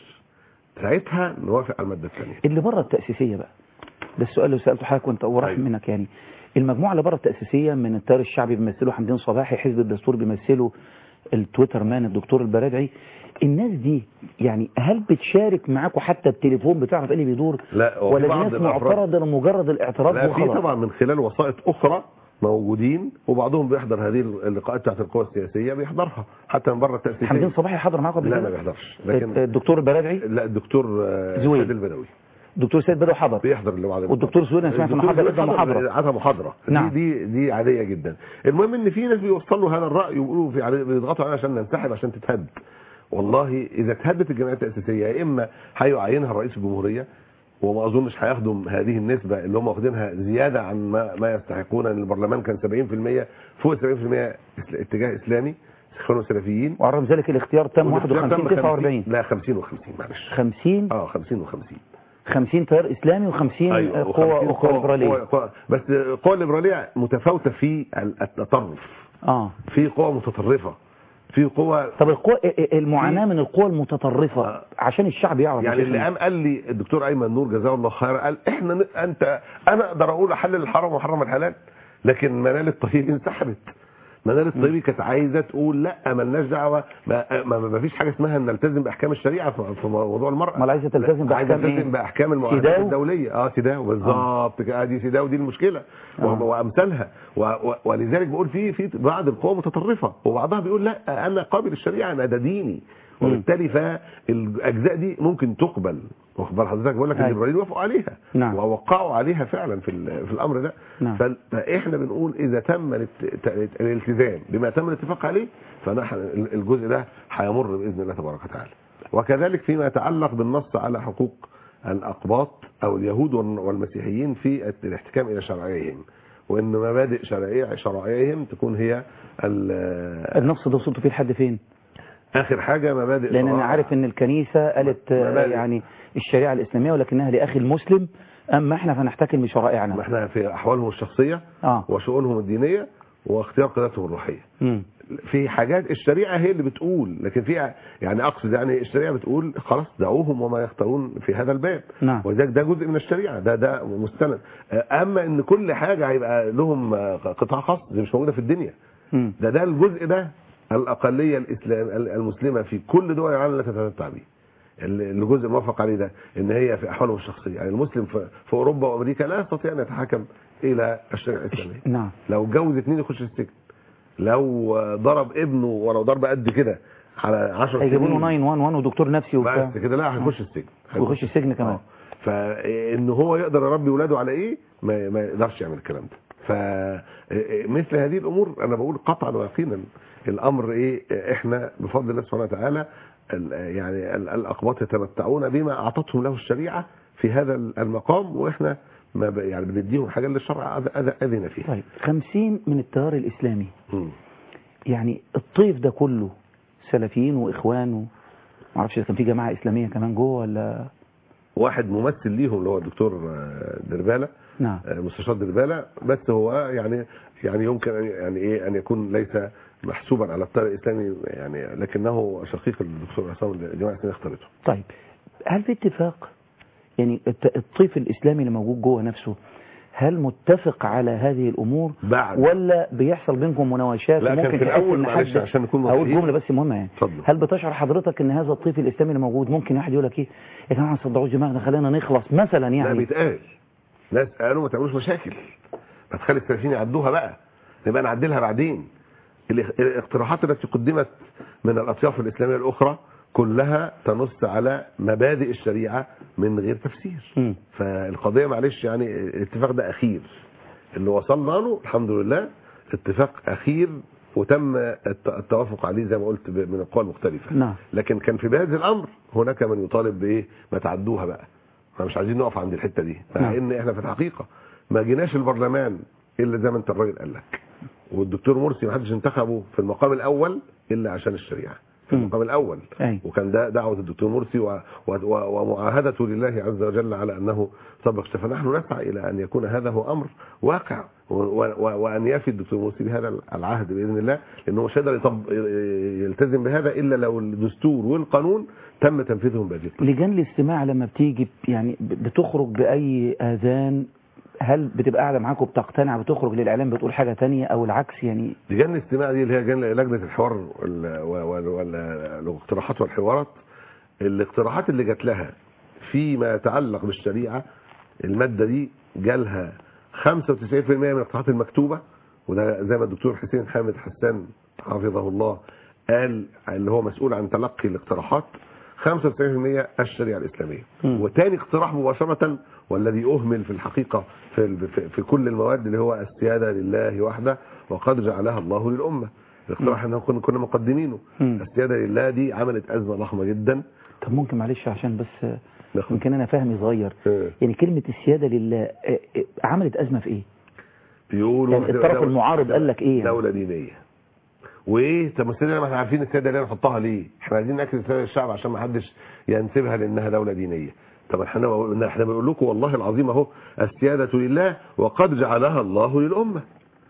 F: ساعتها نوافق على الماده الثانيه
A: اللي بره التأسيسية بقى ده السؤال اللي سألته حضرتك وانت وراح
F: أيوة.
A: منك يعني المجموعة اللي بره التأسيسية من التيار الشعبي بيمثله حمدين صباحي حزب الدستور بيمثله التويتر مان الدكتور البرادعي الناس دي يعني هل بتشارك معاكم حتى التليفون بتعرف ايه اللي بيدور
F: لا وفي
A: ولا دي
F: بعض
A: ناس
F: الأفراد-
A: معترضة لمجرد الاعتراض
F: لا في
A: وخلاص
F: طبعا من خلال وسائط اخرى موجودين وبعضهم بيحضر هذه اللقاءات بتاعت القوى السياسيه بيحضرها حتى من بره التاسيسيه
A: حمدين صباحي حضر معاكم قبل
F: لا
A: كده؟
F: ما بيحضرش لكن
A: الدكتور البرادعي
F: لا الدكتور آه،
A: زويل.
F: سيد البدوي
A: الدكتور سيد بدو حضر
F: بيحضر اللي بعد
A: والدكتور سويد انا سمعت انه
F: الدكتور
A: حضر
F: زويل
A: ادى محاضرة
F: عطى محاضره
A: نعم.
F: دي دي دي عاديه جدا المهم ان في ناس بيوصلوا هذا الراي ويقولوا في علي- بيضغطوا علينا عشان ننسحب عشان تتهد والله اذا اتهدت الجمعيه التاسيسيه يا اما هيعينها رئيس الجمهوريه وما اظنش هياخدوا هذه النسبه اللي هم واخدينها زياده عن ما, ما يستحقون ان البرلمان كان 70% فوق 70% إس- اتجاه اسلامي اخوان وسلفيين
A: وعرف ذلك الاختيار تم
F: والاختيار
A: 51
F: تم
A: 49
F: لا 50 و50 معلش
A: 50
F: اه 50 و50
A: 50 تيار اسلامي و50
F: ايوه
A: قوة قوة ليبرالية
F: قوة- قوة- بس القوى الليبراليه متفاوته في التطرف
A: اه
F: في قوى متطرفه في قوى
A: طب القوى المعاناة من القوى المتطرفة
F: آه.
A: عشان الشعب يعرف
F: يعني
A: يا
F: اللي
A: شيخنا.
F: قام قال لي الدكتور ايمن نور جزاه الله خيرا قال احنا ن- انت انا اقدر اقول احلل الحرام واحرم الحلال لكن منال الطيبي انسحبت منال الطيبي كانت عايزه تقول لا مالناش دعوه ما, ما, ما فيش حاجه اسمها ان نلتزم باحكام الشريعه في في موضوع المراه
A: امال عايزة تلتزم
F: لا، عايزه
A: بأحكام إيه؟
F: تلتزم باحكام المعاهدات
A: سيداو؟
F: الدوليه اه سيداو بالظبط كده، دي سيداو دي المشكله و-
A: آه.
F: وامثالها و- و- ولذلك بقول في في بعض القوى متطرفه وبعضها بيقول لا انا قابل الشريعه انا ده ديني
A: مم.
F: وبالتالي فالاجزاء دي ممكن تقبل واخد بال حضرتك بقول لك
A: أيوة.
F: الليبراليين وافقوا عليها
A: نعم.
F: ووقعوا عليها فعلا في ال- في الامر ده
A: نعم.
F: ف- فاحنا بنقول اذا تم الات- ت- الالتزام بما تم الاتفاق عليه فنحن الجزء ده هيمر باذن الله تبارك وتعالى وكذلك فيما يتعلق بالنص على حقوق الاقباط او اليهود والن- والمسيحيين في الاحتكام الى شرعيهم وان مبادئ شرعيه شرائعهم تكون هي ال-
A: النص ده وصلتوا فيه لحد فين
F: اخر حاجه مبادئ
A: لان انا
F: شرائع.
A: عارف ان الكنيسة قالت آه،
F: مبادئ.
A: يعني الشريعة الاسلامية ولكنها لاخي المسلم اما احنا فنحتكم
F: ما
A: بشرائعنا
F: احنا في احوالهم الشخصيه
A: اه
F: وشؤونهم الدينيه واختيار قيادتهم الروحيه
A: مم.
F: في حاجات الشريعه هي اللي بتقول لكن في يعني اقصد يعني الشريعه بتقول خلاص دعوهم وما يختارون في هذا الباب
A: نعم.
F: وذلك ده جزء من الشريعه ده ده مستند اما ان كل حاجه هيبقى لهم قطاع خاص دي مش موجوده في الدنيا
A: مم.
F: ده ده الجزء ده الاقليه الاسلام المسلمه في كل دول العالم لا تتمتع به الجزء الموافق عليه ده ان هي في احوالهم الشخصيه يعني المسلم في في اوروبا وامريكا لا يستطيع ان يتحكم الى الشريعه الاسلاميه
A: نعم
F: لو اتجوز اتنين يخش السجن لو ضرب ابنه ولو ضرب قد كده على 10
A: هيجيبوا له
F: سنين
A: 911 ودكتور نفسي وبتاع
F: بس كده لا هيخش السجن
A: ويخش السجن كمان.
F: آه. فان هو يقدر يربي ولاده على ايه ما, ما يقدرش يعمل الكلام ده فمثل هذه الامور انا بقول قطعا ويقينا الامر ايه احنا بفضل الله سبحانه وتعالى ال- يعني ال- الاقباط يتمتعون بما اعطتهم له الشريعه في هذا المقام واحنا ما ب- يعني بنديهم حاجه اللي الشرع أذ- أذ- اذن فيها
A: طيب 50 من التيار الاسلامي
F: مم.
A: يعني الطيف ده كله سلفيين واخوان و... معرفش اذا كان في جماعه اسلاميه كمان جوه ولا
F: واحد ممثل ليهم اللي هو الدكتور آه، دربالة
A: نعم
F: آه، مستشار دربالة بس هو يعني يعني يمكن أن يعني ايه ان يكون ليس محسوبا على التيار الاسلامي يعني لكنه شقيق الدكتور عصام الجماعه الاسلاميه اختارته
A: طيب هل في اتفاق يعني الت- الطيف الاسلامي اللي موجود جوه نفسه هل متفق على هذه الامور
F: بعد
A: ولا بيحصل بينكم مناوشات
F: لا، كان
A: وممكن
F: في
A: تحس
F: الأول
A: ان
F: معلش
A: حد
F: عشان نكون
A: اقول
F: واضحين.
A: جمله بس مهمه يعني
F: اتفضل.
A: هل بتشعر حضرتك ان هذا الطيف الاسلامي اللي موجود ممكن واحد يقول لك ايه يا جماعه ما تصدعوش دماغنا خلينا نخلص مثلا
F: لا
A: يعني
F: بيتقال ناس قالوا ما تعملوش مشاكل ما تخلي السلفيين يعدوها بقى نبقى نعدلها بعدين الاخ- الاقتراحات التي قدمت من الاطياف الاسلاميه الاخرى كلها تنص على مبادئ الشريعه من غير تفسير
A: مم.
F: فالقضيه معلش يعني الاتفاق ده اخير اللي وصلنا له الحمد لله اتفاق اخير وتم الت- التوافق عليه زي ما قلت ب- من القوى المختلفه
A: نعم.
F: لكن كان في بهذا الامر هناك من يطالب بايه ما تعدوها بقى احنا مش عايزين نقف عند الحته دي مع
A: نعم.
F: ان احنا في الحقيقه ما جيناش البرلمان الا زي ما انت الراجل قال لك والدكتور مرسي ما حدش انتخبه في المقام الاول الا عشان الشريعه في
A: مم.
F: المقام الاول
A: أي.
F: وكان ده دعوه الدكتور مرسي و... و... و... ومعاهدته لله عز وجل على انه سبق فنحن نسعى الى ان يكون هذا هو امر واقع و... و... وان يفي الدكتور مرسي بهذا العهد باذن الله لانه مش هيقدر يطب... يلتزم بهذا الا لو الدستور والقانون تم تنفيذهم بهذه الطريقه
A: لجان الاستماع لما بتيجي يعني بتخرج بأي آذان هل بتبقى قاعدة معاكم بتقتنع بتخرج للإعلام بتقول حاجة تانية أو العكس يعني
F: لجان الاستماع دي اللي هي جان- لجنه الحوار وال- وال- وال- والاقتراحات والحوارات الاقتراحات اللي جات لها فيما يتعلق بالشريعه الماده دي جالها 95% من الاقتراحات المكتوبه وده زي ما الدكتور حسين حامد حسان حفظه الله قال اللي هو مسؤول عن تلقي الاقتراحات 95% الشريعه الاسلاميه
A: مم.
F: وتاني اقتراح مباشره والذي اهمل في الحقيقه في, ال- في, في كل المواد اللي هو السياده لله وحده وقد جعلها الله للامه الاقتراح ان كنا كنا مقدمينه
A: مم.
F: السياده لله دي عملت ازمه ضخمه جدا
A: طب ممكن معلش عشان بس
F: ناخد-
A: يمكن أنا فهمي صغير
F: إيه.
A: يعني كلمة السيادة لله آه، آه، عملت أزمة في إيه؟
F: بيقولوا
A: يعني الطرف
F: دولة-
A: المعارض قال لك إيه يعني؟
F: دوله دينيه وايه طب السياده ما احنا عارفين السياده ليه نحطها ليه احنا عايزين ناكد السياده للشعب عشان ما حدش ينسبها لانها دوله دينيه طب احنا بقول- احنا بنقول لكم والله العظيم اهو السياده لله وقد جعلها الله للامه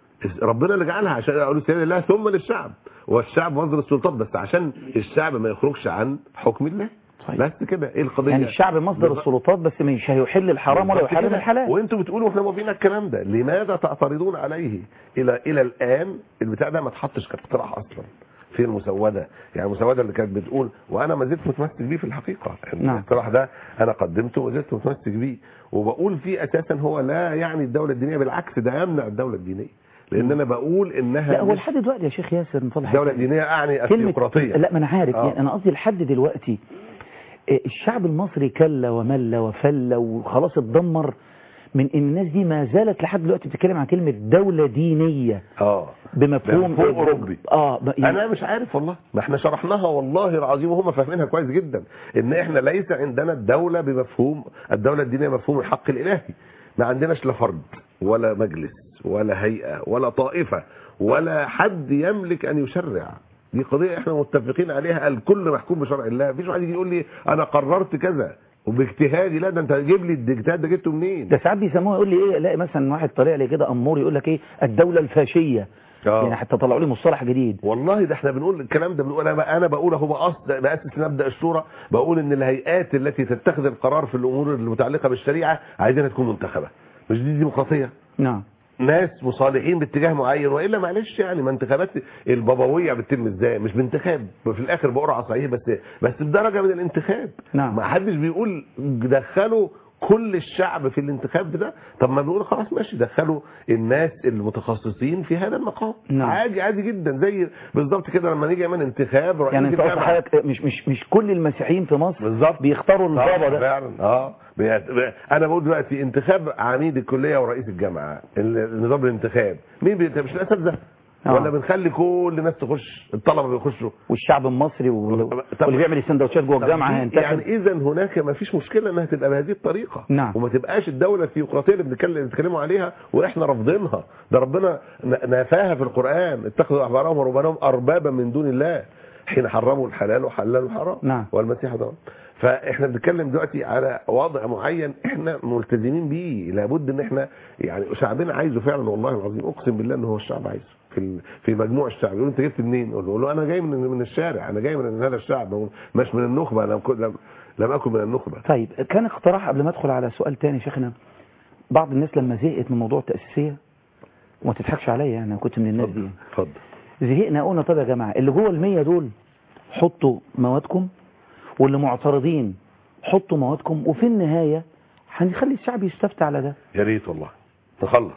F: ربنا اللي جعلها عشان يقولوا السياده لله ثم للشعب والشعب مصدر السلطات بس عشان الشعب ما يخرجش عن حكم الله
A: صحيح.
F: بس كده ايه القضيه
A: يعني الشعب مصدر
F: بالظبط.
A: السلطات بس مش هيحل الحرام ولا
F: بالظبط
A: يحرم
F: كده.
A: الحلال
F: وانتوا بتقولوا احنا موافقين على الكلام ده لماذا تعترضون عليه الى الى الان البتاع ده ما اتحطش كاقتراح اصلا في المسوده يعني المسوده اللي كانت بتقول وانا ما زلت متمسك بيه في الحقيقه يعني
A: نعم.
F: الاقتراح ده انا قدمته وزلت متمسك بيه وبقول فيه اساسا هو لا يعني الدوله الدينيه بالعكس ده يمنع الدوله الدينيه لان انا بقول انها
A: لا هو
F: مش
A: لحد دلوقتي يا شيخ ياسر من فضل
F: الدوله
A: حضرتك.
F: الدينيه اعني
A: كلمة
F: الثيوقراطيه
A: لا ما انا عارف
F: آه.
A: يعني انا قصدي لحد دلوقتي آه، الشعب المصري كل ومل وفل وخلاص اتدمر من ان الناس دي ما زالت لحد دلوقتي بتتكلم عن كلمة دولة دينية
F: اه
A: بمفهوم
F: بمفهوم أوروبي.
A: اه ب- يعني
F: انا مش عارف والله ما احنا شرحناها والله العظيم وهم فاهمينها كويس جدا ان احنا ليس عندنا الدوله بمفهوم الدوله الدينيه مفهوم الحق الالهي ما عندناش لا فرد ولا مجلس ولا هيئه ولا طائفه ولا حد يملك ان يشرع دي قضيه احنا متفقين عليها الكل محكوم بشرع الله مفيش واحد يجي يقول لي انا قررت كذا وباجتهادي لا ده انت جيب لي الاجتهاد ده جبته منين
A: ده ساعات بيسموها يقول لي ايه الاقي مثلا واحد طالع لي كده امور يقول لك ايه الدولة الفاشية
F: آه.
A: يعني حتى طلعوا لي مصطلح جديد
F: والله ده احنا بنقول الكلام ده بنقول انا انا بقول اهو بأصل باسس مبدا الشورى بقول ان الهيئات التي تتخذ القرار في الامور المتعلقه بالشريعه عايزينها تكون منتخبه مش دي ديمقراطيه
A: نعم
F: ناس مصالحين باتجاه معين والا معلش يعني ما انتخابات البابويه بتتم ازاي مش بانتخاب في الاخر بقرعه صحيح بس بس بدرجه من الانتخاب
A: نعم.
F: ما حدش بيقول دخلوا كل الشعب في الانتخاب ده طب ما نقول خلاص ماشي دخلوا الناس المتخصصين في هذا المقام
A: نعم.
F: عادي عادي جدا زي بالظبط كده لما نيجي نعمل انتخاب رئيس
A: يعني انت قصدك
F: الجامعة.
A: حضرتك مش مش مش كل المسيحيين في مصر
F: بالظبط
A: بيختاروا البابا ده
F: فعلا اه بي- بي- انا بقول دلوقتي انتخاب عميد الكليه ورئيس الجامعه ال- نظام الانتخاب مين بي... مش الاساتذه
A: آه.
F: ولا بنخلي كل الناس تخش الطلبه بيخشوا
A: والشعب المصري وال-
F: طب-
A: واللي بيعمل السندوتشات جوه
F: طب
A: الجامعه
F: دي-
A: هينتخب
F: يعني اذا هناك ما فيش مشكله انها تبقى بهذه الطريقه
A: نعم.
F: وما تبقاش الدوله الثيوقراطيه اللي بنتكلم بنتكلموا عليها واحنا رافضينها ده ربنا ن- نفاها في القران اتخذوا احبارهم ورهبانهم اربابا من دون الله حين حرموا الحلال وحللوا الحرام
A: نعم.
F: والمسيح ضرب فاحنا بنتكلم دلوقتي على وضع معين احنا ملتزمين بيه لابد ان احنا يعني شعبنا عايزه فعلا والله العظيم اقسم بالله ان هو الشعب عايزه في ال- في مجموع الشعب يقول انت جبت منين؟ اقول له انا جاي من من الشارع انا جاي من هذا الشعب مش من النخبه انا كنت- لم لم اكن من النخبه
A: طيب كان اقتراح قبل ما ادخل على سؤال تاني يا شيخنا بعض الناس لما زهقت من موضوع التأسيسية وما تضحكش عليا يعني انا كنت من الناس دي
F: اتفضل
A: زهقنا قلنا طب يا جماعة اللي جوه المية دول حطوا موادكم واللي معترضين حطوا موادكم وفي النهاية هنخلي الشعب يستفتى على ده
F: يا ريت والله نخلص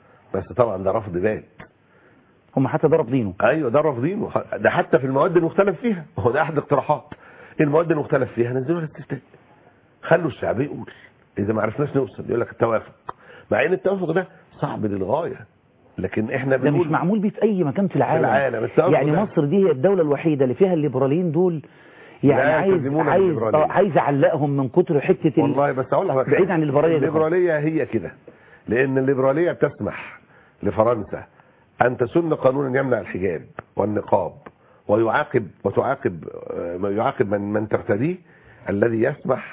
F: بس طبعا ده رفض بات
A: هم حتى ده رافضينه
F: ايوه ده رافضينه ده حتى في المواد المختلف فيها هو ده احد الاقتراحات المواد المختلف فيها نزلوا الاستفتاء خلوا الشعب يقول اذا ما عرفناش نوصل يقول لك التوافق مع ان التوافق ده صعب للغايه لكن احنا
A: ده مش
F: بنقول
A: معمول بيه في اي مكان في العالم,
F: العالم، التوافق
A: يعني
F: ده.
A: مصر دي هي الدولة الوحيدة اللي فيها الليبراليين دول يعني
F: لا
A: عايز
F: يلتزمون
A: عايز
F: بالليبرالية.
A: آه، عايز اعلقهم من كتر حتة ال-
F: والله بس اقول لك
A: بعيد عن الليبرالية دي خالص.
F: الليبراليه هي كده لان الليبراليه بتسمح لفرنسا ان تسن قانونا يمنع الحجاب والنقاب ويعاقب وتعاقب آه، يعاقب من من ترتديه الذي يسمح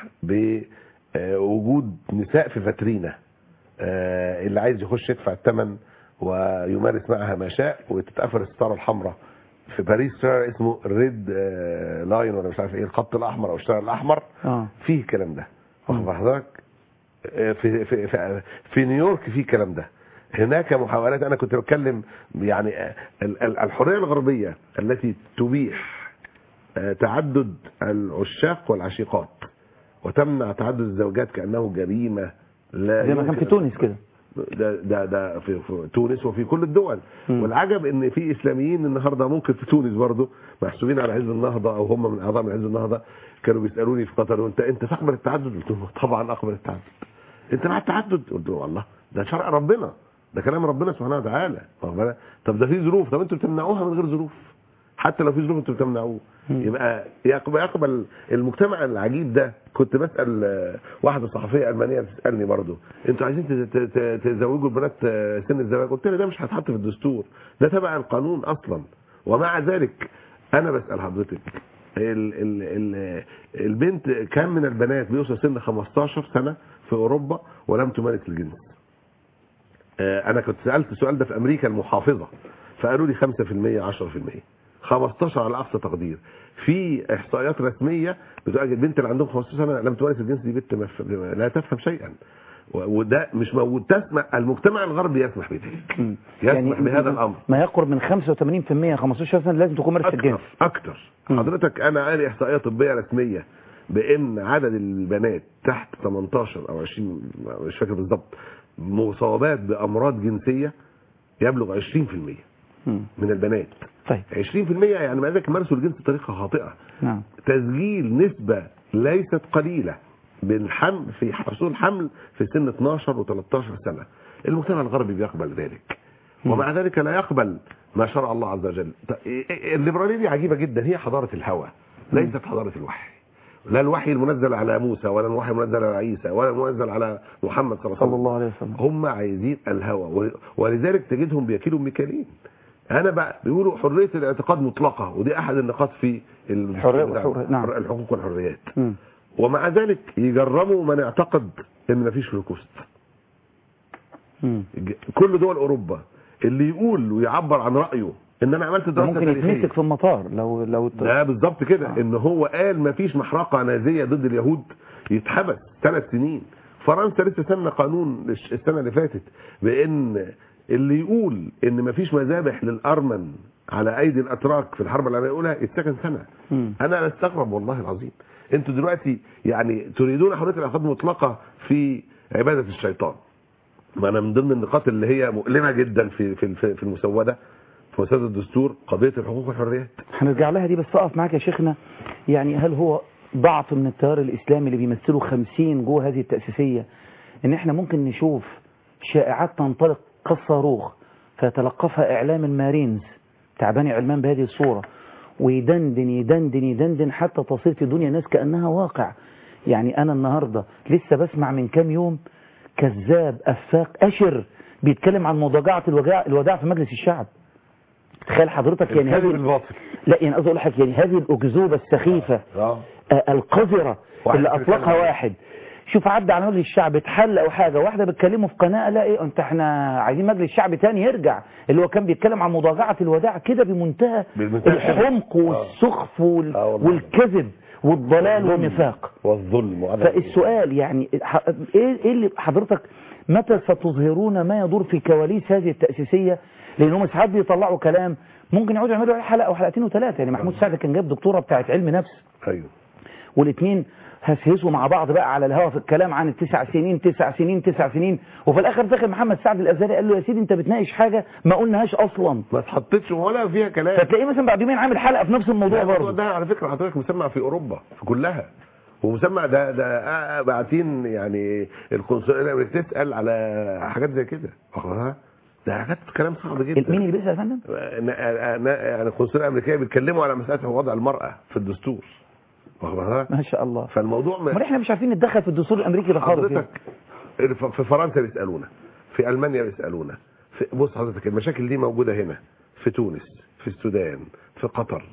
F: بوجود نساء في فترينه آه، اللي عايز يخش يدفع الثمن ويمارس معها ما شاء وتتقفل الستاره الحمراء في باريس شارع اسمه ريد لاين ولا مش عارف ايه الخط الاحمر او الشارع الاحمر
A: اه
F: فيه الكلام ده واخد بال حضرتك آه، في في في, في نيويورك في الكلام ده هناك محاولات انا كنت بتكلم يعني آه، ال- ال- الحريه الغربيه التي تبيح آه، تعدد العشاق والعشيقات وتمنع تعدد الزوجات كانه جريمه لا
A: زي ما كان في
F: يمكن-
A: تونس كده
F: ده ده ده في, في تونس وفي كل الدول
A: مم.
F: والعجب ان في اسلاميين النهارده ممكن في تونس برضه محسوبين على حزب النهضه او هم من اعضاء من حزب النهضه كانوا بيسالوني في قطر وانت انت تقبل التعدد قلت لهم طبعا اقبل التعدد انت مع التعدد قلت له والله ده شرع ربنا ده كلام ربنا سبحانه وتعالى واخد بالك؟ طب ده في ظروف طب انتوا بتمنعوها من غير ظروف حتى لو في ظروف انتوا بتمنعوه
A: مم.
F: يبقى يقبل, يقبل المجتمع العجيب ده كنت بسال آه، واحده صحفيه المانيه بتسالني برضه انتوا عايزين ت- ت- ت- تزوجوا البنات آه، سن الزواج قلت لها ده مش هيتحط في الدستور ده تبع القانون اصلا ومع ذلك انا بسال حضرتك ال ال ال البنت كم من البنات بيوصل سن 15 سنه في اوروبا ولم تمارس الجنس آه، انا كنت سالت السؤال ده في امريكا المحافظه فقالوا لي 5% 10% 15 على اقصى تقدير في احصائيات رسميه بتؤكد البنت اللي عندهم 15 سنه لم تمارس الجنس دي بنت مف- لا تفهم شيئا و- وده مش موجود تسمع المجتمع الغربي يسمح بذلك
A: مم.
F: يسمح بهذا الامر
A: ما يقرب من 85% 15 سنه لازم تكون مارست الجنس
F: اكتر اكتر
A: مم.
F: حضرتك انا قاري احصائيه طبيه رسميه بان عدد البنات تحت 18 او 20 مش فاكر بالظبط مصابات بامراض جنسيه يبلغ 20%
A: مم.
F: من البنات
A: طيب
F: 20% يعني ما ذلك مارسوا الجنس بطريقه خاطئه
A: نعم
F: تسجيل نسبة ليست قليلة بالحمل في حصول حمل في سن 12 و13 سنة المجتمع الغربي بيقبل ذلك ومع ذلك لا يقبل ما شرع الله عز وجل ط- الليبرالية دي عجيبة جدا هي حضارة الهوى ليست حضارة الوحي لا الوحي المنزل على موسى ولا الوحي المنزل على عيسى ولا المنزل على محمد صلى الله عليه
A: صلى
F: وسلم
A: الله عليه وسلم
F: هم عايزين الهوى و- ولذلك تجدهم بيكيلوا ميكالين انا بقى بيقولوا حريه الاعتقاد مطلقه ودي احد النقاط في ال-
A: حرية
F: بتاع-
A: والحرية، نعم.
F: الحقوق والحريات
A: مم.
F: ومع ذلك يجرموا من يعتقد ان مفيش هولوكوست
A: مم.
F: ج- كل دول اوروبا اللي يقول ويعبر عن رايه ان انا عملت دراسه
A: ممكن
F: تاريخيه
A: يتمسك في المطار لو لو
F: ده بالظبط كده
A: آه.
F: ان هو قال مفيش محرقه نازيه ضد اليهود يتحبس ثلاث سنين فرنسا لسه سنه قانون الش- السنه اللي فاتت بان اللي يقول ان مفيش مذابح للارمن على ايدي الاتراك في الحرب العالميه الاولى يتسجن سنه
A: مم.
F: انا استغرب والله العظيم انتوا دلوقتي يعني تريدون حريه الاعتقاد المطلقه في عباده الشيطان ما انا من ضمن النقاط اللي هي مؤلمه جدا في في في المسوده في مسوده الدستور قضيه الحقوق والحريات
A: هنرجع لها دي بس اقف معاك يا شيخنا يعني هل هو ضعف من التيار الاسلامي اللي بيمثلوا 50 جوه هذه التاسيسيه ان احنا ممكن نشوف شائعات تنطلق كالصاروخ فيتلقفها اعلام المارينز تعبان علمان بهذه الصوره ويدندن يدندن يدندن حتى تصير في دنيا الناس كانها واقع يعني انا النهارده لسه بسمع من كام يوم كذاب افاق اشر بيتكلم عن مضاجعه الوداع الوداع في مجلس الشعب تخيل حضرتك يعني
F: الكذب
A: هذه
F: الباطل
A: لا يعني قصدي اقول لك يعني هذه الاكذوبه السخيفه
F: اه
A: آه، القذره
F: واحد
A: اللي
F: بيتكلم
A: اطلقها
F: عنها.
A: واحد شوف عدى على مجلس الشعب اتحل او حاجه واحده بتكلمه في قناه لا ايه انت احنا عايزين مجلس الشعب تاني يرجع اللي هو كان بيتكلم عن مضاجعه الوداع كده بمنتهى
F: بمنتهى
A: الحمق والسخف وال...
F: آه والله.
A: والكذب والضلال
F: والظلم.
A: والنفاق
F: والظلم وعدم
A: فالسؤال يعني ح- ايه ايه اللي حضرتك متى ستظهرون ما يدور في كواليس هذه التأسيسية لانهم ساعات بيطلعوا كلام ممكن يقعدوا يعملوا عليه حلقة او حلقتين وثلاثة يعني محمود سعد كان جايب دكتورة بتاعت علم نفس
F: ايوه
A: والاثنين هسهسوا مع بعض بقى على الهوا في الكلام عن التسع سنين تسع سنين تسع سنين وفي الاخر دخل محمد سعد الازهري قال له يا سيدي انت بتناقش حاجة ما قلناهاش اصلا
F: ما اتحطتش ولا فيها كلام
A: فتلاقيه مثلا بعد يومين عامل حلقة في نفس الموضوع
F: لا، الموضوع
A: برضه
F: ده على فكره حضرتك مسمع في اوروبا في كلها ومسمع ده ده آه، باعتين يعني القنصليه الامريكيه تسال على حاجات زي كده واخدها؟ ده حاجات كلام صعب جدا
A: مين اللي بيسأل يا فندم؟
F: ن- ن- يعني القنصليه الامريكيه بيتكلموا على مساله وضع المراه في الدستور واخدها؟
A: ما شاء الله
F: فالموضوع
A: امال احنا مش عارفين نتدخل في الدستور الامريكي ده خالص يعني.
F: حضرتك في فرنسا بيسالونا في المانيا بيسالونا في بص حضرتك المشاكل دي موجوده هنا في تونس في السودان في قطر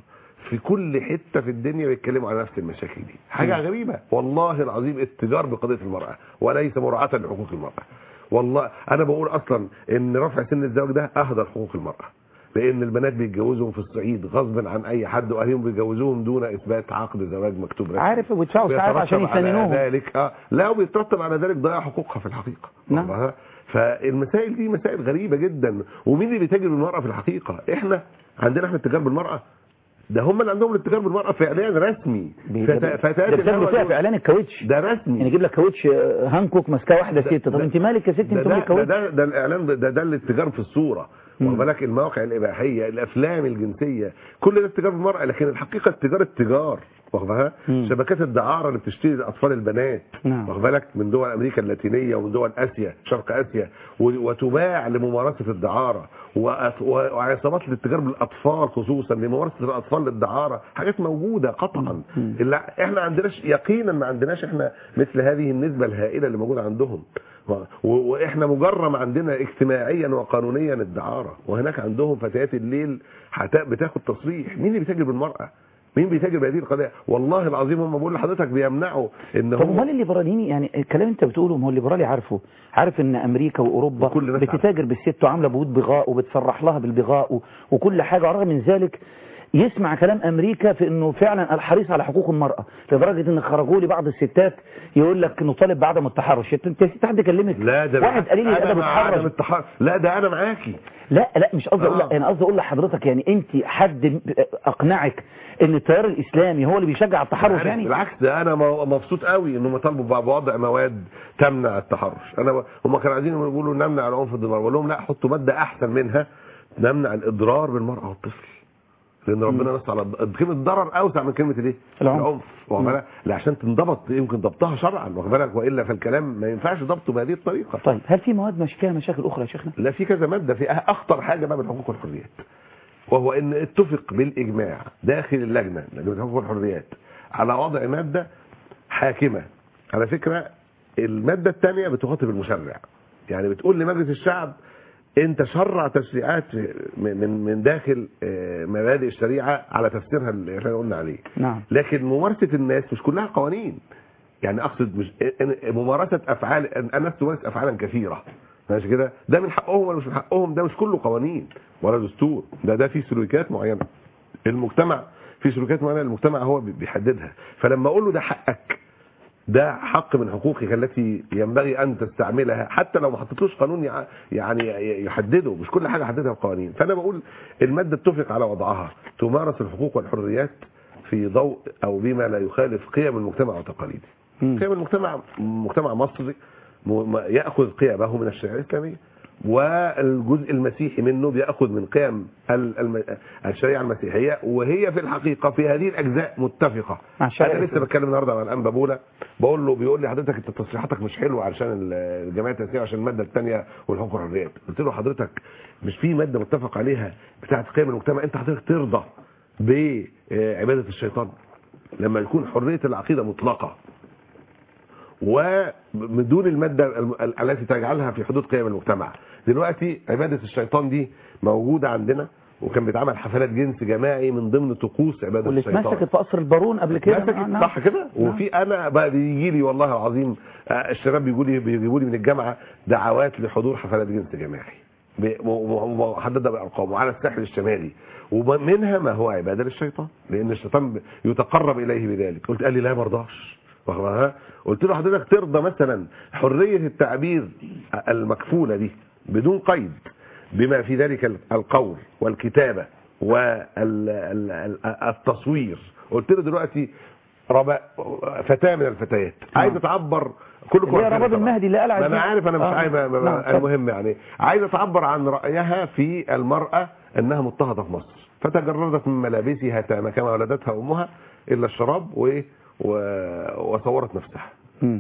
F: في كل حته في الدنيا بيتكلموا على نفس المشاكل دي حاجه غريبه والله العظيم اتجار بقضيه المراه وليس مراعاه لحقوق المراه والله انا بقول اصلا ان رفع سن الزواج ده اهدى لحقوق المراه لان البنات بيتجوزهم في الصعيد غصب عن اي حد واهلهم بيجوزوهم دون اثبات عقد زواج مكتوب رسمي
A: عارف وبيدفعوا ساعات عشان
F: ويترتب على
A: يسننوهم
F: ذلك اه لا وبيترتب على ذلك ضياع حقوقها في الحقيقه
A: نعم.
F: والله. فالمسائل دي مسائل غريبه جدا ومين اللي بيتاجر بالمراه في الحقيقه احنا عندنا احنا التجار بالمراه ده هم اللي عندهم الاتجار بالمراه فعليا رسمي فت- فتاه
A: ده بتاخدوا
F: الهوى
A: فيها
F: دول-
A: في اعلان الكاوتش
F: ده
A: يعني
F: رسمي
A: يجيب لك كاوتش آه، هانكوك ماسكاه واحده ست طب
F: ده-
A: انت مالك يا ست
F: ده
A: انت
F: ده,
A: مالك
F: ده,
A: كاوتش
F: ده, ده الاعلان ده, ده الاتجار في الصوره
A: مم.
F: واخد بالك المواقع الاباحيه الافلام الجنسيه كل ده اتجار بالمراه لكن الحقيقه التجاره التجار واخد بالها
A: مم.
F: شبكات الدعاره اللي بتشتري الاطفال البنات
A: نعم.
F: واخد بالك من دول امريكا اللاتينيه ومن دول اسيا شرق اسيا و- وتباع لممارسه الدعاره وأت- و- وعصابات للتجار بالاطفال خصوصا لممارسه الاطفال للدعاره حاجات موجوده قطعا
A: مم.
F: اللي احنا عندناش يقينا ما عندناش احنا مثل هذه النسبه الهائله اللي موجوده عندهم و- و- واحنا مجرم عندنا اجتماعيا وقانونيا الدعاره وهناك عندهم فتيات الليل حت- بتاخد تصريح مين اللي بيتاجر بالمراه مين بيتاجر بهذه القضيه والله العظيم هم بقول لحضرتك بيمنعوا ان
A: طب
F: هم
A: امال الليبراليين يعني الكلام انت بتقوله ما هو الليبرالي عارفه عارف ان امريكا واوروبا
F: وكل الناس
A: بتتاجر بالست وعامله بيوت بغاء وبتصرح لها بالبغاء و- وكل حاجه على الرغم من ذلك يسمع كلام امريكا في انه فعلا الحريص على حقوق المراه لدرجه ان خرجوا لي بعض الستات يقول لك نطالب بعدم التحرش انت انت ست حد كلمك
F: لا ده
A: واحد قليل
F: أنا
A: الادب
F: مع عدم
A: اتحرش
F: التحرش لا ده انا معاكي
A: لا لا مش قصدي اقول
F: آه.
A: انا قصدي اقول لحضرتك يعني انت حد اقنعك ان التيار الاسلامي هو اللي بيشجع التحرش
F: عارف،
A: يعني
F: بالعكس ده انا م- مبسوط قوي انهم طالبوا بوضع مواد تمنع التحرش انا ب- هم كانوا عايزين يقولوا نمنع العنف ضد المراه بقول لهم لا حطوا ماده احسن منها نمنع الاضرار بالمراه والطفل لان ربنا نص على الض- كلمه ضرر اوسع من كلمه الايه؟
A: العنف.
F: واخد بالك؟ لا عشان تنضبط يمكن ضبطها شرعا واخد بالك والا فالكلام ما ينفعش ضبطه بهذه الطريقه
A: طيب هل في مواد مش فيها مشاكل اخرى يا شيخنا
F: لا في كذا ماده في أه- اخطر حاجه بقى من الحقوق والحريات وهو ان اتفق بالاجماع داخل اللجنه لجنه الحقوق والحريات على وضع ماده حاكمه على فكره الماده الثانيه بتخاطب المشرع يعني بتقول لمجلس الشعب انت شرع تشريعات من من- من داخل آه، مبادئ الشريعه على تفسيرها اللي احنا قلنا عليه
A: نعم
F: لكن ممارسه الناس مش كلها قوانين يعني اقصد مش إن- ممارسه افعال أن- الناس تمارس افعالا كثيره ماشي كده ده من حقهم ولا مش من حقهم ده مش كله قوانين ولا دستور ده ده في سلوكيات معينه المجتمع في سلوكيات معينه المجتمع هو بي- بيحددها فلما اقول له ده حقك ده حق من حقوقك التي ينبغي ان تستعملها حتى لو ما حطيتلوش قانون يع- يعني يحدده مش كل حاجه حددها القوانين فانا بقول الماده اتفق على وضعها تمارس الحقوق والحريات في ضوء او بما لا يخالف قيم المجتمع وتقاليده
A: مم.
F: قيم المجتمع مجتمع مصري م- م- ياخذ قيمه من الشريعه الاسلاميه والجزء المسيحي منه بياخذ من قيم ال- الم- الشريعه المسيحيه وهي في الحقيقه في هذه الاجزاء متفقه
A: مع الشريعة
F: انا لسه
A: الإسلامية.
F: بتكلم النهارده مع الانبا بولا بقول له بيقول لي حضرتك انت تصريحاتك مش حلوه علشان ال- الجمعيه التاسيسيه عشان الماده الثانيه والحقوق والحريات قلت له حضرتك مش في ماده متفق عليها بتاعه قيم المجتمع انت حضرتك ترضى بعباده الشيطان لما يكون حريه العقيده مطلقه ومن دون المادة الم- ال- التي تجعلها في حدود قيم المجتمع دلوقتي عبادة الشيطان دي موجودة عندنا وكان بيتعمل حفلات جنس جماعي من ضمن طقوس عبادة
A: واللي
F: الشيطان
A: اتمسكت في قصر البارون قبل كده
F: مسكت
A: نعم.
F: صح كده
A: نعم.
F: وفي انا بقى بيجي لي والله العظيم آه، الشباب بيجوا لي بيجيبوا لي من الجامعه دعوات لحضور حفلات جنس جماعي ب- م- م- محدده بارقام وعلى الساحل الشمالي ومنها ما هو عباده للشيطان لان الشيطان ب- يتقرب اليه بذلك قلت قال لي لا ما ارضاش واخد بالك؟ قلت له حضرتك ترضى مثلا حريه التعبير المكفوله دي بدون قيد بما في ذلك القول والكتابه والتصوير قلت له دلوقتي ربا فتاه من الفتيات عايزه تعبر كلكم
A: اللي هي
F: عارفينها
A: رباب
F: طبعاً.
A: المهدي اللي قلعت
F: ما انا
A: دي.
F: عارف انا مش
A: آه.
F: عايز ما- ما-
A: نعم، اتفضل.
F: المهم يعني عايزه تعبر عن رايها في المراه انها مضطهده في مصر فتجردت من ملابسها تام كما ولدتها امها الا الشراب و و- وصورت نفسها
A: مم.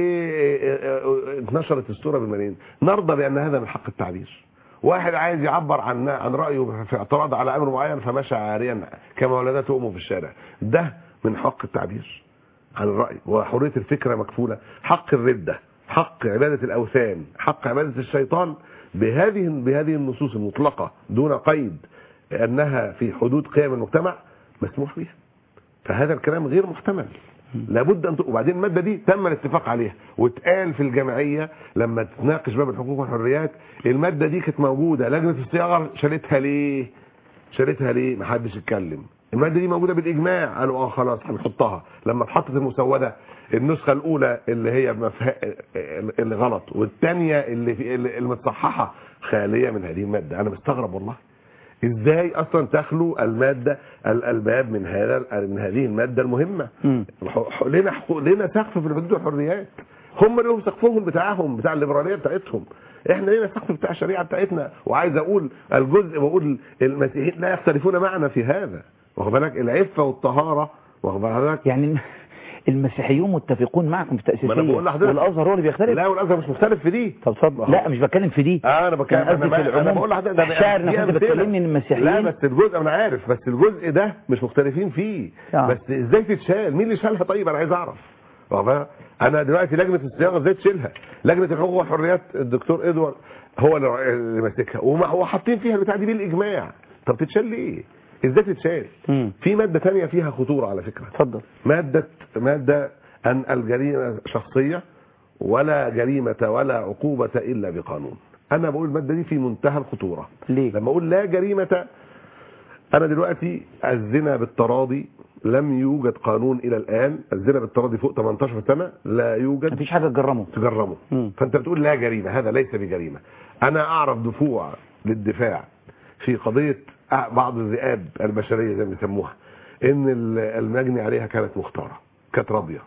F: واتنشرت الصوره بالملايين نرضى بان هذا من حق التعبير واحد عايز يعبر عن عن رايه في اعتراض على امر معين فمشى عاريا كما ولدته امه في الشارع ده من حق التعبير عن الراي وحريه الفكره مكفوله حق الرده حق عباده الاوثان حق عباده الشيطان بهذه بهذه النصوص المطلقه دون قيد انها في حدود قيم المجتمع مسموح بها فهذا الكلام غير محتمل لابد ان ت... وبعدين الماده دي تم الاتفاق عليها واتقال في الجمعيه لما تناقش باب الحقوق والحريات الماده دي كانت موجوده لجنه الصياغه شالتها ليه شالتها ليه ما حدش اتكلم الماده دي موجوده بالاجماع قالوا اه خلاص هنحطها لما اتحطت المسوده النسخه الاولى اللي هي مفه... اللي غلط والثانيه اللي في اللي المتصححه خاليه من هذه الماده انا مستغرب والله ازاي اصلا تخلو الماده الالباب من هذا من هذه الماده المهمه
A: مم.
F: ح- ح- لنا حقوق لنا سقف في الحدود والحريات هم لهم سقفهم بتاعهم بتاع الليبراليه بتاعتهم احنا لنا سقف بتاع الشريعه بتاعتنا وعايز اقول الجزء بقول المسيحيين لا يختلفون معنا في هذا واخد بالك العفه والطهاره واخد بالك
A: يعني المسيحيون متفقون معكم في
F: ما أنا بقول
A: التأسيسية
F: لحضرتك.
A: والأزهر هو اللي بيختلف
F: لا والازهر مش مختلف في دي
A: طب اتفضل لا مش بتكلم في دي
F: اه انا بتكلم
A: أنا قصدي
F: أنا
A: في
F: بقى- انا
A: العموم
F: بقول لحضرتك ده
A: شاعر انك
F: في
A: انت
F: أمثلة.
A: بتكلمني ان
F: لا
A: المسيحيين
F: بس الجزء انا عارف بس الجزء ده مش مختلفين فيه
A: آه.
F: بس ازاي تتشال مين اللي شالها طيب انا عايز اعرف واخد بالك؟ انا دلوقتي لجنه الصياغه ازاي تشيلها لجنه الحقوق والحريات الدكتور ادوارد هو اللي اللي ماسكها وما- وحاطين فيها البتاع دي بالاجماع طب تتشال ليه ازاي تتشال
A: مم.
F: في ماده تانية فيها خطوره على فكره
A: اتفضل
F: مادة مادة أن الجريمة شخصية ولا جريمة ولا عقوبة إلا بقانون أنا بقول المادة دي في منتهى الخطورة
A: ليه
F: لما أقول لا جريمة أنا دلوقتي الزنا بالتراضي لم يوجد قانون إلى الآن الزنا بالتراضي فوق 18 سنة لا يوجد
A: مفيش حاجة تجرمه
F: تجرمه
A: مم.
F: فانت بتقول لا جريمه هذا ليس بجريمه انا اعرف دفوع للدفاع في قضيه أ- بعض الذئاب البشريه زي ما بيسموها ان ال- المجني عليها كانت مختاره كانت راضيه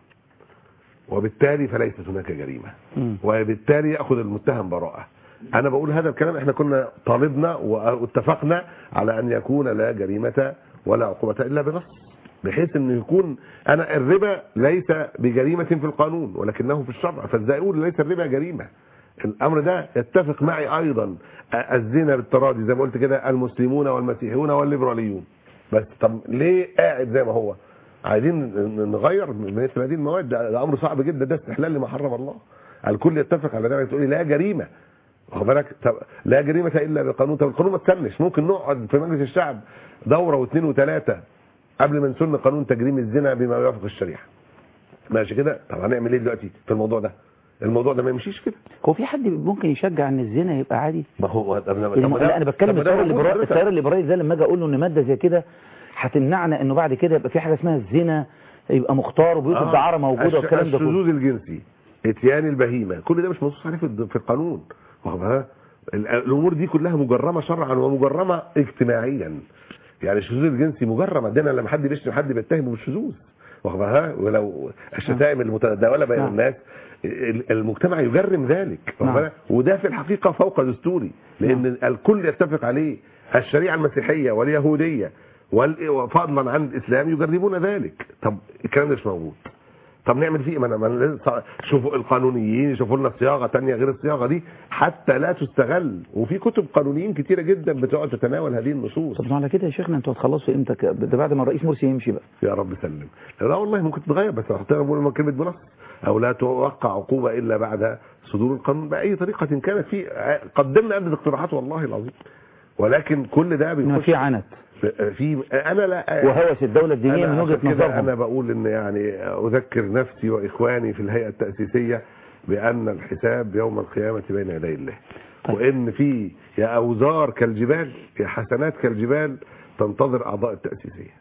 F: وبالتالي فليست هناك جريمه
A: مم.
F: وبالتالي ياخذ المتهم براءه انا بقول هذا الكلام احنا كنا طالبنا واتفقنا على ان يكون لا جريمه ولا عقوبه الا بنص بحيث انه يكون انا الربا ليس بجريمه في القانون ولكنه في الشرع فازاي اقول ليس الربا جريمه الامر ده يتفق معي ايضا الزنا بالتراضي زي ما قلت كده المسلمون والمسيحيون والليبراليون بس طب ليه قاعد زي ما هو عايزين نغير من مثل هذه المواد ده, ده امر صعب جدا ده استحلال لما حرم الله الكل يتفق على ذلك تقولي لا جريمه واخد بالك طب لا جريمه الا بقانون طب القانون ما تسنش ممكن نقعد في مجلس الشعب دوره واثنين وثلاثه قبل ما نسن قانون تجريم الزنا بما يوافق الشريعه ماشي كده طب هنعمل ايه دلوقتي في الموضوع ده الموضوع ده ما يمشيش كده
A: هو في حد ممكن يشجع ان الزنا يبقى عادي
F: ما هو طب ما-
A: الم...
F: طب ده-
A: لا انا بتكلم
F: طب ده
A: التيار
F: موجود
A: الليبرالي
F: حضرتك.
A: التيار الليبرالي ده لما اجي اقول له ان ماده زي كده هتمنعنا انه بعد كده يبقى في حاجه اسمها الزنا يبقى مختار وبيوت
F: آه.
A: الدعاره موجوده
F: الش-
A: والكلام ده كله
F: الشذوذ الجنسي اتيان البهيمه كل ده مش منصوص عليه في الد- في القانون واخد بالك؟ ال- الامور دي كلها مجرمه شرعا ومجرمه اجتماعيا يعني الشذوذ الجنسي مجرم عندنا لما حد بيشتم حد بيتهمه بالشذوذ واخد بالك؟ ولو الشتائم المتداوله بين
A: نعم.
F: الناس ال- المجتمع يجرم ذلك واخد
A: نعم.
F: بالك؟ وده في الحقيقه فوق دستوري لان الكل يتفق عليه الشريعه المسيحيه واليهوديه وال- وفضلا عن الاسلام يجربون ذلك طب الكلام ده مش موجود طب نعمل فيه إيه؟ ما انا ما أنا لازم ص- شوفوا القانونيين يشوفوا لنا صياغه تانية غير الصياغه دي حتى لا تستغل وفي كتب قانونيين كتيره جدا بتقعد تتناول هذه النصوص
A: طب ما على كده يا شيخنا انتوا هتخلصوا امتى ك- ده بعد ما الرئيس مرسي يمشي بقى
F: يا رب سلم لا والله ممكن تتغير بس هحطها بقول كلمه بنص او لا توقع عقوبه الا بعد صدور القانون باي طريقه كانت في قدمنا عده اقتراحات والله العظيم ولكن كل ده
A: انما
F: بيخش
A: في عنت
F: في انا لا
A: وهوس الدوله الدينيه
F: أنا
A: من وجهه
F: عشان كده انا
A: نظرهم
F: بقول ان يعني اذكر نفسي واخواني في الهيئه التاسيسيه بان الحساب يوم القيامه بين يدي الله
A: طيب.
F: وان في يا اوزار كالجبال يا حسنات كالجبال تنتظر اعضاء التاسيسيه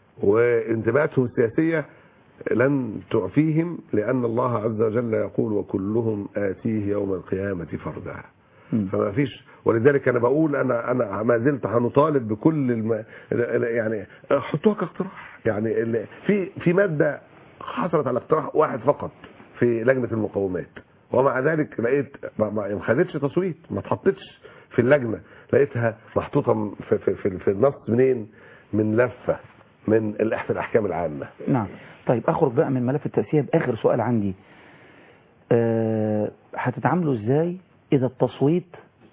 F: وانتماءاتهم السياسيه لن تعفيهم لان الله عز وجل يقول وكلهم اتيه يوم القيامه فردا
A: مم.
F: فما فيش ولذلك انا بقول انا انا ما زلت هنطالب بكل الم... يعني حطوها كاقتراح يعني ال- في في ماده حصلت على اقتراح واحد فقط في لجنه المقومات ومع ذلك لقيت ما ما ما خدتش تصويت ما اتحطتش في اللجنه لقيتها محطوطه في في في, في النص منين من لفه من الإح- الاحكام العامه
A: نعم طيب اخرج بقى من ملف التأسية باخر سؤال عندي أه هتتعاملوا ازاي اذا التصويت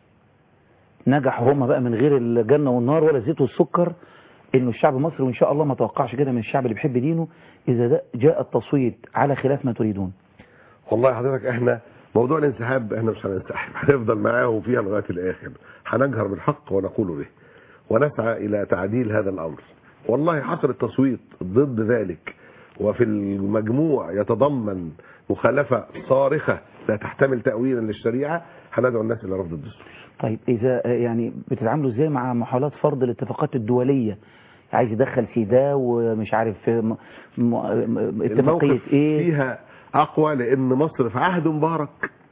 A: نجحوا هم بقى من غير الجنة والنار ولا الزيت والسكر انه الشعب المصري وان شاء الله ما توقعش كده من الشعب اللي بيحب دينه اذا ده جاء التصويت على خلاف ما تريدون
F: والله حضرتك احنا موضوع الانسحاب احنا مش هننسحب هنفضل معاهم فيها لغايه الاخر هنجهر بالحق ونقول به ونسعى الى تعديل هذا الامر والله حصل التصويت ضد ذلك وفي المجموع يتضمن مخالفة صارخة لا تحتمل تأويلا للشريعة هندعو الناس إلى رفض الدستور
A: طيب إذا يعني بتتعاملوا إزاي مع محاولات فرض الاتفاقات الدولية عايز يدخل سيدا ومش عارف م... م... اتفاقية
F: الموقف
A: إيه
F: فيها أقوى لأن مصر في عهد مبارك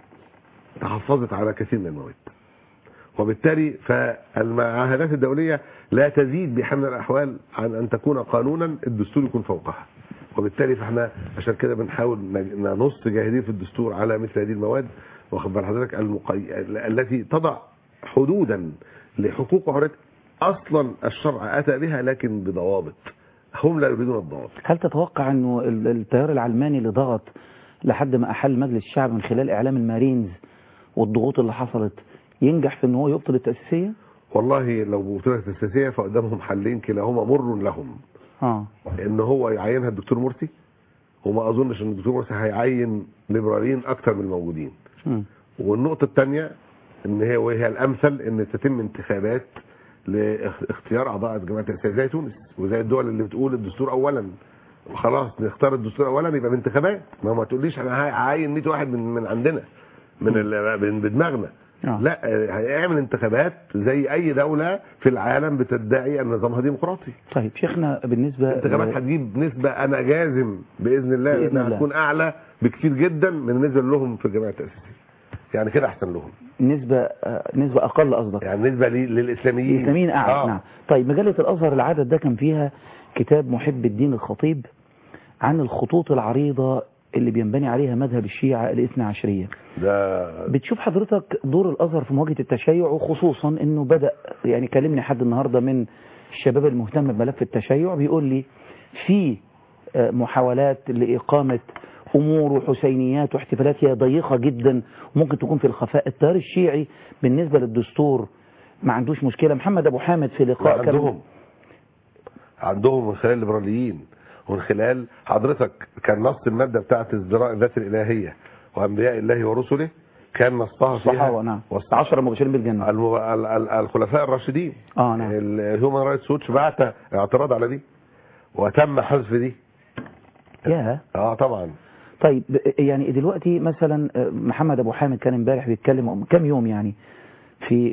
F: تحفظت على كثير من المواد وبالتالي فالمعاهدات الدولية لا تزيد بحال من الأحوال عن أن تكون قانونا الدستور يكون فوقها وبالتالي فاحنا عشان كده بنحاول ن- ننص جاهدين في الدستور على مثل هذه المواد واخد بال حضرتك المقي... التي تضع حدودا لحقوق وحريات اصلا الشرع اتى بها لكن بضوابط هم لا يريدون الضوابط
A: هل تتوقع أنه ال- التيار العلماني اللي ضغط لحد ما أحل مجلس الشعب من خلال إعلام المارينز والضغوط اللي حصلت ينجح في أنه هو يبطل التأسيسية؟
F: والله لو بطولة السياسية فقدامهم حلين كلاهما مر لهم
A: آه
F: ان هو يعينها الدكتور مرسي وما اظنش ان الدكتور مرسي هيعين ليبراليين اكتر من الموجودين
A: مم.
F: والنقطة الثانية ان هي وهي الامثل ان تتم انتخابات لاختيار اعضاء جماعة التأسيس زي تونس وزي الدول اللي بتقول الدستور اولا خلاص نختار الدستور اولا يبقى بانتخابات ما ما تقوليش انا هعين 100 واحد من من عندنا من ال- من بدماغنا
A: آه.
F: لا هيعمل انتخابات زي اي دولة في العالم بتدعي ان نظامها ديمقراطي
A: طيب شيخنا بالنسبة
F: الانتخابات هتجيب نسبة انا جازم باذن الله
A: بإذن
F: انها
A: الله.
F: هتكون اعلى بكتير جدا من النسبة اللي لهم في الجماعة التأسيسية يعني كده احسن لهم
A: نسبة آه، نسبة أقل قصدك
F: يعني نسبة لي- للاسلاميين
A: الإسلاميين أعلى
F: آه.
A: نعم طيب مجلة الأزهر العدد ده كان فيها كتاب محب الدين الخطيب عن الخطوط العريضة اللي بينبني عليها مذهب الشيعة الاثنى عشرية
F: ده
A: بتشوف حضرتك دور الأزهر في مواجهة التشيع وخصوصا أنه بدأ يعني كلمني حد النهاردة من الشباب المهتم بملف التشيع بيقول لي في آه، محاولات لإقامة أمور وحسينيات واحتفالات هي ضيقة جدا وممكن تكون في الخفاء التيار الشيعي بالنسبة للدستور ما عندوش مشكلة محمد أبو حامد في لقاء كان-
F: عندهم عندهم من خلال الليبراليين ومن خلال حضرتك كان نص المادة بتاعت ازدراء الذات الإلهية وأنبياء الله ورسله كان نصها فيها
A: الصحابة نعم
F: وص-
A: عشرة مبشرين بالجنة
F: الم- ال- ال- الخلفاء الراشدين
A: اه نعم
F: الهيومن رايتس ووتش بعت اعتراض على دي وتم حذف دي
A: يا
F: اه طبعا
A: طيب يعني دلوقتي مثلا آه، محمد ابو حامد كان امبارح بيتكلم كام يوم يعني في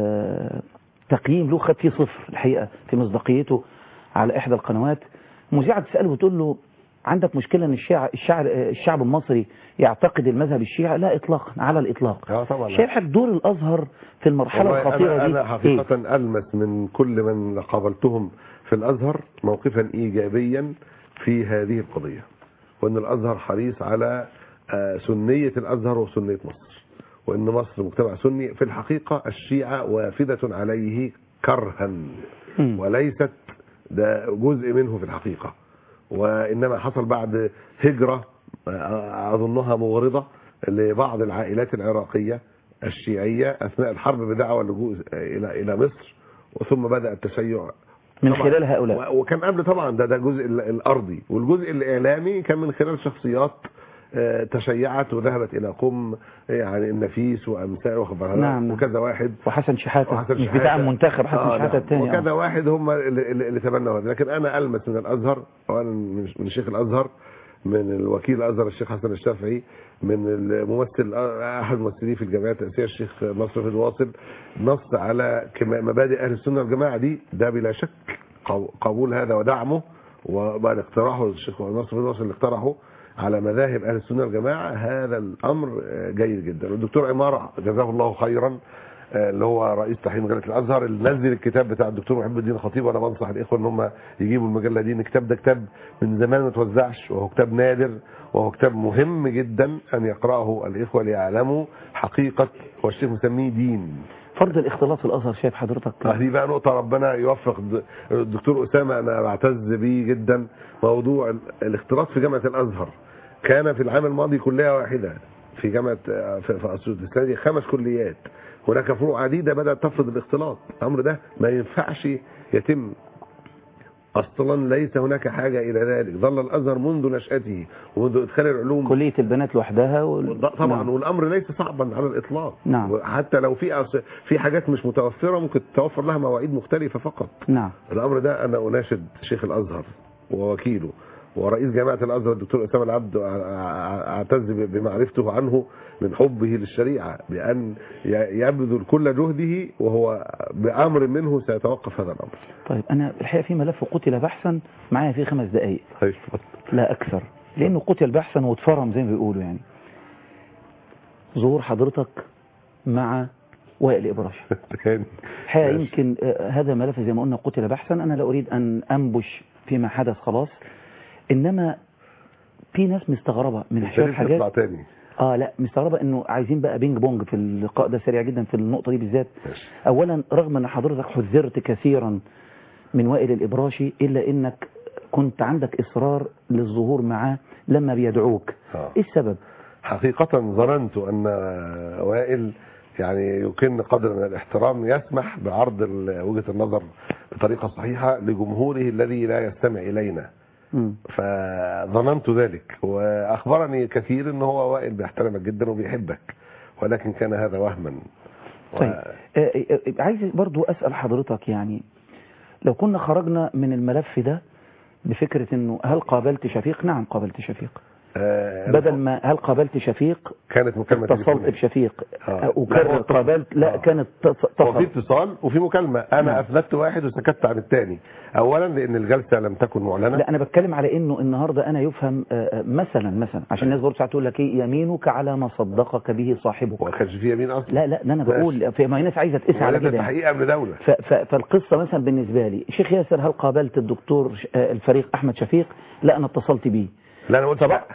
A: آه، تقييم له خد فيه صفر الحقيقه في مصداقيته على احدى القنوات مذيعه تساله وتقول له عندك مشكله ان الشعب الشعب الشعب المصري يعتقد المذهب الشيعي لا اطلاقا على الاطلاق
F: اه طبعا
A: شايف حضرتك دور الازهر في المرحله
F: والله
A: الخطيره
F: أنا,
A: دي
F: أنا حقيقة ألمس من كل من قابلتهم في الأزهر موقفا إيجابيا في هذه القضية وأن الأزهر حريص على آه، سنية الأزهر وسنية مصر وأن مصر مجتمع سني في الحقيقة الشيعة وافدة عليه كرها
A: مم.
F: وليست ده جزء منه في الحقيقة وإنما حصل بعد هجرة آه، أظنها مغرضة لبعض العائلات العراقية الشيعية أثناء الحرب بدعوى اللجوء إلى إلى مصر وثم بدأ التشيع
A: من
F: طبعاً.
A: خلال هؤلاء
F: و- وكان قبل طبعا ده ده الجزء ال- الارضي والجزء الاعلامي كان من خلال شخصيات آه، تشيعت وذهبت الى قم يعني النفيس وامثال واخد بالك؟
A: نعم، نعم.
F: وكذا واحد
A: وحسن شحاته
F: وحسن
A: مش
F: شحاتة.
A: بتاع المنتخب حسن
F: آه،
A: شحاته
F: نعم.
A: الثاني آه.
F: وكذا واحد هم اللي, اللي اللي تبنوا هذا لكن انا المس من الازهر وانا من من شيخ الازهر من الوكيل الازهر الشيخ حسن الشافعي من الممثل احد الممثلين في الجمعيه التاسيسيه الشيخ نصر بن واصل نص على كما- مبادئ اهل السنه والجماعه دي ده بلا شك قو- قبول هذا ودعمه وبعد اقتراحه الشيخ نصر بن واصل اللي اقترحه على مذاهب اهل السنه والجماعه هذا الامر آه، جيد جدا والدكتور عمار جزاه الله خيرا آه، اللي هو رئيس تحرير مجله الازهر اللي نزل الكتاب بتاع الدكتور محب الدين الخطيب وانا بنصح الاخوه ان هم يجيبوا المجله دي إن الكتاب ده كتاب من زمان ما توزعش وهو كتاب نادر وهو كتاب مهم جدا ان يقراه الاخوه ليعلموا حقيقه والشيخ مسميه دين
A: فرض الاختلاط في الازهر شايف حضرتك
F: هذه بقى نقطة ربنا يوفق د- الدكتور أسامة أنا بعتز بيه جدا موضوع ال- الاختلاط في جامعة الأزهر كان في العام الماضي كلية واحدة في جامعة في, في أسيوط السنة دي خمس كليات هناك فروع عديدة بدأت تفرض الاختلاط الأمر ده ما ينفعش يتم اصلا ليس هناك حاجه الى ذلك ظل الازهر منذ نشاته ومنذ ادخال العلوم
A: كلية البنات لوحدها وال...
F: طبعا
A: نعم.
F: والامر ليس صعبا على الاطلاق
A: نعم.
F: حتى لو في أص- في حاجات مش متوفره ممكن تتوفر لها مواعيد مختلفه فقط
A: نعم
F: الامر ده انا اناشد شيخ الازهر ووكيله ورئيس جامعه الازهر الدكتور اسامه العبد أع- أع- اعتز ب- بمعرفته عنه من حبه للشريعه بان ي- يبذل كل جهده وهو بامر منه سيتوقف هذا الامر.
A: طيب أنا الحقيقة في ملف قتل بحثا معايا فيه خمس دقايق
F: طيب
A: لا أكثر لأنه قتل بحثا واتفرم زي ما بيقولوا يعني ظهور حضرتك مع وائل إبراشي
F: تاني
A: الحقيقة
F: ماشي.
A: يمكن آه، هذا ملف زي ما قلنا قتل بحثا أنا لا أريد أن أنبش فيما حدث خلاص إنما في ناس مستغربة من
F: انت
A: شوية
F: ليه بتطلع
A: حاجات
F: تاني؟
A: اه لا مستغربة انه عايزين بقى بينج بونج في اللقاء ده سريع جدا في النقطة دي بالذات
F: ماشي.
A: اولا رغم ان حضرتك حذرت كثيرا من وائل الابراشي الا انك كنت عندك اصرار للظهور معاه لما بيدعوك
F: آه.
A: ايه السبب
F: حقيقة ظننت أن وائل يعني يكن قدر من الاحترام يسمح بعرض ال- وجهة النظر بطريقة صحيحة لجمهوره الذي لا يستمع إلينا
A: مم.
F: فظننت ذلك وأخبرني كثير أن هو وائل بيحترمك جدا وبيحبك ولكن كان هذا وهما و-
A: طيب آه، آه، آه، عايز برضو اسال حضرتك يعني لو كنا خرجنا من الملف ده بفكرة انه هل قابلت شفيق نعم قابلت شفيق
F: آه،
A: بدل ما هل قابلت شفيق
F: كانت مكالمة
A: اتصلت
F: تليفونية.
A: بشفيق
F: آه.
A: آه،
F: لا،
A: وكرر
F: هو اتصل.
A: قابلت لا
F: آه.
A: كانت تص-
F: هو في
A: اتصل
F: اتصال وفي مكالمة أنا
A: نعم.
F: أفلت واحد وسكت عن الثاني أولا لأن الجلسة لم تكن معلنة
A: لا انا بتكلم على انه النهارده انا يفهم آه، آه، مثلا مثلا عشان الناس برضه ساعات تقول لك ايه يمينك على ما صدقك به صاحبك
F: وما كانش فيه يمين أصلا
A: لا لا ده انا
F: ماشي.
A: بقول في ما هي ناس عايزه تقيس على
F: ولا
A: كده يعني.
F: تحقيق أمن دولة
A: ف- ف- فالقصه مثلا بالنسبه لي شيخ ياسر هل قابلت الدكتور ش- آه، الفريق احمد شفيق لا انا اتصلت بيه
F: لا أنا قلت لا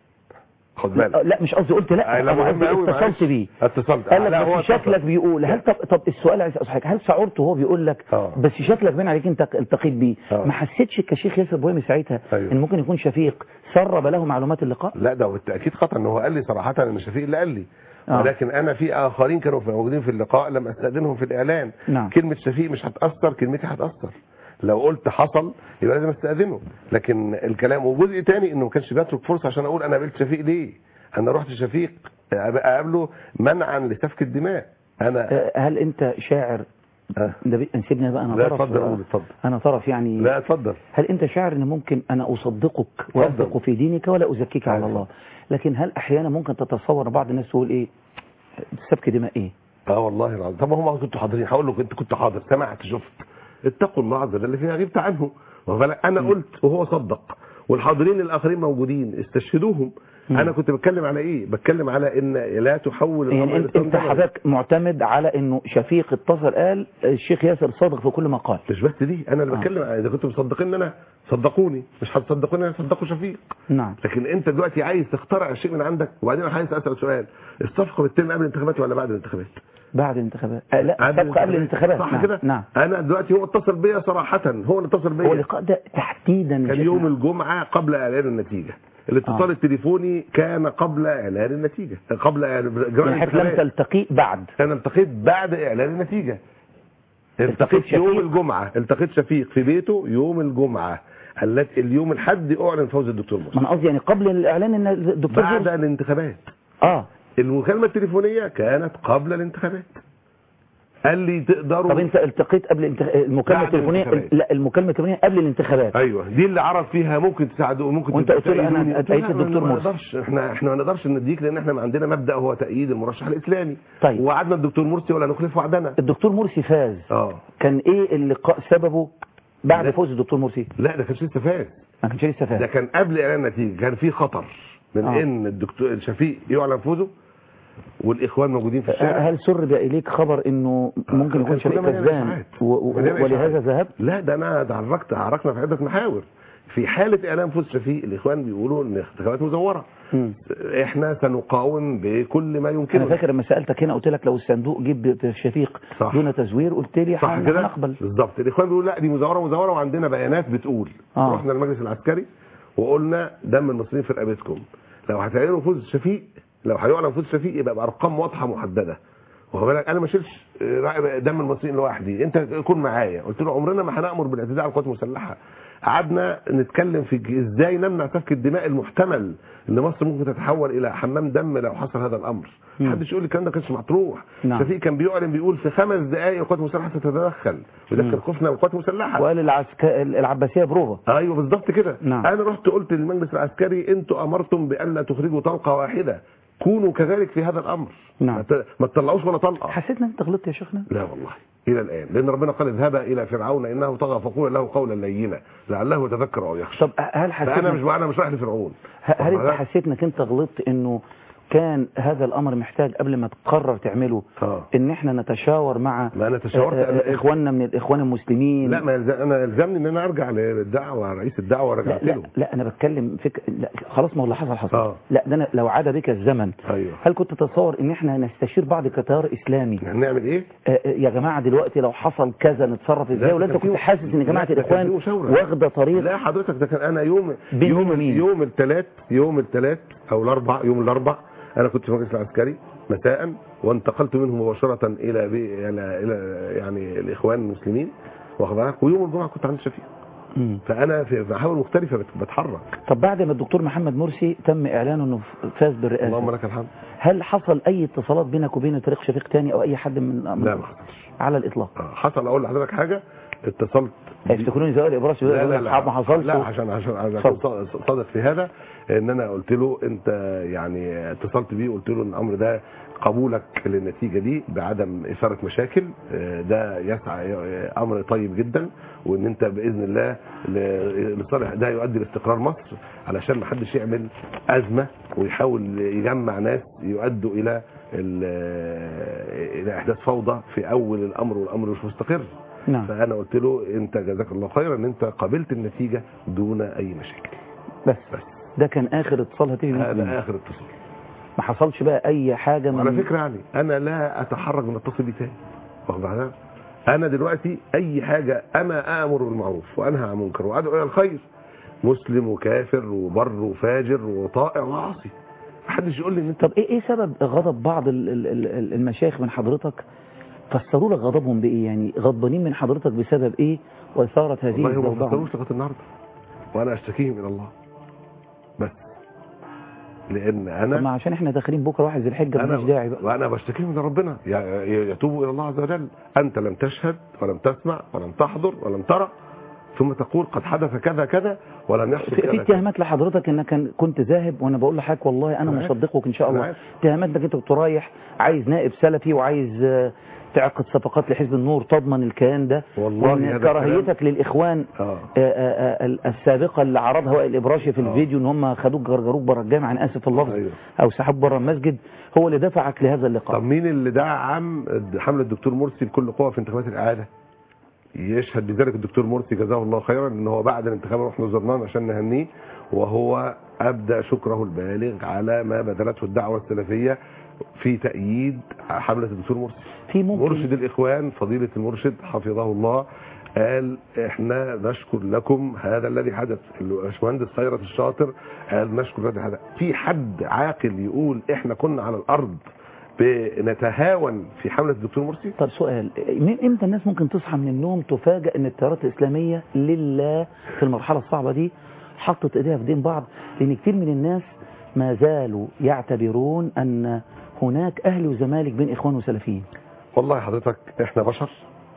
F: خد بالك
A: لا, لا مش قصدي قلت لا
F: أي لا
A: أنا
F: مهم
A: قصدي
F: قوي
A: اتصلت بيه
F: اتصلت
A: قال لك
F: لا، هو
A: بس شكلك
F: اتصل.
A: بيقول هل طب, طب السؤال عايز اسالك هل شعرت وهو بيقول لك
F: آه.
A: بس شكلك باين عليك انت التقيت بيه
F: آه.
A: ما حسيتش كشيخ ياسر بويمي ساعتها
F: أيوه.
A: ان ممكن يكون شفيق سرب له معلومات اللقاء
F: لا ده بالتاكيد خطا ان هو قال لي صراحه ان شفيق اللي قال لي
A: آه.
F: ولكن انا في اخرين كانوا في- موجودين في اللقاء لم استاذنهم في الاعلان
A: نعم.
F: كلمه شفيق مش هتاثر كلمتي هتاثر لو قلت حصل يبقى لازم استاذنه لكن الكلام وجزء تاني انه ما كانش بيترك فرصه عشان اقول انا قابلت شفيق ليه انا رحت شفيق اقابله منعا لسفك الدماء انا
A: آه، هل انت شاعر
F: آه.
A: ده بي- سيبني بقى انا
F: لا،
A: طرف
F: اتفضل
A: آه،
F: قول، اتفضل.
A: انا طرف يعني
F: لا اتفضل
A: هل انت شاعر ان ممكن انا اصدقك واثق في دينك ولا ازكيك على
F: أيوة.
A: الله لكن هل احيانا ممكن تتصور بعض الناس تقول ايه سفك دماء ايه
F: اه والله العظيم طب هم كنتوا حاضرين هقول لك انت كنت حاضر سمعت شفت اتقوا الله عز وجل فيما غبت عنه واخد بالك؟ انا قلت وهو صدق والحاضرين الاخرين موجودين استشهدوهم
A: مم.
F: انا كنت بتكلم على ايه بتكلم على ان لا تحول
A: يعني
F: الأمر
A: انت,
F: إلى
A: انت
F: صندوق.
A: حضرتك معتمد على انه شفيق اتصل قال الشيخ ياسر صادق في كل ما قال
F: مش بس دي انا اللي
A: آه.
F: بتكلم اذا كنتوا مصدقين انا صدقوني مش هتصدقوني انا صدقوا شفيق
A: نعم
F: لكن انت دلوقتي عايز تخترع شيء من عندك وبعدين انا عايز اسال سؤال الصفقه بتتم قبل الانتخابات ولا بعد الانتخابات
A: بعد الانتخابات آه لا سبق قبل الانتخابات
F: صح
A: نعم.
F: كده
A: نعم
F: انا دلوقتي هو اتصل بيا صراحه هو اللي اتصل بيا
A: هو اللقاء ده تحديدا
F: كان
A: شيخ
F: يوم
A: نعم.
F: الجمعة قبل إعلان النتيجة الاتصال
A: آه.
F: التليفوني كان قبل إعلان النتيجة قبل إعلان
A: يعني حضرتك لم تلتقي بعد
F: أنا التقيت بعد إعلان النتيجة
A: التقيت
F: التقيت يوم
A: شفيق؟
F: الجمعة التقيت شفيق في بيته يوم الجمعة التي اليوم الحد أعلن فوز الدكتور
A: ما
F: مرسي
A: انا قصدي يعني قبل الاعلان ان الدكتور
F: بعد
A: زوز-
F: الانتخابات
A: اه
F: المكالمة التليفونية كانت قبل الانتخابات قال لي تقدروا
A: طب انت التقيت قبل الانتخ... المكالمه
F: بعد
A: التليفونيه
F: الانتخابات.
A: لا المكالمه التليفونيه قبل الانتخابات
F: ايوه دي اللي عرض فيها ممكن تساعدوا ممكن
A: وانت قلت له انا
F: تأيدوني. قلت له
A: أتأيدت
F: لا،
A: الدكتور
F: ما
A: مرسي.
F: نقدرش احنا احنا ما نقدرش نديك لان احنا عندنا مبدا هو تأييد المرشح الاسلامي
A: طيب.
F: ووعدنا الدكتور مرسي ولا نخلف وعدنا
A: الدكتور مرسي فاز
F: اه
A: كان ايه اللقاء سببه بعد
F: لا.
A: فوز الدكتور مرسي
F: لا ده كانش لسه فاز
A: ما كانش لسه
F: ده
A: فاز
F: كان قبل اعلان النتيجه كان في خطر من
A: آه.
F: ان الدكتور شفيق يعلن فوزه والاخوان موجودين في الشارع
A: هل سرب اليك خبر انه ممكن يكون
F: كان
A: شريك
F: كلنا مليانة
A: كسبان
F: إشاعات.
A: و- و-
F: مليانة
A: ولهذا
F: إشاعات.
A: ذهبت
F: لا ده انا اتعركت عركنا في عده محاور في حاله اعلان فوز شفيق الاخوان بيقولوا ان انتخابات مزوره
A: مم.
F: احنا سنقاوم بكل ما
A: انا
F: يمكننا
A: فاكر لما سالتك هنا قلت لك لو الصندوق جيب شفيق
F: صح.
A: دون تزوير قلت لي
F: صح
A: هن-
F: كده
A: هنقبل
F: بالظبط الاخوان بيقولوا لا دي مزوره مزوره وعندنا بيانات بتقول
A: آه.
F: رحنا المجلس العسكري وقلنا دم المصريين في رقبتكم لو هتعلنوا فوز شفيق لو هيعلن فوز شفيق يبقى بارقام واضحه محدده واخد بالك انا ما شيلش آه، دم المصريين لوحدي انت كن معايا قلت له عمرنا ما هنامر بالاعتداء على القوات المسلحه قعدنا نتكلم في ج- ازاي نمنع سفك الدماء المحتمل ان مصر ممكن تتحول الى حمام دم لو حصل هذا الامر
A: مم.
F: محدش يقول لي الكلام ده كانش مطروح
A: نعم.
F: شفيق كان بيعلن بيقول في خمس دقائق القوات المسلحه ستتدخل وده
A: مم.
F: كان خوفنا من القوات المسلحه
A: وقال العسك... العباسيه بروفا
F: ايوه بالظبط كده
A: نعم.
F: انا رحت قلت للمجلس العسكري انتوا امرتم بان تخرجوا طلقه واحده كونوا كذلك في هذا الامر
A: نعم.
F: ما ت- ما تطلعوش ولا طلقه
A: حسيت ان انت غلطت يا شيخنا
F: لا والله الى الان لان ربنا قال اذهبا الى فرعون انه طغى فقول له قولا لينا لعله يتذكر او يخشى
A: طب هل حسيت
F: فانا مش
A: إنك-
F: انا مش رايح لفرعون
A: ه- هل انت
F: واخد بالك؟
A: حسيت انك انت غلطت انه كان هذا الامر محتاج قبل ما تقرر تعمله
F: اه
A: ان احنا نتشاور مع
F: ما انا تشاورت
A: آه،
F: أنا
A: آه، اخواننا من الاخوان المسلمين
F: لا ما يلزم انا يلزمني ان انا ارجع للدعوه رئيس الدعوه
A: لا
F: رجعت
A: لا,
F: له
A: لا انا بتكلم فك... لا خلاص ما هو اللي حصل حصل
F: آه.
A: لا ده أنا لو عاد بك الزمن
F: ايوه
A: هل كنت تتصور ان احنا نستشير بعض كتيار اسلامي
F: هنعمل ايه؟
A: آه، آه، يا جماعه دلوقتي لو حصل كذا نتصرف ازاي
F: لا،
A: ولا
F: ده
A: انت
F: كان
A: كنت
F: في-
A: حاسس ان جماعه
F: لا، ده كان
A: الاخوان
F: في مشاورة.
A: واخده طريق
F: لا حضرتك ده كان انا يوم
A: بين
F: يوم
A: مين ومين؟
F: يوم الثلاث يوم الثلاث او الاربع يوم الاربع انا كنت في المجلس العسكري مساء وانتقلت منه مباشره الى بي الى الى يعني الاخوان المسلمين واخد بالك ويوم الجمعه كنت عند شفيق
A: مم.
F: فانا في محاور مختلفه بت- بتحرك
A: طب بعد ما الدكتور محمد مرسي تم اعلانه انه فاز بالرئاسه
F: اللهم لك الحمد
A: هل حصل اي اتصالات بينك وبين طريق شفيق تاني او اي حد من
F: لا ما حصلش
A: على الاطلاق
F: آه، حصل اقول لحضرتك حاجه اتصلت ب-
A: يفتكروني زي الابراج
F: لا لا
A: اصحاب ما
F: لا
A: حصلش
F: لا عشان عشان عشان
A: اتفضل.
F: أكون صادق في هذا ان انا قلت له انت يعني اتصلت بيه وقلت له ان الامر ده قبولك للنتيجه دي بعدم اثاره مشاكل آه، ده يسعى آه، امر طيب جدا وان انت باذن الله ل- لصالح ده يؤدي لاستقرار مصر علشان ما حدش يعمل ازمه ويحاول يجمع ناس يؤدوا الى ال- الى احداث فوضى في اول الامر والامر مش مستقر
A: نعم
F: فانا قلت له انت جزاك الله خيرا ان انت قبلت النتيجه دون اي مشاكل
A: بس
F: بس
A: ده كان اخر اتصال هتيجي منكم
F: هذا اخر اتصال
A: ما حصلش بقى اي حاجه من
F: على فكره يعني انا لا اتحرج من اتصل بيه تاني واخد بالك انا دلوقتي اي حاجه انا امر بالمعروف وانهى عن المنكر وادعو الى الخير مسلم وكافر وبر وفاجر وطائع وعاصي محدش يقول لي ان انت
A: طب ايه ايه سبب غضب بعض ال- ال- ال- المشايخ من حضرتك فسروا لك غضبهم بايه يعني غضبانين من حضرتك بسبب ايه واثاره هذه
F: والله هم ما
A: الضوضاء
F: فكروش لغايه النهارده وانا اشتكيهم الى الله بس لان
A: طب
F: انا
A: ما عشان احنا داخلين بكره واحد ذي الحجه مالناش داعي بقى
F: وانا بشتكيهم لربنا ي- يتوبوا الى الله عز وجل انت لم تشهد ولم تسمع ولم تحضر ولم ترى ثم تقول قد حدث كذا كذا ولم يحصل
A: في,
F: كذا
A: في
F: كذا
A: اتهامات لحضرتك انك كان- كنت ذاهب وانا بقول لحضرتك والله انا
F: أنا عارف.
A: مصدقك ان شاء
F: أنا
A: الله
F: عارف.
A: اتهامات انك انت كنت رايح عايز نائب سلفي وعايز آه، تعقد صفقات لحزب النور تضمن الكيان ده
F: والله
A: وإن
F: هذا
A: كراهيتك للاخوان
F: اه
A: آه، آه، آه، ال- السابقه اللي عرضها وائل الابراشي في
F: آه.
A: الفيديو ان هم خدوك جرجروك بره الجامع انا اسف في اللفظ
F: أيوه.
A: او سحبوك بره المسجد هو اللي دفعك لهذا
F: طب
A: اللقاء
F: مين اللي دعم حمله الدكتور مرسي بكل قوه في انتخابات الاعاده يشهد بذلك الدكتور مرسي جزاه الله خيرا ان هو بعد الانتخابات رحنا زرناه عشان نهنيه وهو ابدى شكره البالغ على ما بذلته الدعوه السلفيه في تأييد حملة الدكتور مرسي
A: في ممكن
F: مرشد الإخوان فضيلة المرشد حفظه الله قال احنا نشكر لكم هذا الذي حدث الباشمهندس خيرت الشاطر قال نشكر الذي حدث في حد عاقل يقول احنا كنا على الارض بنتهاون في حملة الدكتور مرسي
A: طب سؤال م- امتى الناس ممكن تصحى من النوم تفاجئ ان التيارات الاسلاميه لله في المرحله الصعبه دي حطت ايديها في دين بعض لان كتير من الناس ما زالوا يعتبرون ان هناك اهل وزمالك بين اخوان وسلفيين
F: والله حضرتك احنا بشر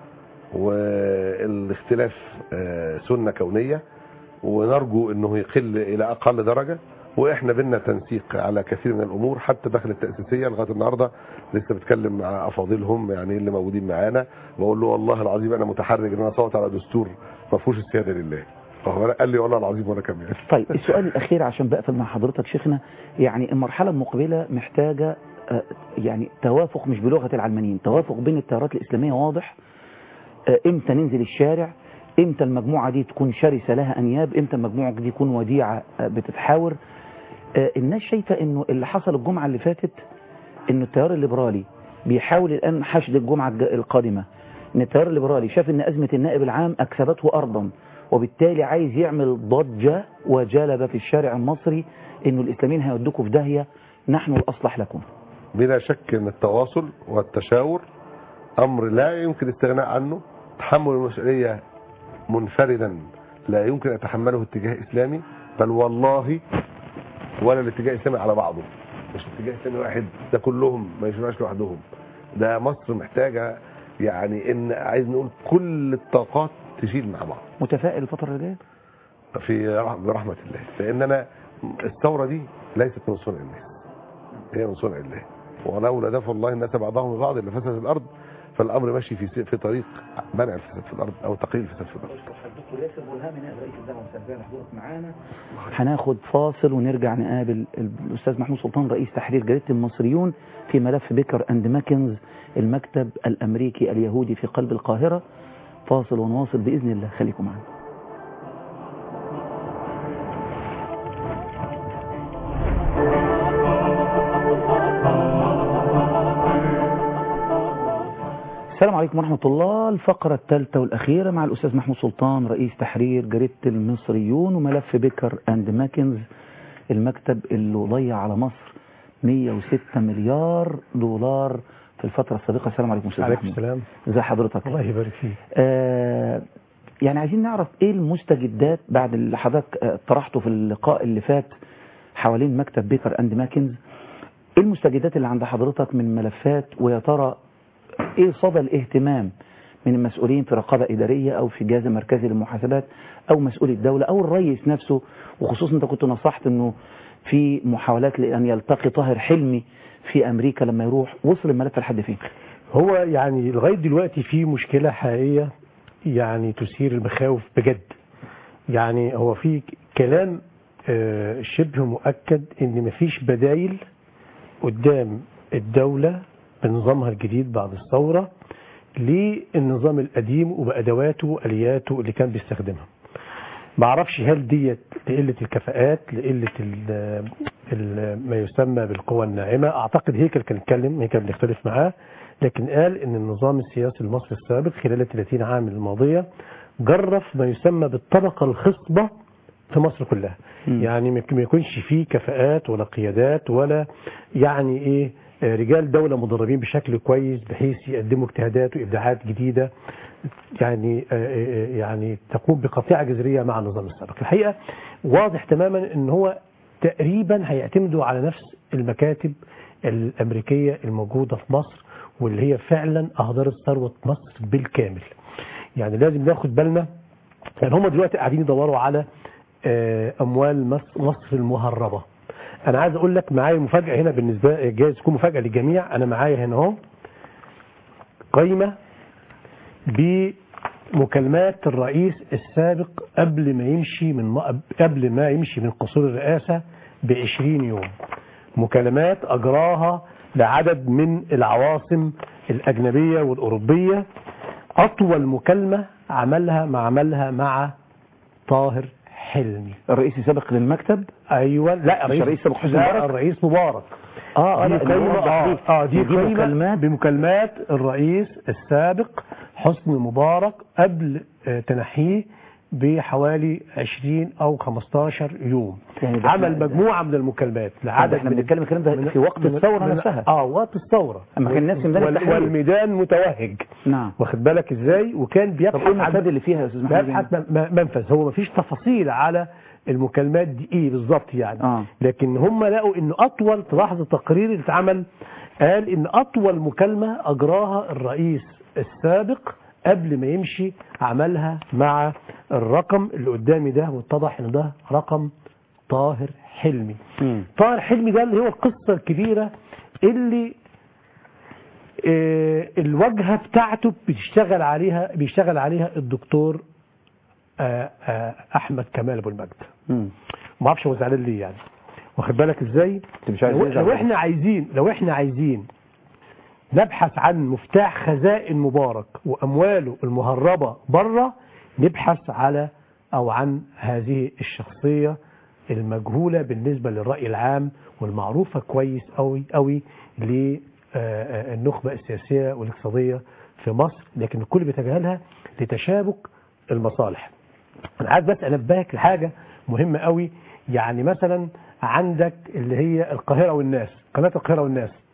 F: والاختلاف آه، سنة كونية ونرجو انه يقل الى اقل درجة واحنا بينا تنسيق على كثير من الامور حتى داخل التأسيسية لغاية النهاردة لسه بتكلم مع افاضلهم يعني اللي موجودين معانا بقول له والله العظيم انا متحرج ان انا اصوت على دستور ما فيهوش السيادة لله فهو قال لي والله العظيم وانا كمان
A: طيب السؤال الاخير عشان بقفل مع حضرتك شيخنا يعني المرحله المقبله محتاجه آه، يعني توافق مش بلغه العلمانيين توافق بين التيارات الاسلاميه واضح آه، امتى ننزل الشارع امتى المجموعه دي تكون شرسه لها انياب امتى المجموعه دي تكون وديعه آه، بتتحاور آه، الناس شايفه انه اللي حصل الجمعه اللي فاتت انه التيار الليبرالي بيحاول الان حشد الجمعه الج- القادمه ان التيار الليبرالي شاف ان ازمه النائب العام اكسبته ارضا وبالتالي عايز يعمل ضجه وجلب في الشارع المصري انه الاسلاميين هيودوكوا في داهيه نحن الاصلح لكم
F: بلا شك ان التواصل والتشاور امر لا يمكن الاستغناء عنه تحمل المسؤوليه منفردا لا يمكن يتحمله اتجاه اسلامي بل والله ولا الاتجاه الاسلامي على بعضه مش اتجاه اسلامي واحد ده كلهم ما يشرعش لوحدهم ده مصر محتاجه يعني ان عايز نقول كل الطاقات تشيل مع بعض
A: متفائل الفترة اللي جاية
F: في رح- برحمه الله لان انا الثوره دي ليست من صنع الناس هي من صنع الله ولولا دفع الله الناس بعضهم ببعض لفسدت الارض فالامر ماشي في س- في طريق منع الفساد في الارض او تقليل الفساد في الارض
A: الدكتور ياسر برهامي نائب رئيس الدعوه السلبيه لحضورك معانا هناخد فاصل ونرجع نقابل الاستاذ محمود سلطان رئيس تحرير جريده المصريون في ملف بيكر اند ماكنز المكتب الامريكي اليهودي في قلب القاهره فاصل ونواصل باذن الله خليكم معنا السلام عليكم ورحمة الله الفقرة الثالثة والأخيرة مع الأستاذ محمود سلطان رئيس تحرير جريدة المصريون وملف بيكر أند ماكنز المكتب اللي ضيع على مصر 106 مليار دولار في الفترة السابقة السلام عليكم أستاذ
G: عليكم
A: محمود
G: السلام
A: ازي حضرتك
G: الله يبارك فيك
A: آه يعني عايزين نعرف ايه المستجدات بعد اللي حضرتك آه، طرحته في اللقاء اللي فات حوالين مكتب بيكر اند ماكنز ايه المستجدات اللي عند حضرتك من ملفات ويا ترى ايه صدى الاهتمام من المسؤولين في رقابة إدارية أو في جهاز مركزي للمحاسبات أو مسؤول الدولة أو الرئيس نفسه وخصوصا أنت كنت نصحت أنه في محاولات لأن يلتقي طاهر حلمي في أمريكا لما يروح وصل الملف لحد فين؟
G: هو يعني لغايه دلوقتي في مشكله حقيقيه يعني تثير المخاوف بجد يعني هو في كلام آه، شبه مؤكد ان مفيش بدايل قدام الدوله بنظامها الجديد بعد الثوره للنظام القديم وبادواته والياته اللي كان بيستخدمها ما اعرفش هل ديت لقله الكفاءات لقله ال- ال- ما يسمى بالقوى الناعمه اعتقد هيكل كان اتكلم هيكل بنختلف معاه لكن قال ان النظام السياسي المصري السابق خلال ال 30 عام الماضيه جرف ما يسمى بالطبقه الخصبه في مصر كلها
A: مم.
G: يعني ما ما يكونش فيه كفاءات ولا قيادات ولا يعني ايه آه، رجال دولة مدربين بشكل كويس بحيث يقدموا اجتهادات وابداعات جديدة يعني آه، آه، يعني تقوم بقطيعة جذرية مع النظام السابق الحقيقة واضح تماما ان هو تقريبا هيعتمدوا على نفس المكاتب الأمريكية الموجودة في مصر واللي هي فعلا أهدرت ثروة مصر بالكامل يعني لازم ناخد بالنا يعني هم دلوقتي قاعدين يدوروا على آه، أموال مصر, مصر المهربة أنا عايز أقول لك معايا مفاجأة هنا بالنسبة جايز تكون مفاجأة للجميع أنا معايا هنا أهو قايمة بمكالمات الرئيس السابق قبل ما يمشي من قبل ما يمشي من قصور الرئاسة ب 20 يوم مكالمات أجراها لعدد من العواصم الأجنبية والأوروبية أطول مكالمة عملها ما عملها مع طاهر حلمي
A: الرئيس السابق للمكتب
G: ايوه لا
A: مش الرئيس أبو حسني
G: لا،
A: مبارك؟
G: الرئيس مبارك
A: اه
G: دي
A: لا، اللي
G: قايمة
A: وضح
G: اه,
A: دي.
G: آه دي
A: دي
G: قايمة
A: مكالمات
G: بمكالمات الرئيس السابق حسني مبارك قبل آه، تنحيه بحوالي 20 او 15 يوم
A: يعني ده
G: عمل
A: احنا-
G: مجموعة من المكالمات
A: عدد
G: لعدد
A: احنا
G: من
A: بنتكلم الكلام ده
G: من-
A: في وقت
G: من-
A: الثورة
G: من-
A: نفسها
G: اه وقت الثورة
A: أما كان الناس في ميدان
G: وال-
A: التحرير.
G: والميدان متوهج
A: نعم
G: واخد بالك ازاي وكان
A: طب
G: بيبحث
A: ايه
G: عن
A: المفاد اللي فيها يا استاذ محمد
G: بيبحث م- م- منفذ هو مفيش تفاصيل على المكالمات دي ايه بالظبط يعني
A: آه.
G: لكن هم لقوا ان اطول تلاحظ التقرير اللي اتعمل قال ان اطول مكالمه اجراها الرئيس السابق قبل ما يمشي عملها مع الرقم اللي قدامي ده واتضح ان ده رقم طاهر حلمي
A: مم.
G: طاهر حلمي ده اللي هو القصه الكبيره اللي آه، الواجهه بتاعته بتشتغل عليها بيشتغل عليها الدكتور آه، آه، احمد كمال ابو المجد
A: مم.
G: ما اعرفش هو زعلان ليه يعني واخد بالك ازاي
A: انت مش عايز
G: لو,
A: يزعل.
G: لو احنا عايزين لو احنا عايزين نبحث عن مفتاح خزائن مبارك وامواله المهربه بره نبحث على او عن هذه الشخصيه المجهوله بالنسبه للراي العام والمعروفه كويس قوي قوي للنخبه السياسيه والاقتصاديه في مصر لكن الكل بيتجاهلها لتشابك المصالح انا عايز بس انبهك لحاجه مهمه قوي يعني مثلا عندك اللي هي القاهره والناس قناه القاهره والناس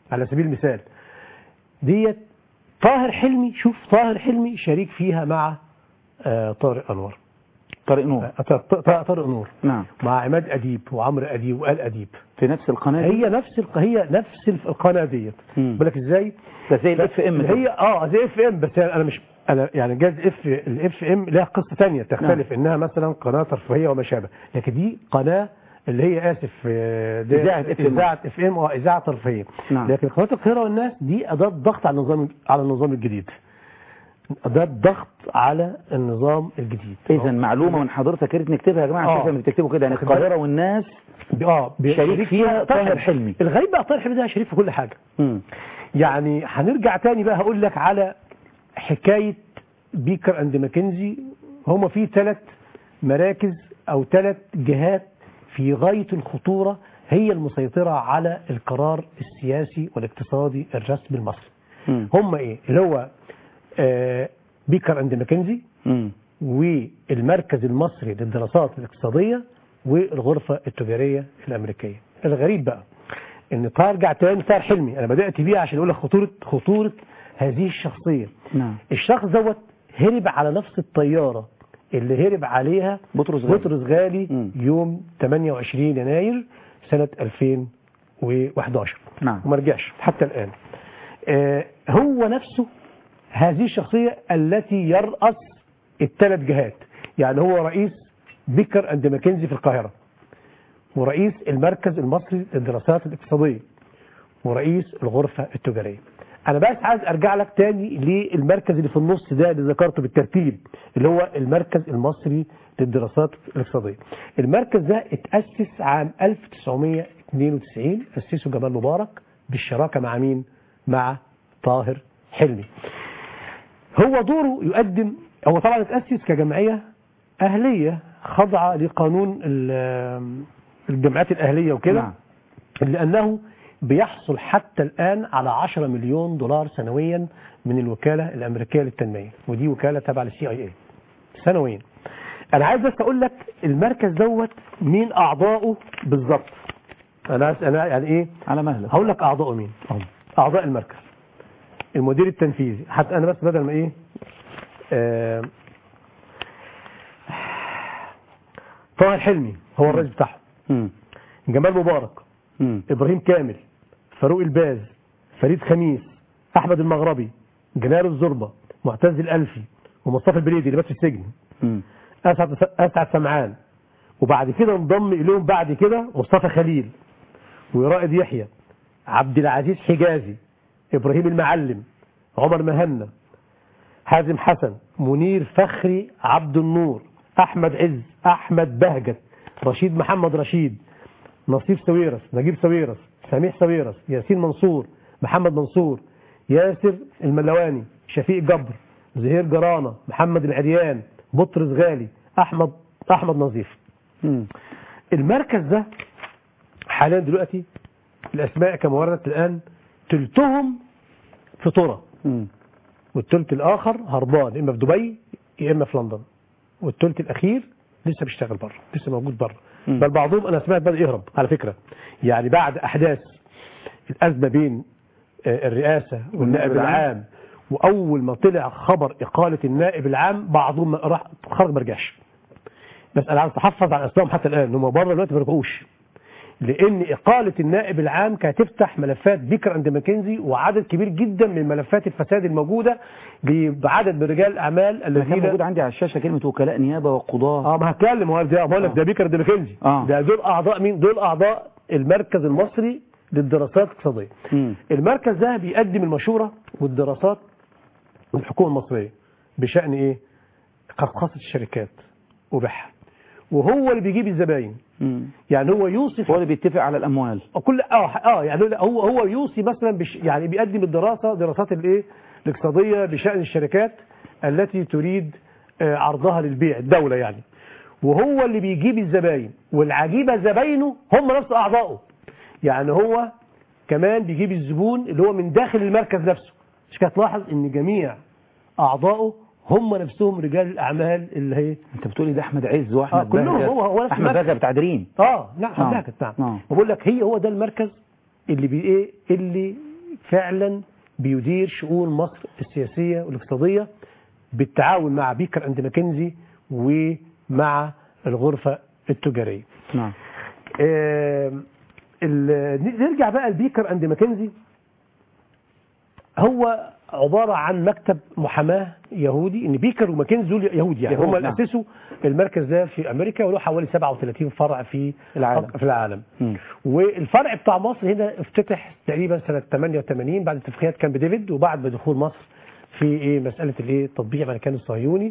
G: على سبيل المثال ديت طاهر حلمي شوف طاهر حلمي شريك فيها مع آه، طارق انور
A: طارق نور
G: آه، ط- ط- طارق نور
A: نعم
G: مع عماد اديب وعمرو اديب وال اديب
A: في نفس القناة دي؟
G: هي نفس الق... هي نفس الف- القناه ديت
A: مم.
G: بالك ازاي
A: ده زي الاف ام
G: هي اه زي اف ام بس انا مش انا يعني جاز اف الاف ام لها قصه ثانيه تختلف انها مثلا قناه ترفيهيه وما شابه لكن دي قناه اللي هي اسف آه، ده
A: إذاعة FM.
G: اذاعه اف ام اه اذاعه ترفيهيه
A: نعم.
G: لكن قناه القاهره والناس دي اداه ضغط على النظام على النظام الجديد اداه ضغط على النظام الجديد
A: اذا معلومة من حضرتك يا ريت نكتبها يا جماعة
G: آه.
A: عشان بتكتبوا كده يعني
G: واخد بالك؟
A: القاهرة والناس
G: اه ب-
A: شريك فيها طاهر حلمي.
G: الغريب بقى طاهر حلمي ده شريك في كل حاجه
A: مم.
G: يعني هنرجع تاني بقى هقول لك على حكاية بيكر اند ماكنزي هما في ثلاث مراكز او ثلاث جهات في غاية الخطورة هي المسيطرة على القرار السياسي والاقتصادي الرسمي المصري
A: مم.
G: هما ايه اللي هو آه بيكر اند ماكنزي
A: مم.
G: والمركز المصري للدراسات الاقتصادية والغرفة التجارية الأمريكية الغريب بقى ان ترجع تاني طاهر حلمي انا بدأت بيه عشان اقول لك خطورة خطورة هذه الشخصية
A: نعم
G: الشخص دوت هرب على نفس الطيارة اللي هرب عليها
A: بطرس غالي.
G: بطرس غالي
A: مم.
G: يوم 28 يناير سنة 2011
A: نعم.
G: وما رجعش حتى الآن آه هو نفسه هذه الشخصية التي يرأس الثلاث جهات يعني هو رئيس بيكر اند ماكنزي في القاهرة ورئيس المركز المصري للدراسات الاقتصادية ورئيس الغرفة التجارية انا بس عايز ارجع لك تاني للمركز اللي في النص ده اللي ذكرته بالترتيب اللي هو المركز المصري للدراسات الاقتصادية المركز ده اتأسس عام 1992 أسسه جمال مبارك بالشراكة مع مين مع طاهر حلمي هو دوره يقدم هو طبعا اتأسس كجمعية أهلية خاضعة لقانون ال- الجمعيات الأهلية وكده
A: نعم.
G: لأنه بيحصل حتى الآن على 10 مليون دولار سنويا من الوكالة الأمريكية للتنمية ودي وكالة تابعة للسي اي اي سنويا أنا عايز بس أقول لك المركز دوت مين أعضائه بالظبط أنا عايز- أنا يعني إيه
A: على مهلك
G: هقول لك أعضائه مين أعضاء المركز المدير التنفيذي حتى أنا بس بدل ما إيه آه طاهر حلمي هو الرئيس بتاعهم
A: مم.
G: جمال مبارك
A: مم.
G: ابراهيم كامل فاروق الباز فريد خميس احمد المغربي جلال الزربه معتز الالفي ومصطفى البليدي اللي مات في السجن
A: مم.
G: اسعد اسعد سمعان وبعد كده انضم اليهم بعد كده مصطفى خليل ورائد يحيى عبد العزيز حجازي ابراهيم المعلم عمر مهنا حازم حسن منير فخري عبد النور احمد عز احمد بهجت رشيد محمد رشيد نصيف سويرس نجيب سويرس سميح سويرس ياسين منصور محمد منصور ياسر الملواني شفيق جبر زهير جرانة محمد العريان بطرس غالي احمد احمد نظيف
A: مم.
G: المركز ده حاليا دلوقتي الاسماء كما وردت الان تلتهم في طرة
A: مم.
G: والثلث الاخر هربان اما في دبي يا اما في لندن والثلث الاخير لسه بيشتغل بره لسه موجود بره
A: مم.
G: بل بعضهم انا سمعت بدا يهرب على فكره يعني بعد احداث الازمه بين آه، الرئاسه والنائب
A: العام.
G: العام واول ما طلع خبر اقاله النائب العام بعضهم راح خرج ما رجعش بس انا عايز اتحفظ على اسمائهم حتى الان هم بره دلوقتي ما رجعوش لان اقاله النائب العام كانت تفتح ملفات بيكر اند ماكنزي وعدد كبير جدا من ملفات الفساد الموجوده بعدد من رجال الاعمال
A: أنا كان موجود
G: الذين
A: عندي على الشاشة كلمة وكلاء نيابة وقضاة
G: اه ما هتكلم هو ده بقول لك ده بيكر اند ماكنزي
A: آه.
G: ده دول اعضاء مين دول اعضاء المركز المصري للدراسات الاقتصاديه
A: مم.
G: المركز ده بيقدم المشوره والدراسات للحكومه المصريه بشان ايه قصقصه الشركات وبيعها وهو اللي بيجيب الزباين
A: مم.
G: يعني هو يوصف
A: هو اللي بيتفق على الأموال
G: كل اه اه يعني هو هو يوصي مثلا بش يعني بيقدم الدراسه دراسات الايه الاقتصاديه بشان الشركات التي تريد آه، عرضها للبيع الدوله يعني وهو اللي بيجيب الزباين والعجيبه زباينه هم نفس اعضائه يعني هو كمان بيجيب الزبون اللي هو من داخل المركز نفسه مش كده تلاحظ ان جميع اعضائه هم نفسهم رجال الاعمال اللي هي
A: انت بتقولي ده احمد عز واحمد
G: آه، كلهم
A: بهجت.
G: هو- هو نفس
A: احمد
G: المركز.
A: بهجت بتاع دريم
G: اه نعم
A: آه.
G: آه. نعم
A: آه.
G: بقول لك هي هو ده المركز اللي بي ايه اللي فعلا بيدير شؤون مصر السياسية والاقتصادية بالتعاون مع بيكر أند ماكنزي ومع الغرفة التجارية
A: نعم
G: آم، ال- نرجع بقى لبيكر اند ماكنزي هو عبارة عن مكتب محاماة يهودي ان بيكر وماكنزي دول يهود يعني
A: يهود،
G: هم اللي
A: نعم.
G: اسسوا المركز ده في امريكا وله حوالي 37 فرع في
A: العالم.
G: في العالم
A: مم.
G: والفرع بتاع مصر هنا افتتح تقريبا سنة 88 بعد اتفاقيات كامب ديفيد وبعد ما دخول مصر في ايه مسألة الايه تطبيع المكان الصهيوني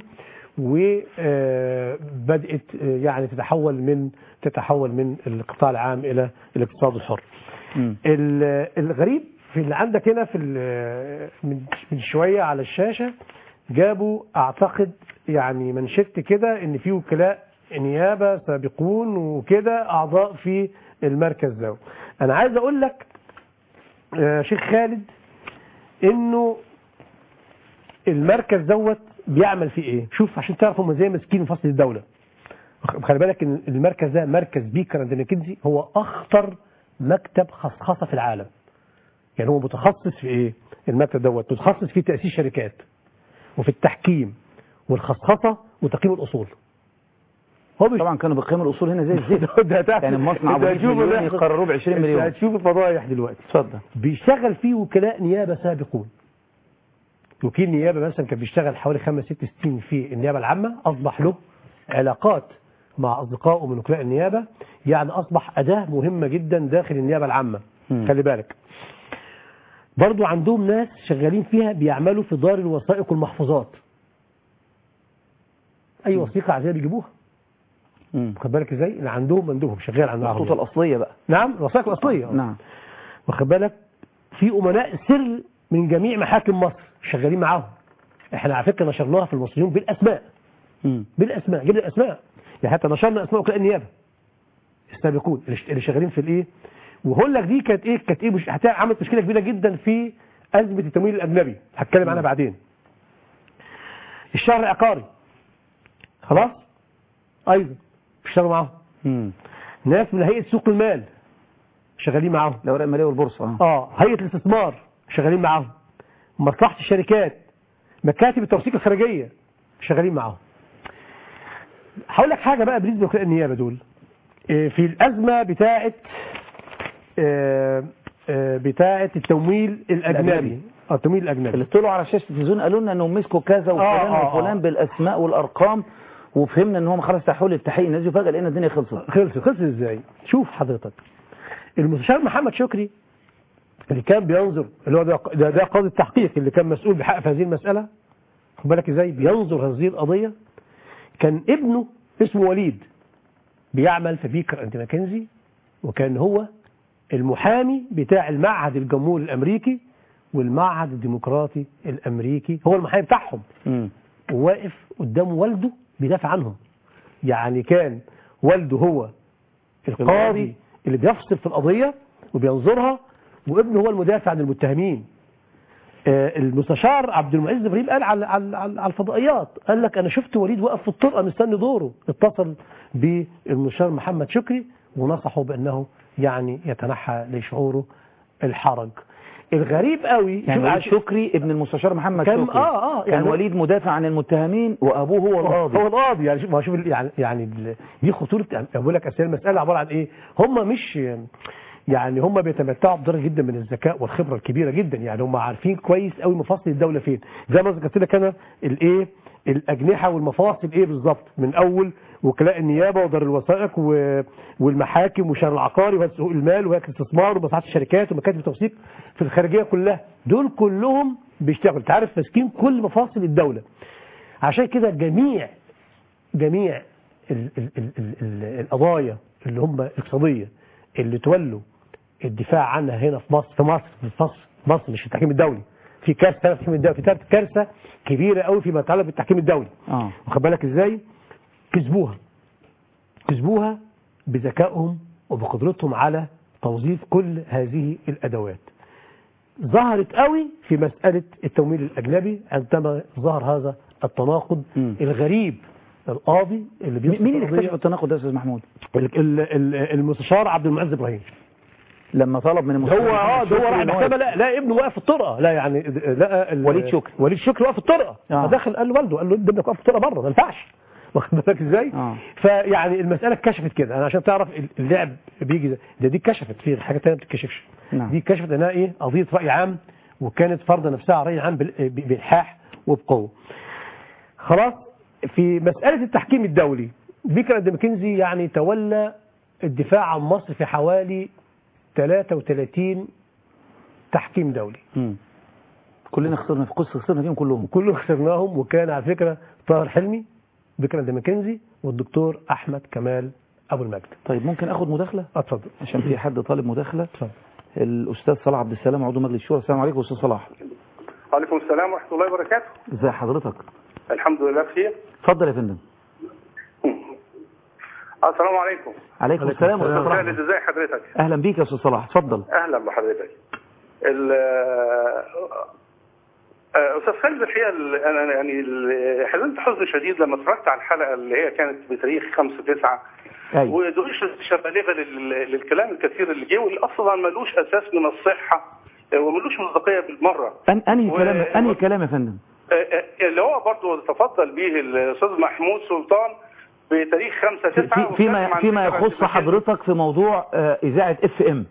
G: وبدأت يعني تتحول من تتحول من القطاع العام إلى الاقتصاد الحر.
A: مم.
G: ال- الغريب في اللي عندك هنا في ال- من من شوية على الشاشة جابوا أعتقد يعني منشدت كده إن في وكلاء نيابة سابقون وكده أعضاء في المركز ده. أنا عايز أقول لك يا شيخ خالد إنه المركز دوت بيعمل فيه ايه شوف عشان تعرف هم ازاي ماسكين فصل الدوله خلي بالك ان المركز ده مركز بيكر اند ماكنزي هو اخطر مكتب خصخصه في العالم يعني هو متخصص في ايه المكتب دوت متخصص في تاسيس شركات وفي التحكيم والخصخصه وتقييم الاصول هو مش
A: طبعا كانوا بيقيموا الاصول هنا زي الزفت
G: ده هتعرف-
A: يعني المصنع
G: أنت
A: ابو 100
G: هتشوف
A: مليون
G: اللي
A: يقرروه ب 20
G: أنت
A: مليون
G: هتشوف الفضايح دلوقتي
A: اتفضل
G: بيشتغل فيه وكلاء نيابه سابقون وكيل نيابه مثلا كان بيشتغل حوالي خمس ست سنين في النيابه العامه اصبح له علاقات مع اصدقائه من وكلاء النيابه يعني اصبح اداه مهمه جدا داخل النيابه العامه
A: مم.
G: خلي بالك برضو عندهم ناس شغالين فيها بيعملوا في دار الوثائق والمحفوظات اي وثيقه عاديه بيجيبوها
A: مم.
G: واخد بالك ازاي اللي عندهم عندهم شغال عندهم
A: الخطوط الأصلية بقى
G: نعم الوثائق الاصليه
A: نعم
G: واخد بالك في امناء سر من جميع محاكم مصر شغالين معاهم احنا على فكره نشرناها في المصريون بالاسماء
A: مم.
G: بالاسماء جبنا الاسماء يعني حتى نشرنا اسماء وكلاء النيابه السابقون اللي ش- اللي شغالين في الايه وهقول لك دي كانت ايه كانت ايه مش هت- عملت مشكله كبيره جدا في ازمه التمويل الاجنبي هتكلم عنها بعدين الشهر العقاري خلاص ايضا بيشتغلوا معاهم
A: مم.
G: ناس من هيئه سوق المال شغالين معاهم
A: الأوراق المالية والبورصة آه.
G: اه هيئه الاستثمار شغالين معاهم مصلحه الشركات مكاتب التوثيق الخارجيه شغالين معاهم هقول لك حاجه بقى بالنسبه لوكلاء النيابه دول إيه، في الازمه بتاعه آه، آه، بتاعه التمويل الاجنبي
A: الأجنبي.
G: اه التمويل الاجنبي
A: اللي طلعوا على شاشة التلفزيون قالوا لنا انهم مسكوا كذا وفلان
G: آه، آه.
A: وفلان بالاسماء والارقام وفهمنا ان هم خلاص تحول التحقيق نزلوا فجأة لقينا الدنيا خلصت
G: خلص خلص ازاي شوف حضرتك المستشار محمد شكري اللي كان بينظر اللي هو ده, ده, ده قاضي التحقيق اللي كان مسؤول بحق في هذه المسألة خد بالك ازاي بينظر هذه القضية كان ابنه اسمه وليد بيعمل في بيكر اند ماكنزي وكان هو المحامي بتاع المعهد الجمهوري الامريكي والمعهد الديمقراطي الامريكي هو المحامي بتاعهم
A: مم.
G: وواقف قدام والده بيدافع عنهم يعني كان والده هو القاضي اللي بيفصل في القضية وبينظرها وابنه هو المدافع عن المتهمين آه، المستشار عبد المعز ابراهيم قال على على على على الفضائيات قال لك انا شفت وليد واقف في الطرقه مستني دوره اتصل بالمستشار محمد شكري ونصحه بانه يعني يتنحى لشعوره الحرج الغريب قوي
A: يعني
G: شوف
A: وليد
G: عش-
A: شكري ابن المستشار محمد
G: كان-
A: شكري
G: آه، آه،
A: كان
G: يعني-
A: وليد مدافع عن المتهمين وابوه هو القاضي
G: هو القاضي يعني شوف ما هو شوف ال- يعني يعني ال- دي خطوره يعني بقول لك اصل المساله عباره عن ايه؟ هم مش يعني هم بيتمتعوا بدرجه جدا من الذكاء والخبره الكبيره جدا يعني هم عارفين كويس قوي مفاصل الدوله فين زي ما ذكرت لك انا الايه الاجنحه والمفاصل ايه بالظبط من اول وكلاء النيابه ودار الوثائق و- والمحاكم والشهر العقاري وسوق المال وهيئه الاستثمار ومصلحه الشركات ومكاتب التوثيق في الخارجيه كلها دول كلهم بيشتغلوا انت عارف ماسكين كل مفاصل الدوله عشان كده جميع جميع ال ال ال ال ال القضايا اللي هم الاقتصاديه اللي تولوا الدفاع عنها هنا في مصر في مصر في مصر مصر مش في التحكيم الدولي في كارثه في التحكيم الدولي في كارثه كبيره قوي فيما يتعلق بالتحكيم الدولي
A: اه
G: واخد بالك ازاي كسبوها كسبوها بذكائهم وبقدرتهم على توظيف كل هذه الادوات ظهرت قوي في مسألة التمويل الأجنبي عندما ظهر هذا التناقض
A: مم.
G: الغريب القاضي اللي بيصف
A: مين اللي
G: القضية-
A: اكتشف التناقض ده يا استاذ محمود
G: ال- ال- ال- المستشار عبد المعز ابراهيم
A: لما طلب من المسلمين
G: هو اه ده هو راح
A: إن هو
G: المحكمه لا لا ابنه واقف في الطرقه لا يعني لا ال-
A: وليد شكري.
G: وليد شكري واقف في الطرقه
A: آه.
G: فدخل قال لوالده قال له ابنك واقف في الطرقه بره ما ينفعش واخد بالك ازاي؟
A: آه.
G: فيعني المساله اتكشفت كده انا عشان تعرف اللعب بيجي ده, ده دي اتكشفت في حاجه ثانيه ما بتتكشفش
A: نعم.
G: دي اتكشفت انها ايه قضيه راي عام وكانت فرض نفسها على راي عام بال- ب- بالحاح وبقوه خلاص في مساله التحكيم الدولي بيكر قد ماكنزي يعني تولى الدفاع عن مصر في حوالي 33 تحكيم دولي
A: مم. كلنا خسرنا في قصة خسرنا فيهم كلهم
G: كله خسرناهم وكان على فكره طاهر حلمي بكر قد ماكنزي والدكتور احمد كمال ابو المجد
A: طيب ممكن اخد مداخلة
G: اتفضل
A: عشان في حد طالب مداخلة
G: اتفضل
A: الاستاذ صلاح عبد السلام عضو مجلس الشورى السلام عليكم استاذ صلاح
H: وعليكم السلام ورحمة الله وبركاته
A: ازي حضرتك
H: الحمد لله بخير
A: اتفضل يا فندم
H: السلام عليكم
A: عليكم السلام ورحمة الله
H: خالد ازي حضرتك
A: اهلا بيك يا استاذ صلاح اتفضل
H: اهلا بحضرتك ال آه، استاذ خالد الحقيقه ال- انا يعني ال- حزنت حزن شديد لما اتفرجت على الحلقه اللي هي كانت بتاريخ 5 9
A: ايوه
H: ودوش بالغه لل- للكلام الكثير اللي جه واللي اصلا ملوش اساس من الصحه آه، وملوش مصداقيه بالمره
A: أن انهي
H: و-
A: كلام انهي
H: و-
A: كلام يا فندم
H: آه، آه، اللي هو برضه تفضل به الاستاذ محمود سلطان بتاريخ 5
A: في
H: 9
A: في- فيما فيما يخص حضرتك في موضوع آه، اذاعة اف ام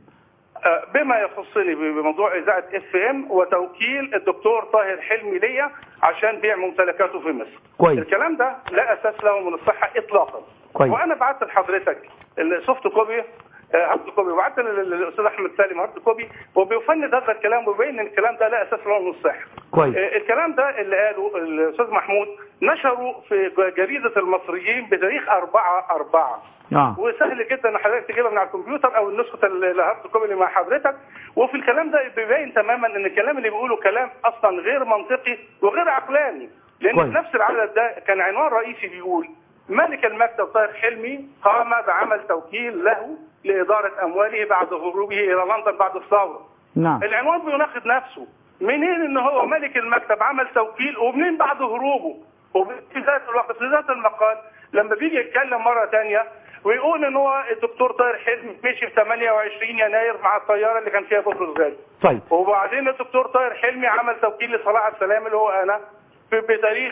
H: بما يخصني بموضوع اذاعه اف ام وتوكيل الدكتور طاهر حلمي ليا عشان بيع ممتلكاته في مصر.
A: كويس.
H: الكلام ده لا اساس له من الصحه اطلاقا.
A: كويس.
H: وانا بعت لحضرتك السوفت كوبي آه، هارد كوبي وبعت لل- للاستاذ احمد سالم هارد كوبي وبيفند هذا الكلام وبيبين ان الكلام ده لا اساس له من الصحه.
A: كويس
H: آه، الكلام ده اللي قاله الاستاذ محمود نشره في جريده المصريين بتاريخ 4 4
A: اه
H: وسهل جدا ان حضرتك تجيبها من على الكمبيوتر او النسخه ال- الهارد كوبي اللي مع حضرتك وفي الكلام ده بيبين تماما ان الكلام اللي بيقوله كلام اصلا غير منطقي وغير عقلاني لان
A: كويس.
H: في نفس العدد ده كان عنوان رئيسي بيقول ملك المكتب طاهر حلمي قام بعمل توكيل له لاداره امواله بعد هروبه الى لندن بعد الثوره
A: نعم
H: العنوان بيناقض نفسه منين ان هو ملك المكتب عمل توكيل ومنين بعد هروبه وفي ذات الوقت في ذات المقال لما بيجي يتكلم مره تانية ويقول ان هو الدكتور طاهر حلمي مشي في 28 يناير مع الطياره اللي كان فيها بطرس غالي
A: طيب
H: وبعدين الدكتور طاهر حلمي عمل توكيل لصلاح عبد السلام اللي هو انا في بتاريخ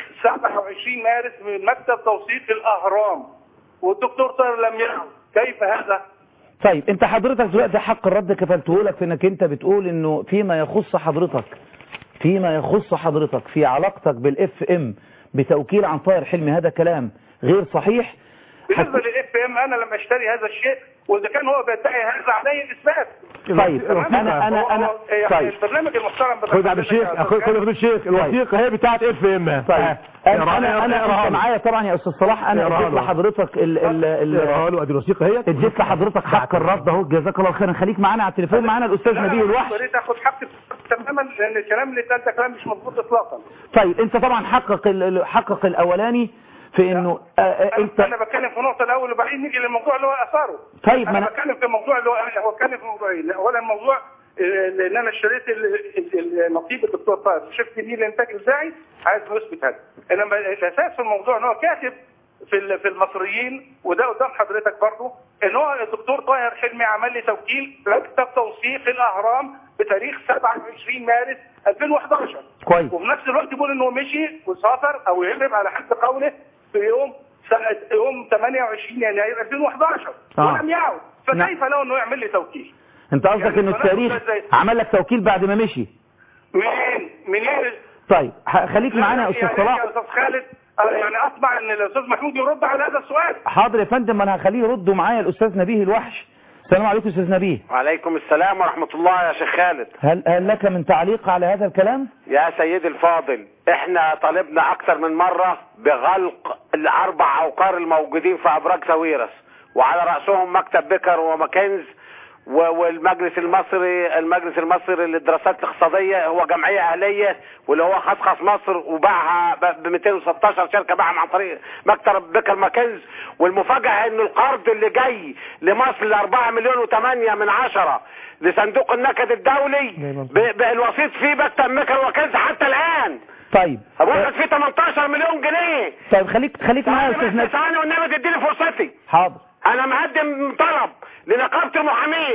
H: 27 مارس من مكتب توثيق الاهرام والدكتور طاهر لم يعد كيف هذا؟
A: طيب انت حضرتك دلوقتي حق الرد كفلته لك في انك انت بتقول انه فيما يخص حضرتك فيما يخص حضرتك في علاقتك بالاف ام بتوكيل عن طاهر حلمي هذا كلام غير صحيح
H: بالنسبه للاف ام انا لما اشتري هذا الشيء واذا كان هو بيدعي هذا علي الاثبات
A: طيب انا انا
H: هو-
A: انا
H: هو- يعني
A: طيب
H: البرنامج المحترم بتاع
G: خد يا عبد الشيخ
H: حضرتك يا
G: خد
H: أستاذ
G: خد يا عبد الشيخ الوثيقه هي بتاعت اف ام
A: طيب انا انا انا انت معايا طبعا يا استاذ صلاح انا
G: اقراها
A: اديت
G: له.
A: لحضرتك ال ال ال
G: له ادي الوثيقه هي
A: اديت لحضرتك حق الرد اهو جزاك الله خيرا خليك معانا على التليفون معانا الاستاذ
H: لا،
A: نبيه
H: أنا
A: الوحش
H: اريد اخد حقي تماما لان الكلام اللي اتقال ده كلام مش مظبوط اطلاقا
A: طيب انت طبعا حقق ال- حقق الاولاني في انه آه، آه،
H: انا
A: انت
H: أنا بتكلم في النقطه الاول وبعدين نيجي للموضوع اللي هو اثاره
A: طيب، ما
H: انا
A: أنا-
H: بتكلم في الموضوع اللي هو هو اتكلم في موضوعين اولا الموضوع آه، ان انا اشتريت ال- ال- النصيب الدكتور طاهر شفت دي الانتاج الزاعي عايز يثبت هذا انما الاساس في الموضوع ان هو كاتب في ال- في المصريين وده قدام حضرتك برضه ان هو الدكتور طاهر حلمي عمل لي توكيل مكتب توثيق الاهرام بتاريخ 27 مارس 2011
A: كويس
H: وفي نفس الوقت بيقول انه مشي وسافر او يهرب على حد قوله في يوم سنة يوم 28 يناير 2011
A: آه.
H: ولم يعد فكيف له انه يعمل لي توكيل؟
A: انت قصدك
H: يعني
A: انه
H: الكلام
A: التاريخ
H: ده ازاي؟
A: عمل لك توكيل بعد ما مشي
H: منين؟ منين؟
A: طيب ح- خليك معانا يا استاذ
H: يعني
A: صلاح
H: يا استاذ خالد أنا يعني اطمع ان الاستاذ محمود يرد على هذا السؤال
A: حاضر يا فندم انا هخليه يرد معايا الاستاذ نبيه الوحش السلام عليكم استاذ نبيه
I: وعليكم السلام ورحمة الله يا شيخ خالد
A: هل هل لك من تعليق على هذا الكلام
I: يا سيدي الفاضل احنا طالبنا اكتر من مرة بغلق الاربع اوقار الموجودين في ابراج ساويرس وعلى رأسهم مكتب بكر وماكنز و- والمجلس المصري المجلس المصري للدراسات الاقتصادية هو جمعية اهلية واللي هو خصخص مصر وباعها ب 216 شركة باعها عن طريق مكتب بكر ماكنز والمفاجأة ان القرض اللي جاي لمصر ل 4 مليون و8 من عشرة لصندوق النكد الدولي ب- ب- الوسيط فيه مكتب بكر وكنز حتى الان
A: طيب
I: واخد فيه 18 مليون جنيه
A: طيب خليك خليك معايا يا استاذ
I: بس
A: نبيه
I: ثاني والنبي تديني فرصتي
A: حاضر
I: انا مقدم طلب لنقابه المحامين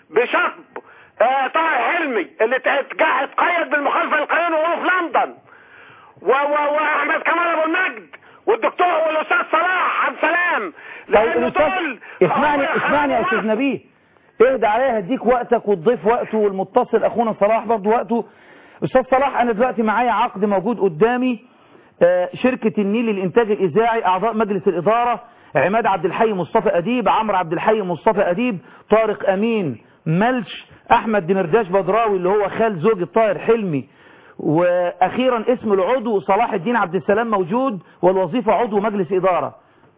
I: بشطب آه طارق حلمي اللي ات- اتجا- اتقيد بالمخالفه للقانون وهو في لندن و- و- واحمد كمال ابو المجد والدكتور والاستاذ صلاح عبد السلام
A: طيب
I: لأن
A: الأستاذ
I: دول
A: اسمعني
I: هم
A: اسمعني يا
I: خربوا
A: أستاذ نبيه اهدى عليها هديك وقتك والضيف وقته والمتصل أخونا صلاح برضه وقته أستاذ صلاح أنا دلوقتي معايا عقد موجود قدامي آه، شركة النيل للإنتاج الإذاعي أعضاء مجلس الإدارة عماد عبد الحي مصطفى أديب عمرو عبد الحي مصطفى أديب طارق أمين ملش أحمد دمرداش بدراوي اللي هو خال زوج الطاهر حلمي وأخيرا اسم العضو صلاح الدين عبد السلام موجود والوظيفة عضو مجلس إدارة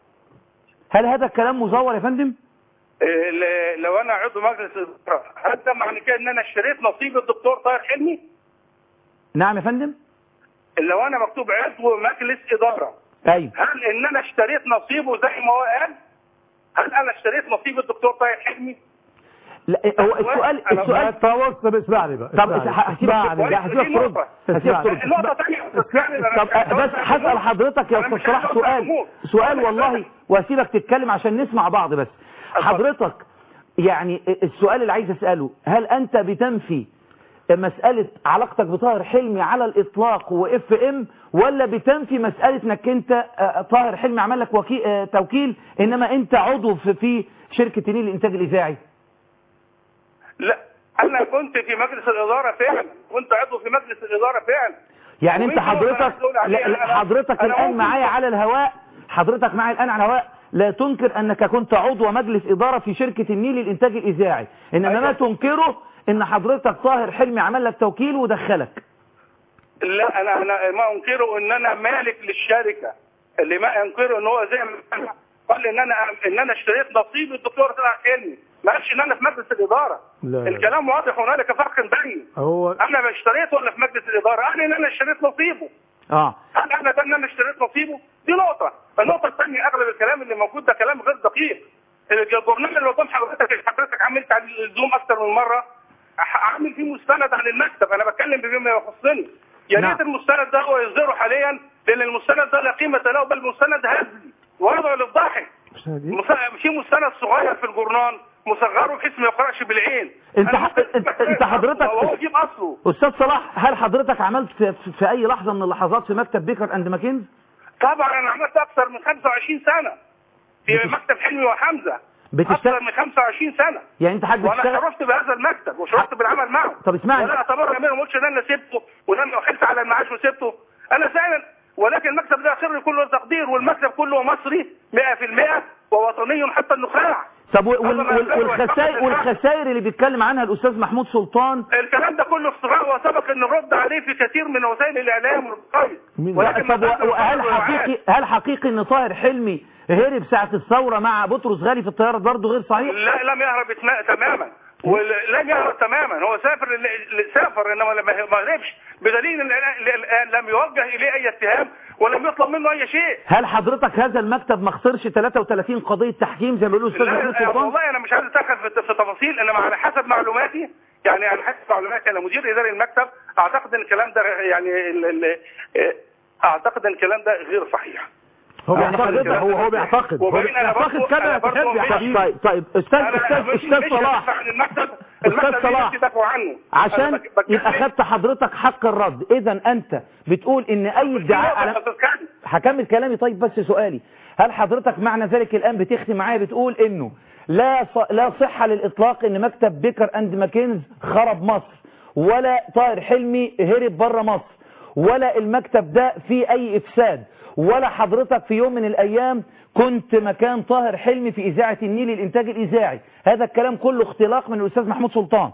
A: هل هذا الكلام مزور يا فندم؟
H: إيه، ل- لو انا عضو مجلس الاداره هل ده معنى كده ان انا اشتريت نصيب الدكتور طاهر حلمي؟
A: نعم يا فندم؟
H: لو انا مكتوب عضو مجلس اداره
A: أيوه
H: هل ان انا اشتريت نصيبه زي ما هو قال؟ هل انا اشتريت نصيب الدكتور طاهر حلمي؟
A: لا هو السؤال
H: أنا-
A: السؤال
G: طب طب اسمعني بقى
A: طب
G: اسمعني.
A: هسيبك
G: اسمعني.
A: لا هسيبك ترد هسيبك ترد
H: النقطه الثانيه
A: طب بس هسأل حضرتك يا أستاذ صلاح سؤال سؤال والله وهسيبك تتكلم عشان نسمع بعض بس حضرتك يعني السؤال اللي عايز أسأله هل أنت بتنفي مسألة علاقتك بطاهر حلمي على الإطلاق واف ام ولا بتنفي مسألة انك انت آه، طاهر حلمي عمل لك وكي... آه، توكيل انما انت عضو في, في شركة النيل للإنتاج الإذاعي
H: لا انا كنت في مجلس الاداره فعلا كنت عضو في مجلس الاداره فعلا
A: يعني انت
H: وانت
A: حضرتك
H: مسؤول عليه.
A: لا لا،
H: أنا-
A: حضرتك
H: أنا
A: الآن
H: ممكن-
A: معايا على الهواء حضرتك معايا الآن على الهواء لا تنكر أنك كنت عضو مجلس إدارة في شركة النيل للإنتاج الإذاعي إنما ما تنكره إن حضرتك طاهر حلمي عمل لك توكيل ودخلك
H: لا انا انا ما انكره ان انا مالك للشركه اللي ما انكره ان هو زي ما أنا قال ان انا ان انا اشتريت نصيب الدكتور طلع حلمي ما قالش ان انا في مجلس الاداره
G: لا، لا.
H: الكلام واضح هنالك فرق بين
G: هو
H: انا اشتريت ولا في مجلس الاداره قال ان انا اشتريت نصيبه
A: اه
H: هل انا ده ان انا اشتريت نصيبه دي نقطه النقطه الثانيه اغلب الكلام اللي موجود ده كلام غير دقيق الجورنال اللي قدام حضرتك اللي حضرتك عملت على الزوم اكتر من مره ح- عامل فيه مستند عن المكتب انا بتكلم بما يخصني يا
A: نعم.
H: ريت المستند ده هو يصدره حاليا لان المستند ده لا قيمه له بل مستند هزلي ويدعو للضحك مس- في مستند صغير في الجورنال مصغره بحيث ما يقراش بالعين
A: انت
H: أنا
A: ح-
H: ممكن-
A: انت- انت حضرتك-
H: هو يجيب اصله
A: أستاذ صلاح هل حضرتك عملت في, في أي لحظة من اللحظات في مكتب بيكر أند ماكنز
H: طبعا انا عملت اكثر من 25 سنه في مكتب حلمي وحمزه
A: بتشتغل
H: اكثر من 25 سنه
A: يعني أنت حد
H: وانا
A: بتشتغل
H: شرفت بهذا المكتب وشرفت بالعمل معه
A: طب اسمعني.
H: ولا اتبرع منه ما قلتش ان انا سبته وان انا حلت على المعاش وسبته انا فعلا ولكن المكتب ده سر كله تقدير والمكتب كله مصري 100% ووطني حتى النخاع
A: طب وال- وال-
H: هذا ما
A: وال-
H: يقال
A: والخسائر
H: والحق
A: والخسائر اللي بيتكلم عنها الأستاذ محمود سلطان
H: الكلام ده كله افتراء وسبق ان نرد عليه في كثير من وسائل الاعلام والقيد
A: لا، طب و- وهل حقيقي هل حقيقي ان طاهر حلمي هرب ساعة الثورة مع بطرس غالي في الطيارة برضه غير صحيح
H: لا لم يهرب اتنا- تماما ولم يهرب تماما هو سافر ل- ل- سافر انما لم- ما هربش بدليل ان الآن- الان لم يوجه اليه اي اتهام ولم يطلب منه اي شيء
A: هل حضرتك هذا المكتب ما خسرش 33 قضية تحكيم زي ما بيقولوا الاستاذ محمود
H: لا
A: سلطان
H: والله انا مش عايز اتدخل في في تفاصيل انما على حسب معلوماتي يعني على حسب معلوماتي انا مدير اداري المكتب اعتقد ان الكلام ده يعني ال- ال- اعتقد ان الكلام ده غير صحيح
G: هو
A: يعني
G: بيعتقد
A: حضرتك-
G: كده هو هو بيعتقد هو
H: وبعدين أنا
G: بيعتقد
H: برضو-
G: كما
H: أنا برضو
G: تحب يا
H: مش-
G: حبيبي
A: طيب طيب استاذ
H: أنا
A: استاذ
H: مش-
A: استاذ
H: مش
A: صلاح
H: هدافع عن المكتب
A: أستاذ
H: المكتب
A: صلاح.
H: نفسي دافعوا عنه أنا
A: عشان
H: بك- بتكلم-
A: يبقى خدت حضرتك حق الرد اذا انت بتقول ان اي ادعاء على
H: بتتكلم.
A: هكمل كلامي طيب بس سؤالي هل حضرتك معنى ذلك الآن بتختم معايا بتقول إنه لا ص- لا صحة للإطلاق إن مكتب بيكر أند ماكنز خرب مصر ولا طاهر حلمي هرب بره مصر ولا المكتب ده فيه أي إفساد ولا حضرتك في يوم من الأيام كنت مكان طاهر حلمي في إذاعة النيل الإنتاج الإذاعي هذا الكلام كله اختلاق من الأستاذ محمود سلطان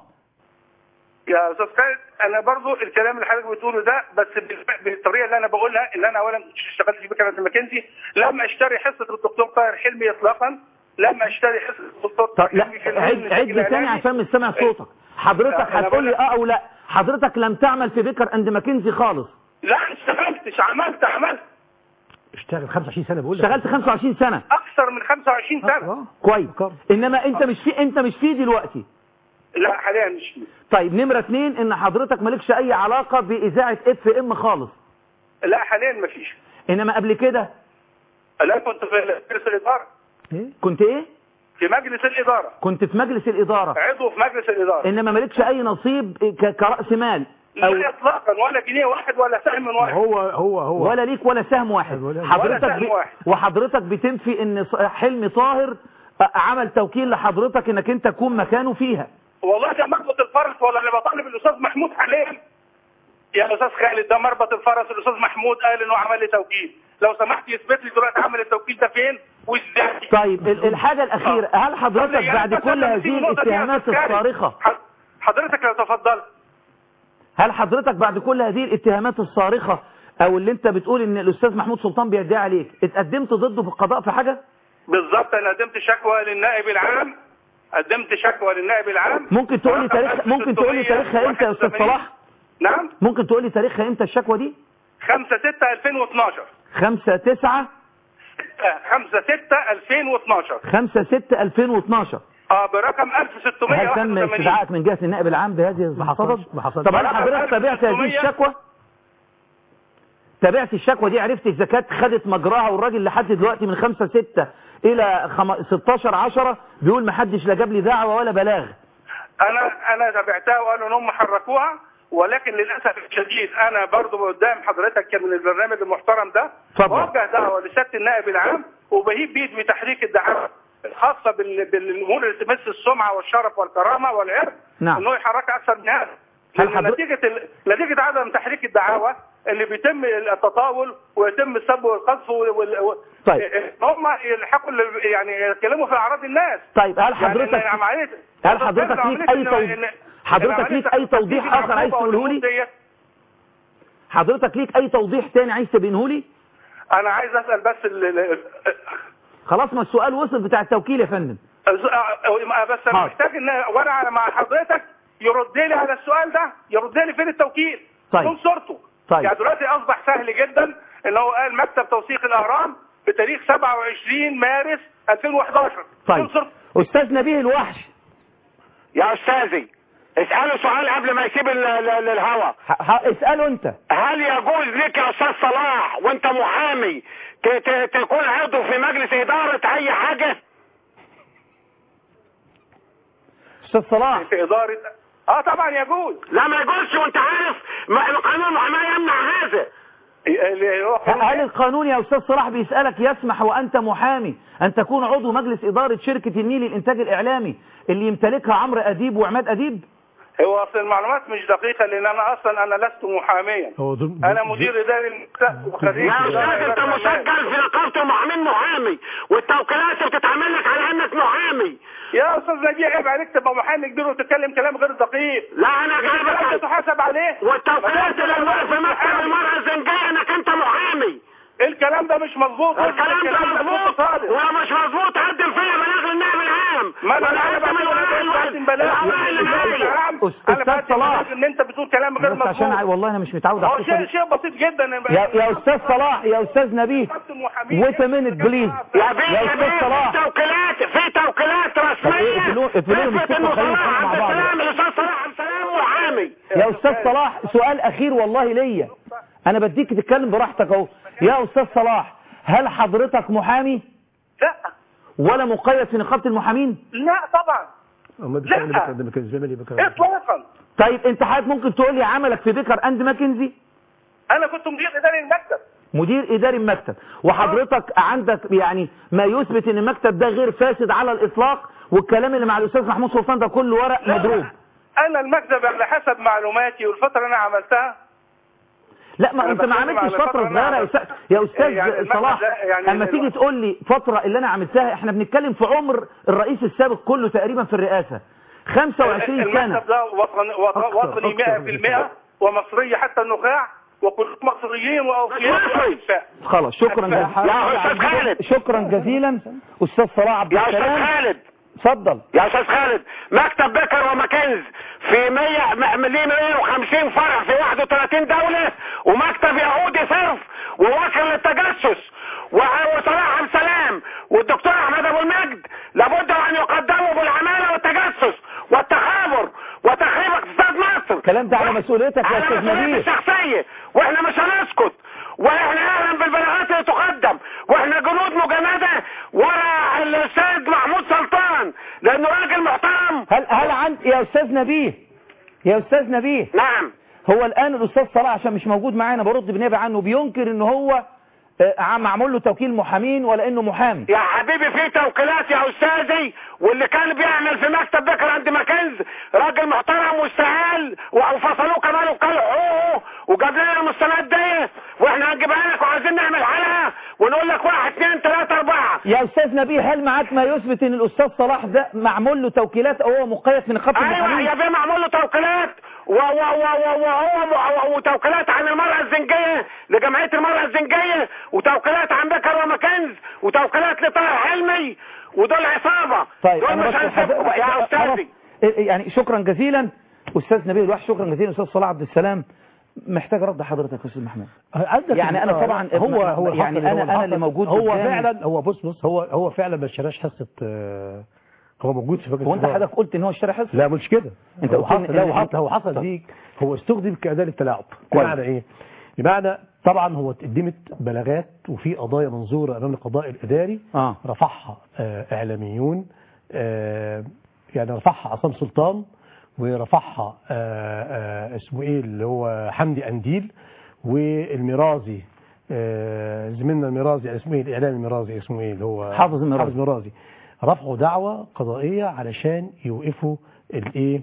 H: يا استاذ خالد انا برضو الكلام اللي حضرتك بتقوله ده بس بال- بالطريقه اللي انا بقولها ان انا اولا اشتغلت في بكره ماكنزي لم اشتري حصه الدكتور طاهر حلمي اطلاقا لم اشتري حصه الدكتور
A: طب
H: طاهر
A: لا
H: حلمي في
A: عد
H: النتاج
A: عد تاني
H: الإعلامي.
A: عشان مش سامع صوتك حضرتك
H: أنا
A: هتقول لي
H: بقول-
A: اه او لا حضرتك لم تعمل في بيكر اند ماكنزي خالص
H: لا اشتغلتش عملت عملت
G: اشتغل 25 سنه بقول لك
A: اشتغلت 25 سنة
H: اكثر من 25 سنه
G: آه.
A: كويس
G: كم؟
A: انما انت مش في انت مش فيه دلوقتي
H: لا حاليا مش فيه
A: طيب نمرة اتنين ان حضرتك مالكش اي علاقة باذاعة اف ام خالص
H: لا حاليا ما فيش
A: انما قبل كده
H: لا كنت في مجلس الاداره
G: ايه
A: كنت ايه
H: في مجلس الاداره
A: كنت في مجلس الاداره
H: عضو في مجلس الاداره
A: انما مالكش اي نصيب ك- كراس مال او
H: لا اطلاقا ولا جنيه واحد ولا سهم واحد
G: هو هو هو
A: ولا ليك ولا سهم واحد
G: ولا
A: حضرتك
H: سهم
A: ب...
H: واحد.
A: وحضرتك بتنفي ان ص- حلمي طاهر آه، عمل توكيل لحضرتك انك انت تكون مكانه فيها
H: والله ده مربط الفرس ولا اللي بطالب الاستاذ محمود حاليا يا استاذ خالد ده مربط الفرس الاستاذ محمود قال انه عمل لي توكيل لو سمحت يثبت لي دلوقتي عمل التوكيل ده فين وازاي
A: طيب ال- الحاجة الأخيرة هل حضرتك
H: يعني
A: بعد
H: بس
A: كل
H: لما
A: هذه
H: تيجي النقطة دي يا
A: الاتهامات
H: أستاذ خالد،
A: الصارخة
H: ح- حضرتك لو تفضلت
A: هل حضرتك بعد كل هذه الاتهامات الصارخة أو اللي أنت بتقول إن الأستاذ محمود سلطان بيدعي عليك اتقدمت ضده في القضاء في حاجة؟
H: بالظبط انا قدمت شكوى للنائب العام قدمت شكوى للنائب العام
A: ممكن تقول لي
H: رقم
A: تاريخ ممكن تقول لي تاريخها إمتى يا أستاذ
H: 1681.
A: صلاح؟
H: نعم
A: ممكن تقول لي تاريخها إمتى الشكوى دي؟
H: 5 6 2012
A: 5 9
H: 5 6 2012
A: 5 6 2012
H: اه برقم
A: هل تم
H: 1681
A: استدعائك من جهة النائب العام بهذه
G: ما حصلش-
A: الصدد؟
G: ما حصلش.
A: طب هل
H: رقم
A: حضرتك تابعت هذه
H: 1600
A: الشكوى؟ تابعت الشكوى دي عرفت إذا كانت خدت مجراها والراجل لحد دلوقتي من 5 6 إلى خم- 16 10 بيقول ما حدش لا جاب لي دعوة ولا بلاغ
H: انا انا تابعتها وقالوا ان هم حركوها ولكن للاسف الشديد انا برضو قدام حضرتك كان من البرنامج المحترم ده
A: اتفضل.
H: وجه دعوه لسياده النائب العام وبهيب بيد بتحريك الدعوه الخاصه بال- بالامور اللي تمس السمعه والشرف والكرامه والعرض
A: نعم.
H: انه يحركها اكثر من هذا
A: هل
H: لأن
A: حضر-
H: نتيجه ال... نتيجه عدم تحريك الدعاوى اللي بيتم التطاول ويتم السب والقذف وال... وال...
A: طيب.
H: هم يلحقوا ال- يعني يتكلموا في اعراض الناس
A: طيب هل
H: يعني
A: حضرتك
H: إن عملية
A: هل حضرتك
H: عملية
A: ليك أي
H: إن-
A: توضيح-
H: إن-
A: حضرتك
H: إن
A: ليك
H: عملية
A: أي توضيح
H: التخطيط
A: آخر عايز
H: العقوبة
A: تقوله لي؟
H: والهبوط ديت،
A: حضرتك ليك أي توضيح تاني عايز تبينه لي
H: انا عايز اسال بس ال... ال-
A: خلاص ما السؤال وصل بتاع التوكيل يا فندم
H: ال- بس انا
A: حاضر.
H: محتاج ان وانا مع حضرتك يرد لي على السؤال ده يرد لي فين التوكيل
A: طيب.
H: بدون صورته
A: طيب.
H: يعني دلوقتي اصبح سهل جدا ان هو قال مكتب توثيق الاهرام بتاريخ 27 مارس 2011
A: طيب
H: بدون صورته.
A: أستاذ نبيه الوحش
I: يا استاذي اسأله سؤال قبل ما يسيب ال- ال- الهوا
A: ح- ح- اسأله أنت
I: هل يجوز لك يا استاذ صلاح وانت محامي ت- ت- تكون عضو في مجلس ادارة اي حاجة
A: أستاذ صلاح
H: في اداره اه طبعا يجوز
I: لا ما يجوزش وانت عارف ما- قانون المحاماة يمنع هذا
H: اللي هو
A: ه- هل القانون يا أستاذ صلاح بيسألك يسمح وأنت محامي أن تكون عضو مجلس إدارة شركة النيل للإنتاج الإعلامي اللي يمتلكها عمرو أديب وعماد أديب
H: هو اصل المعلومات مش دقيقه لان انا اصلا انا لست محاميا
G: هو دول-
H: انا
G: دول-
H: مدير اداري المكتب وخريج
I: يا
H: إدارة
I: استاذ انت
H: إدارة الأعمال.
I: مسجل في نقابة المحامين محامي والتوكيلات بتتعمل لك على انك محامي
H: يا استاذ نجيب عيب عليك تبقى محامي كبير وتتكلم كلام غير دقيق
I: لا انا
H: الكلام ده
I: جايبك
H: تحاسب عليه
I: والتوكيلات اللي موجودة في مكتب المرأة الزنجية انك انت محامي
H: الكلام ده مش مظبوط
I: الكلام ده مظبوط
H: خالص
I: ولو مش مظبوط قدم فيا بلاغ للنائب العام
H: ما انا
I: ولا
H: انا
I: انت من
H: بعمل
I: وراء
H: انا بقدم
I: الوزن
H: بلاغ
I: الأوراق اللي معايا
A: أس-
H: انا
A: أستاذ
H: بقدم
A: صلاح.
H: بلاغ ان انت بتقول كلام غير
A: بس عشان ع-
H: مظبوط
A: والله أنا مش متعود على
H: هو
A: القصة
H: شيء
A: دي
H: شيء بسيط جدا
A: يا يا أستاذ صلاح يا أستاذ نبيه wait a minute please
I: يا بيه
A: يا
I: يا
A: أستاذ
I: بيه
A: صلاح
I: في توكيلات في توكيلات رسمية
A: اقفلوا- اقفلوا
I: تثبت
A: المسكوا
I: انه
A: وخلينا
I: صلاح
A: نتكلم مع
I: عبد
A: بعض.
I: السلام الاستاذ صلاح عبد السلام محامي
A: يا أستاذ صلاح سؤال أخير والله ليا أنا بديك تتكلم براحتك أهو يا أستاذ صلاح هل حضرتك محامي
H: لا
A: ولا مقيد في نقابة المحامين
H: لا طبعا
G: أما
H: لا.
G: بيسألني بك- ده كان زميلي بك-
H: اطلاقا
A: طيب أنت حضرتك ممكن تقول لي عملك في بيكر أند ماكنزي
H: انا كنت مدير اداري المكتب
A: مدير إداري المكتب وحضرتك عندك يعني ما يثبت ان المكتب ده غير فاسد على الإطلاق والكلام اللي مع الأستاذ محمود سلطان ده كله ورق
H: لا.
A: مضروب
H: انا المكتب على حسب معلوماتي والفتره اللي انا عملتها
A: لا ما
H: أنا
A: انت ما
H: بتكلم
A: عملتش
H: على
A: فترة
H: فترة أنا
A: صغيرة يا
H: عملت-
A: أستاذ يا أستاذ
H: يعني المكتب
A: صلاح
H: ده يعني
A: اما
H: ال-
A: تيجي تقول لي فترة اللي أنا عملتها احنا بنتكلم في عمر الرئيس السابق كله تقريبا في الرئاسة 25 سنة
H: المكتب ده وطن وط-
G: أكثر-
H: وطني
G: أكثر
H: 100% ومصري حتى النخاع وكل مصريين واوفياء وأوفياء.
A: خلاص شكرا
I: يا
A: جزيلا
I: أستاذ خالد.
A: شكرا جزيلا أستاذ صلاح عبد
I: يا استاذ
A: السلام
I: خالد
A: اتفضل
I: يا استاذ خالد مكتب بكر وماكنز في 100 م- ليه 150 فرع في 31 دولة ومكتب يهودي صرف ووكل للتجسس و- وصلاح عبد السلام والدكتور احمد ابو المجد لابد ان يقدموا بالعمالة والتجسس والتخابر وتخريب اقتصاد مصر
A: الكلام ده على مسؤوليتك يا
I: على
A: أستاذ
I: مسؤوليتي
A: نبيل
I: الشخصية واحنا مش هنسكت واحنا اعلم بالبلاغات اللي تقدم واحنا جنود مجندة ورا الاستاذ محمود سلطان لانه راجل محترم
A: هل هل عند يا استاذ نبيه يا استاذ نبيه
I: نعم
A: هو الان الاستاذ صلاح عشان مش موجود معانا برد بنيابه عنه بينكر ان هو آه، عم معمول له توكيل محامين ولا انه محامي
I: يا حبيبي في توكيلات يا استاذي واللي كان بيعمل في مكتب بكر عند ماكنز راجل محترم واستقال وفصلوه كمان وكلوا حقوقه وجاب لنا المستندات دي واحنا هنجيبها لك وعايزين نعمل حلقه ونقول لك واحد اثنين ثلاثه اربعه
A: يا استاذ نبيه هل معاك ما يثبت ان الاستاذ صلاح ده معمول له توكيلات او هو مقيد من نقابه
I: ايوه
A: المحامين
I: يا بيه معمول له توكيلات و- و- و- و- وهو م- وتوكيلات عن المرأة الزنجية لجمعية المرأة الزنجية وتوكيلات عن بكر ومكنز وتوكيلات لطاهر حلمي ودول عصابة
A: طيب
I: دول
A: انا
I: مش
A: بس
I: هنسيبهم
A: حضرتك-
I: يا
A: خلاص.
I: استاذي
A: إيه- يعني شكرا جزيلا استاذ نبيل الوحش شكرا جزيلا استاذ صلاح عبد السلام محتاج رد حضرتك يا استاذ محمود
G: عندك
A: يعني أنا
G: آه،
A: طبعا
G: هو هو
A: يعني
G: الحصل-
A: أنا-
G: هو
A: أنا اللي
G: الحصل-
A: موجود
G: هو
A: قدامي.
G: فعلا هو بص بص هو هو فعلا ما اشتراش حصه آه، هو موجود في فكره
A: هو انت حضرتك قلت ان هو اشترى حصه
G: لا مش كده
A: انت
G: هو
A: قلت إن-
G: حصل لا هو
A: إن-
G: حصل هو حصل دي هو استخدم كأداة للتلاعب
A: كويس.
G: بمعنى ايه؟ بمعنى طبعا هو اتقدمت بلاغات وفي قضايا منظوره امام القضاء الاداري
A: اه
G: رفعها آه، اعلاميون آه، يعني رفعها عصام سلطان ورفعها آه، آه، اسمه ايه اللي هو حمدي انديل والميرازي آه، زميلنا الميرازي اسمه ايه الاعلامي الميرازي اسمه ايه اللي هو
A: حافظ الميرازي.
G: حافظ الميرازي رفعوا دعوة قضائية علشان يوقفوا الايه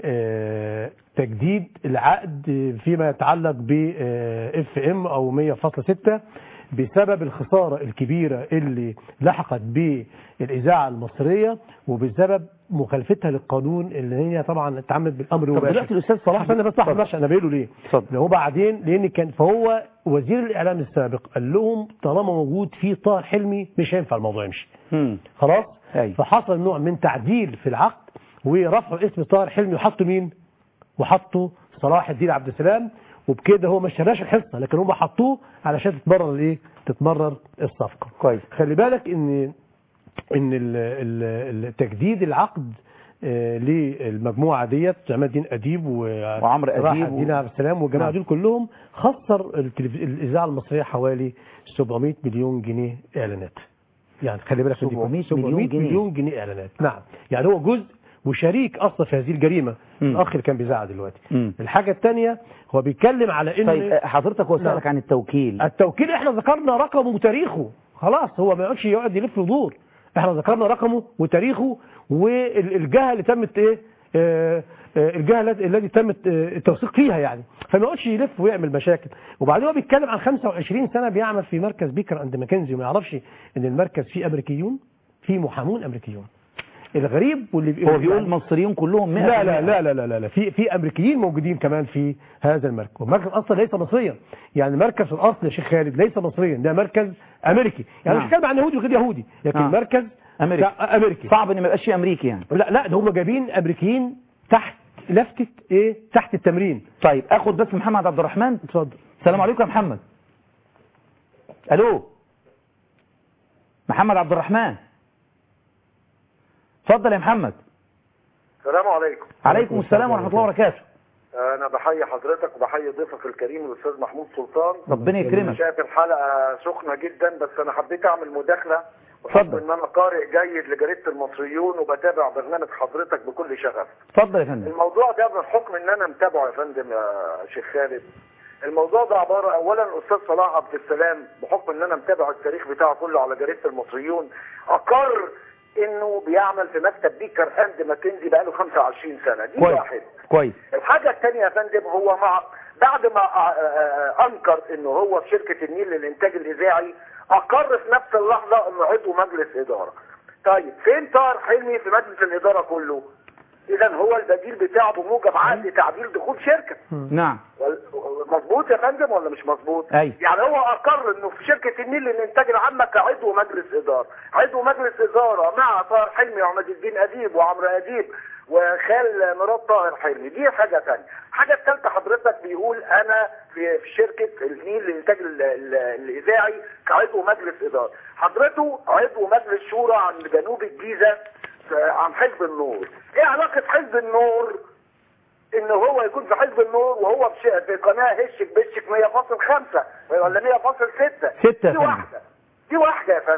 G: آه، تجديد العقد فيما يتعلق ب اف ام او 100.6 بسبب الخسارة الكبيرة اللي لحقت بالاذاعة المصرية وبسبب مخالفتها للقانون اللي هي طبعا اتعملت بالامر
A: طب
G: المباشر
A: دلوقتي الاستاذ صلاح
G: استنى بس لحظه بس انا بقوله ليه؟
A: اتفضل.
G: لان هو بعدين لان كان فهو وزير الاعلام السابق قال لهم طالما موجود في طاهر حلمي مش هينفع الموضوع يمشي
A: مم.
G: خلاص
A: أيوة.
G: فحصل نوع من تعديل في العقد ورفعوا اسم طاهر حلمي وحطوا مين وحطوا صلاح الدين عبد السلام وبكده هو ما اشتراش الحصه لكن هم حطوه علشان تتمرر الايه تتمرر الصفقه
A: كويس
G: خلي بالك ان ان ال- ال- ال- تجديد العقد آه، للمجموعه ديت عماد الدين اديب و-
A: وعمرو
G: صلاح
A: أديب و-
G: الدين عبد السلام والجماعه
A: نعم.
G: دول كلهم خسر التلف- الاذاعه المصريه حوالي 700 مليون جنيه اعلانات يعني خلي بالك من دي
A: 700
G: كويس.
A: مليون جنيه.
G: مليون جنيه اعلانات نعم يعني هو جزء وشريك اصلا في هذه الجريمه
A: مم.
G: الاخ اللي كان بيزعق دلوقتي
A: مم.
G: الحاجه الثانيه هو بيتكلم على ان
A: طيب آه، حضرتك هو سألك
G: نعم.
A: عن التوكيل
G: التوكيل احنا ذكرنا رقمه وتاريخه خلاص هو ما يقعدش يقعد يلف ويدور احنا ذكرنا رقمه وتاريخه والجهه اللي تمت ايه آه، آه، الجهه التي التي تمت آه، التوثيق فيها يعني فما يقعدش يلف ويعمل مشاكل وبعدين هو بيتكلم عن 25 سنه بيعمل في مركز بيكر عند ماكنزي وما يعرفش ان المركز فيه امريكيون فيه محامون امريكيون الغريب واللي
A: هو بيقول مصريين كلهم 100%
G: لا لا لا لا لا لا, لا. في في امريكيين موجودين كمان في هذا المركز والمركز اصلا ليس مصريا يعني مركز في الاصل يا شيخ خالد ليس مصريا ده مركز امريكي يعني
A: نعم.
G: مش بتكلم عن يهودي وغير يهودي لكن
A: آه.
G: مركز
A: أمريكي.
G: بتاع- امريكي
A: صعب ان ما يبقاش شيء امريكي يعني
G: لا لا ده هم جايبين امريكيين تحت لفتة ايه تحت التمرين
A: طيب اخد بس محمد عبد الرحمن
G: اتفضل
A: السلام عليكم يا محمد الو محمد عبد الرحمن اتفضل يا محمد
J: السلام عليكم
A: عليكم السلام ورحمه الله وبركاته
J: انا بحيي حضرتك وبحيي ضيفك الكريم الاستاذ محمود سلطان
A: ربنا يكرمك
J: شايف الحلقه سخنه جدا بس انا حبيت اعمل مداخله
A: اتفضل.
J: بحكم ان انا قارئ جيد لجريده المصريون وبتابع برنامج حضرتك بكل شغف
A: اتفضل يا فندم
J: الموضوع ده بحكم ان انا متابعه يا فندم يا شيخ خالد الموضوع ده عباره اولا الاستاذ صلاح عبد السلام بحكم ان انا متابع التاريخ بتاعه كله على جريده المصريون اقر انه بيعمل في مكتب بيكر اند ماكنزي بقاله 25 سنه دي
A: كويس
J: واحد
A: كويس
J: الحاجة الثانية يا فندم هو مع بعد ما آه، آه، انكر انه هو في شركة النيل للانتاج الاذاعي اقر في نفس اللحظة انه عضو مجلس ادارة طيب فين طاهر حلمي في مجلس الادارة كله اذا هو البديل بتاعه بموجب عقد تعديل دخول شركة
A: نعم
J: وال- مظبوط يا فندم ولا مش مظبوط
A: أيوة.
J: يعني هو اقر انه في شركة النيل للانتاج العام كعضو مجلس ادارة عضو مجلس ادارة مع طاهر حلمي وعماد الدين اديب وعمرو اديب وخال مراد طاهر حلمي دي حاجة ثانيه الحاجة الثالثة حضرتك بيقول انا في في شركة النيل للانتاج ال- ال- الاذاعي كعضو مجلس ادارة حضرته عضو مجلس شورى عن جنوب الجيزة ف- عن حزب النور ايه علاقة حزب النور ان هو يكون في حزب النور وهو في ش- في قناه هشك بشك 100.5 ولا 100.6
A: ستة يا
J: دي
A: فندم.
J: واحده دي واحده يا فندم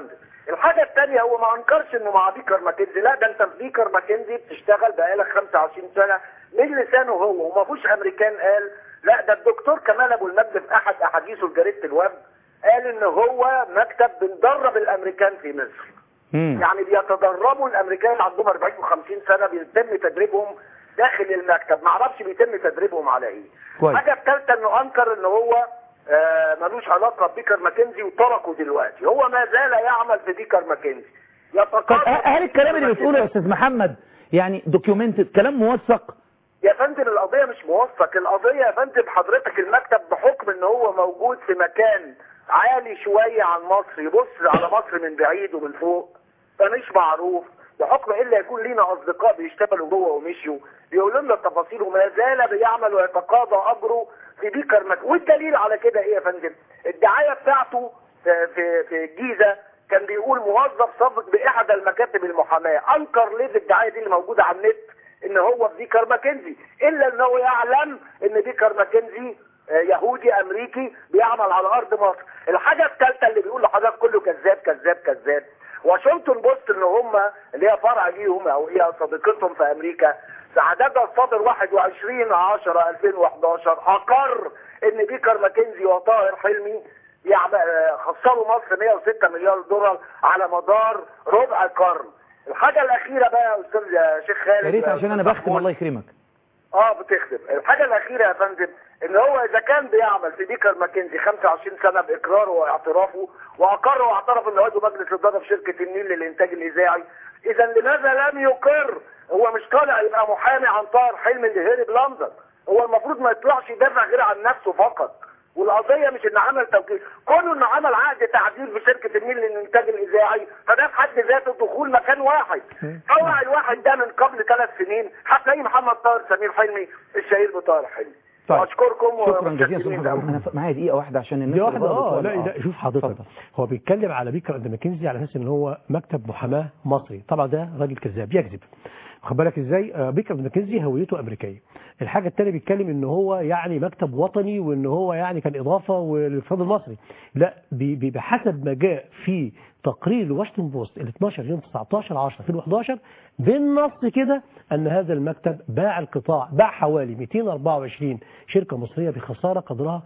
J: الحاجه الثانيه هو ما انكرش انه مع بيكر ماكنزي لا ده انت في بيكر ماكنزي بتشتغل بقالك 25 سنه من لسانه هو وما فيش امريكان قال لا ده الدكتور كمال ابو المجد في احد احاديثه لجريده الويب قال ان هو مكتب بندرب الامريكان في مصر
A: مم.
J: يعني بيتدربوا الامريكان اللي عندهم 40 و50 سنه بيتم تدريبهم داخل المكتب ما اعرفش بيتم تدريبهم على ايه
A: كويس.
J: الحاجه الثالثه انه انكر ان هو آه ملوش علاقه ببيكر ماكنزي وتركه دلوقتي هو ما زال يعمل في بيكر ماكنزي
A: طب
J: يتقاضى
A: هل الكلام اللي بتقوله يا استاذ محمد يعني دوكيومنتد كلام موثق
J: يا فندم القضية مش موثق القضية يا فندم حضرتك المكتب بحكم ان هو موجود في مكان عالي شوية عن مصر يبص على مصر من بعيد ومن فوق فمش معروف بحكم الا يكون لينا اصدقاء بيشتغلوا جوه ومشيوا بيقولوا لنا التفاصيل وما زال بيعمل ويتقاضى اجره في بيكر مك والدليل على كده ايه يا فندم الدعاية بتاعته في في في الجيزة كان بيقول موظف سابق باحدى المكاتب المحاماة انكر ليه في الدعاية دي اللي موجودة على النت ان هو في بيكر ماكنزي الا انه يعلم ان بيكر ماكنزي آه، يهودي امريكي بيعمل على ارض مصر الحاجه الثالثه اللي بيقول لحضرتك كله كذاب كذاب كذاب واشنطن بوست ان هم اللي هي فرع ليهم او هي صديقتهم في امريكا في عددها الصادر 21 10 2011 اقر ان بيكر ماكنزي وطاهر حلمي يعمل آه، خسروا مصر 106 مليار دولار على مدار ربع قرن الحاجه الاخيره بقى يا استاذ يا شيخ خالد
A: يا ريت
J: يا
A: عشان انا
J: أستاذ
A: بختم
J: محمود.
A: الله يكرمك
J: اه بتخدم الحاجة الأخيرة يا فندم إن هو إذا كان بيعمل في بيكر ماكنزي 25 سنة بإقراره واعترافه وأقر واعترف إنه عضو مجلس إدارة في شركة النيل للإنتاج الإذاعي إذا لماذا لم يقر؟ هو مش طالع يبقى محامي عن طاهر حلمي اللي هرب لندن هو المفروض ما يطلعش يدافع غير عن نفسه فقط والقضية مش إن عمل توكيل كونه إنه عمل عقد تعديل في شركة النيل للإنتاج الإذاعي فده في حد ذاته دخول مكان واحد طلع الواحد ده من قبل ثلاث سنين هتلاقيه محمد طاهر سمير حلمي الشهير بطاهر حلمي
A: طيب.
J: أشكركم
A: شكرا جزيلا استاذ
J: ومتشكرين
A: محمد
J: أوي.
A: انا ف- معايا دقيقه واحده عشان الناس
G: دي
A: اللي
G: واحدة
A: بره
G: اه
A: بتولع.
G: لا لا شوف حضرتك
A: اتفضل.
G: هو بيتكلم على بيكر اند ماكنزي على اساس ان هو مكتب محاماه مصري طبعا ده راجل كذاب يكذب واخد بالك ازاي آه، بيكر اند ماكنزي هويته امريكيه الحاجه الثانيه بيتكلم ان هو يعني مكتب وطني وان هو يعني كان اضافه للاقتصاد المصري لا بي- بي- بحسب ما جاء في تقرير لواشنطن بوست ال 12 يوم 19 10 2011 بالنص كده ان هذا المكتب باع القطاع باع حوالي 224 شركه مصريه بخساره قدرها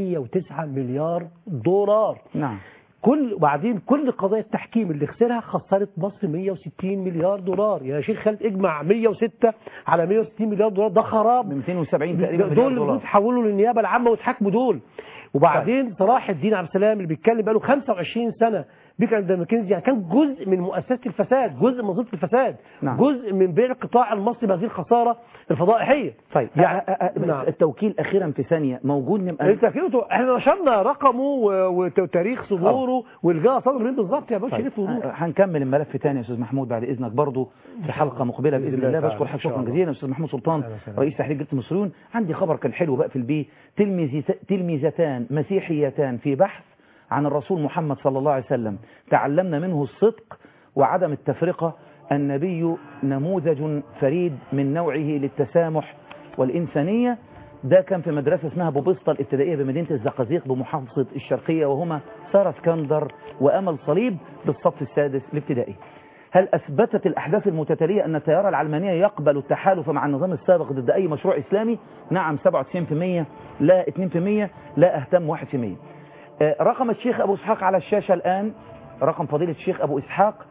G: 109 مليار دولار
A: نعم
G: كل وبعدين كل قضايا التحكيم اللي خسرها خسرت مصر 160 مليار دولار يا شيخ خالد اجمع 106 على 160 مليار دولار ده خراب
A: 270 تقريبا
G: دول
A: مليار
G: اللي
A: دولار
G: بيتحولوا للنيابه العامه ويتحاكموا دول وبعدين صلاح الدين عبد السلام اللي بيتكلم بقاله 25 سنه بيك عند ماكنزي يعني كان جزء من مؤسسه الفساد جزء من منظومه الفساد
A: نعم.
G: جزء من بيع القطاع المصري بهذه الخساره الفضائحيه
A: طيب
G: يعني
A: يعني أ- أ-
G: نعم.
A: التوكيل اخيرا في ثانيه موجود نبقى
G: انت كده احنا نشرنا رقمه و- وتاريخ صدوره والجا صدر منين بالظبط يا باشا
A: طيب.
G: ليه في وضوح
A: ه- هنكمل الملف تاني يا استاذ محمود بعد اذنك برضو في حلقه مقبله باذن
G: بإذن
A: الله
G: الله
A: بشكر
G: تعالى.
A: حضرتك
G: إن شاء
A: شكرا
G: الله.
A: جزيلا استاذ محمود سلطان
G: أهلا وسهلا.
A: رئيس تحرير جريده المصريون عندي خبر كان حلو بقى في البي تلميذ تلميذتان مسيحيتان في بحث عن الرسول محمد صلى الله عليه وسلم تعلمنا منه الصدق وعدم التفرقه النبي نموذج فريد من نوعه للتسامح والإنسانية ده كان في مدرسة اسمها بوبسطة الابتدائية بمدينة الزقازيق بمحافظة الشرقية وهما سارة اسكندر وأمل صليب بالصف السادس الابتدائي هل أثبتت الأحداث المتتالية أن التيار العلمانية يقبل التحالف مع النظام السابق ضد أي مشروع إسلامي؟ نعم 97% لا 2% لا أهتم 1% آه، رقم الشيخ أبو إسحاق على الشاشة الآن رقم فضيلة الشيخ أبو إسحاق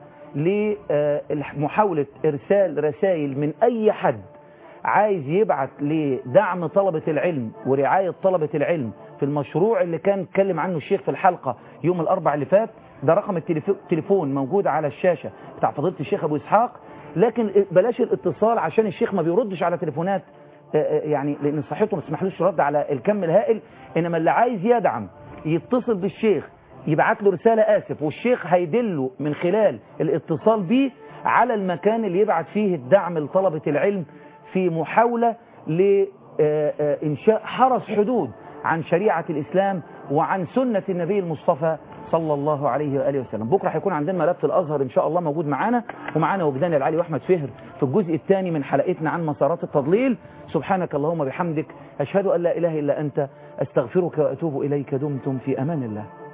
A: لمحاولة إرسال رسائل من أي حد عايز يبعت لدعم طلبة العلم ورعاية طلبة العلم في المشروع اللي كان اتكلم عنه الشيخ في الحلقة يوم الأربع اللي فات ده رقم التليفو- التليفون موجود على الشاشة بتاع فضيلة الشيخ أبو إسحاق لكن بلاش الاتصال عشان الشيخ ما بيردش على تليفونات آه، آه، يعني لأن صحته ما تسمحلوش رد على الكم الهائل إنما اللي عايز يدعم يتصل بالشيخ يبعت له رسالة آسف والشيخ هيدله من خلال الاتصال بيه على المكان اللي يبعت فيه الدعم لطلبة العلم في محاولة لإنشاء حرس حدود عن شريعة الإسلام وعن سنة النبي المصطفى صلى الله عليه وآله وسلم بكرة هيكون عندنا ملف الأزهر إن شاء الله موجود معانا ومعانا وجدان العلي وأحمد فهر في الجزء الثاني من حلقتنا عن مسارات التضليل سبحانك اللهم بحمدك أشهد أن لا إله إلا أنت أستغفرك وأتوب إليك دمتم في أمان الله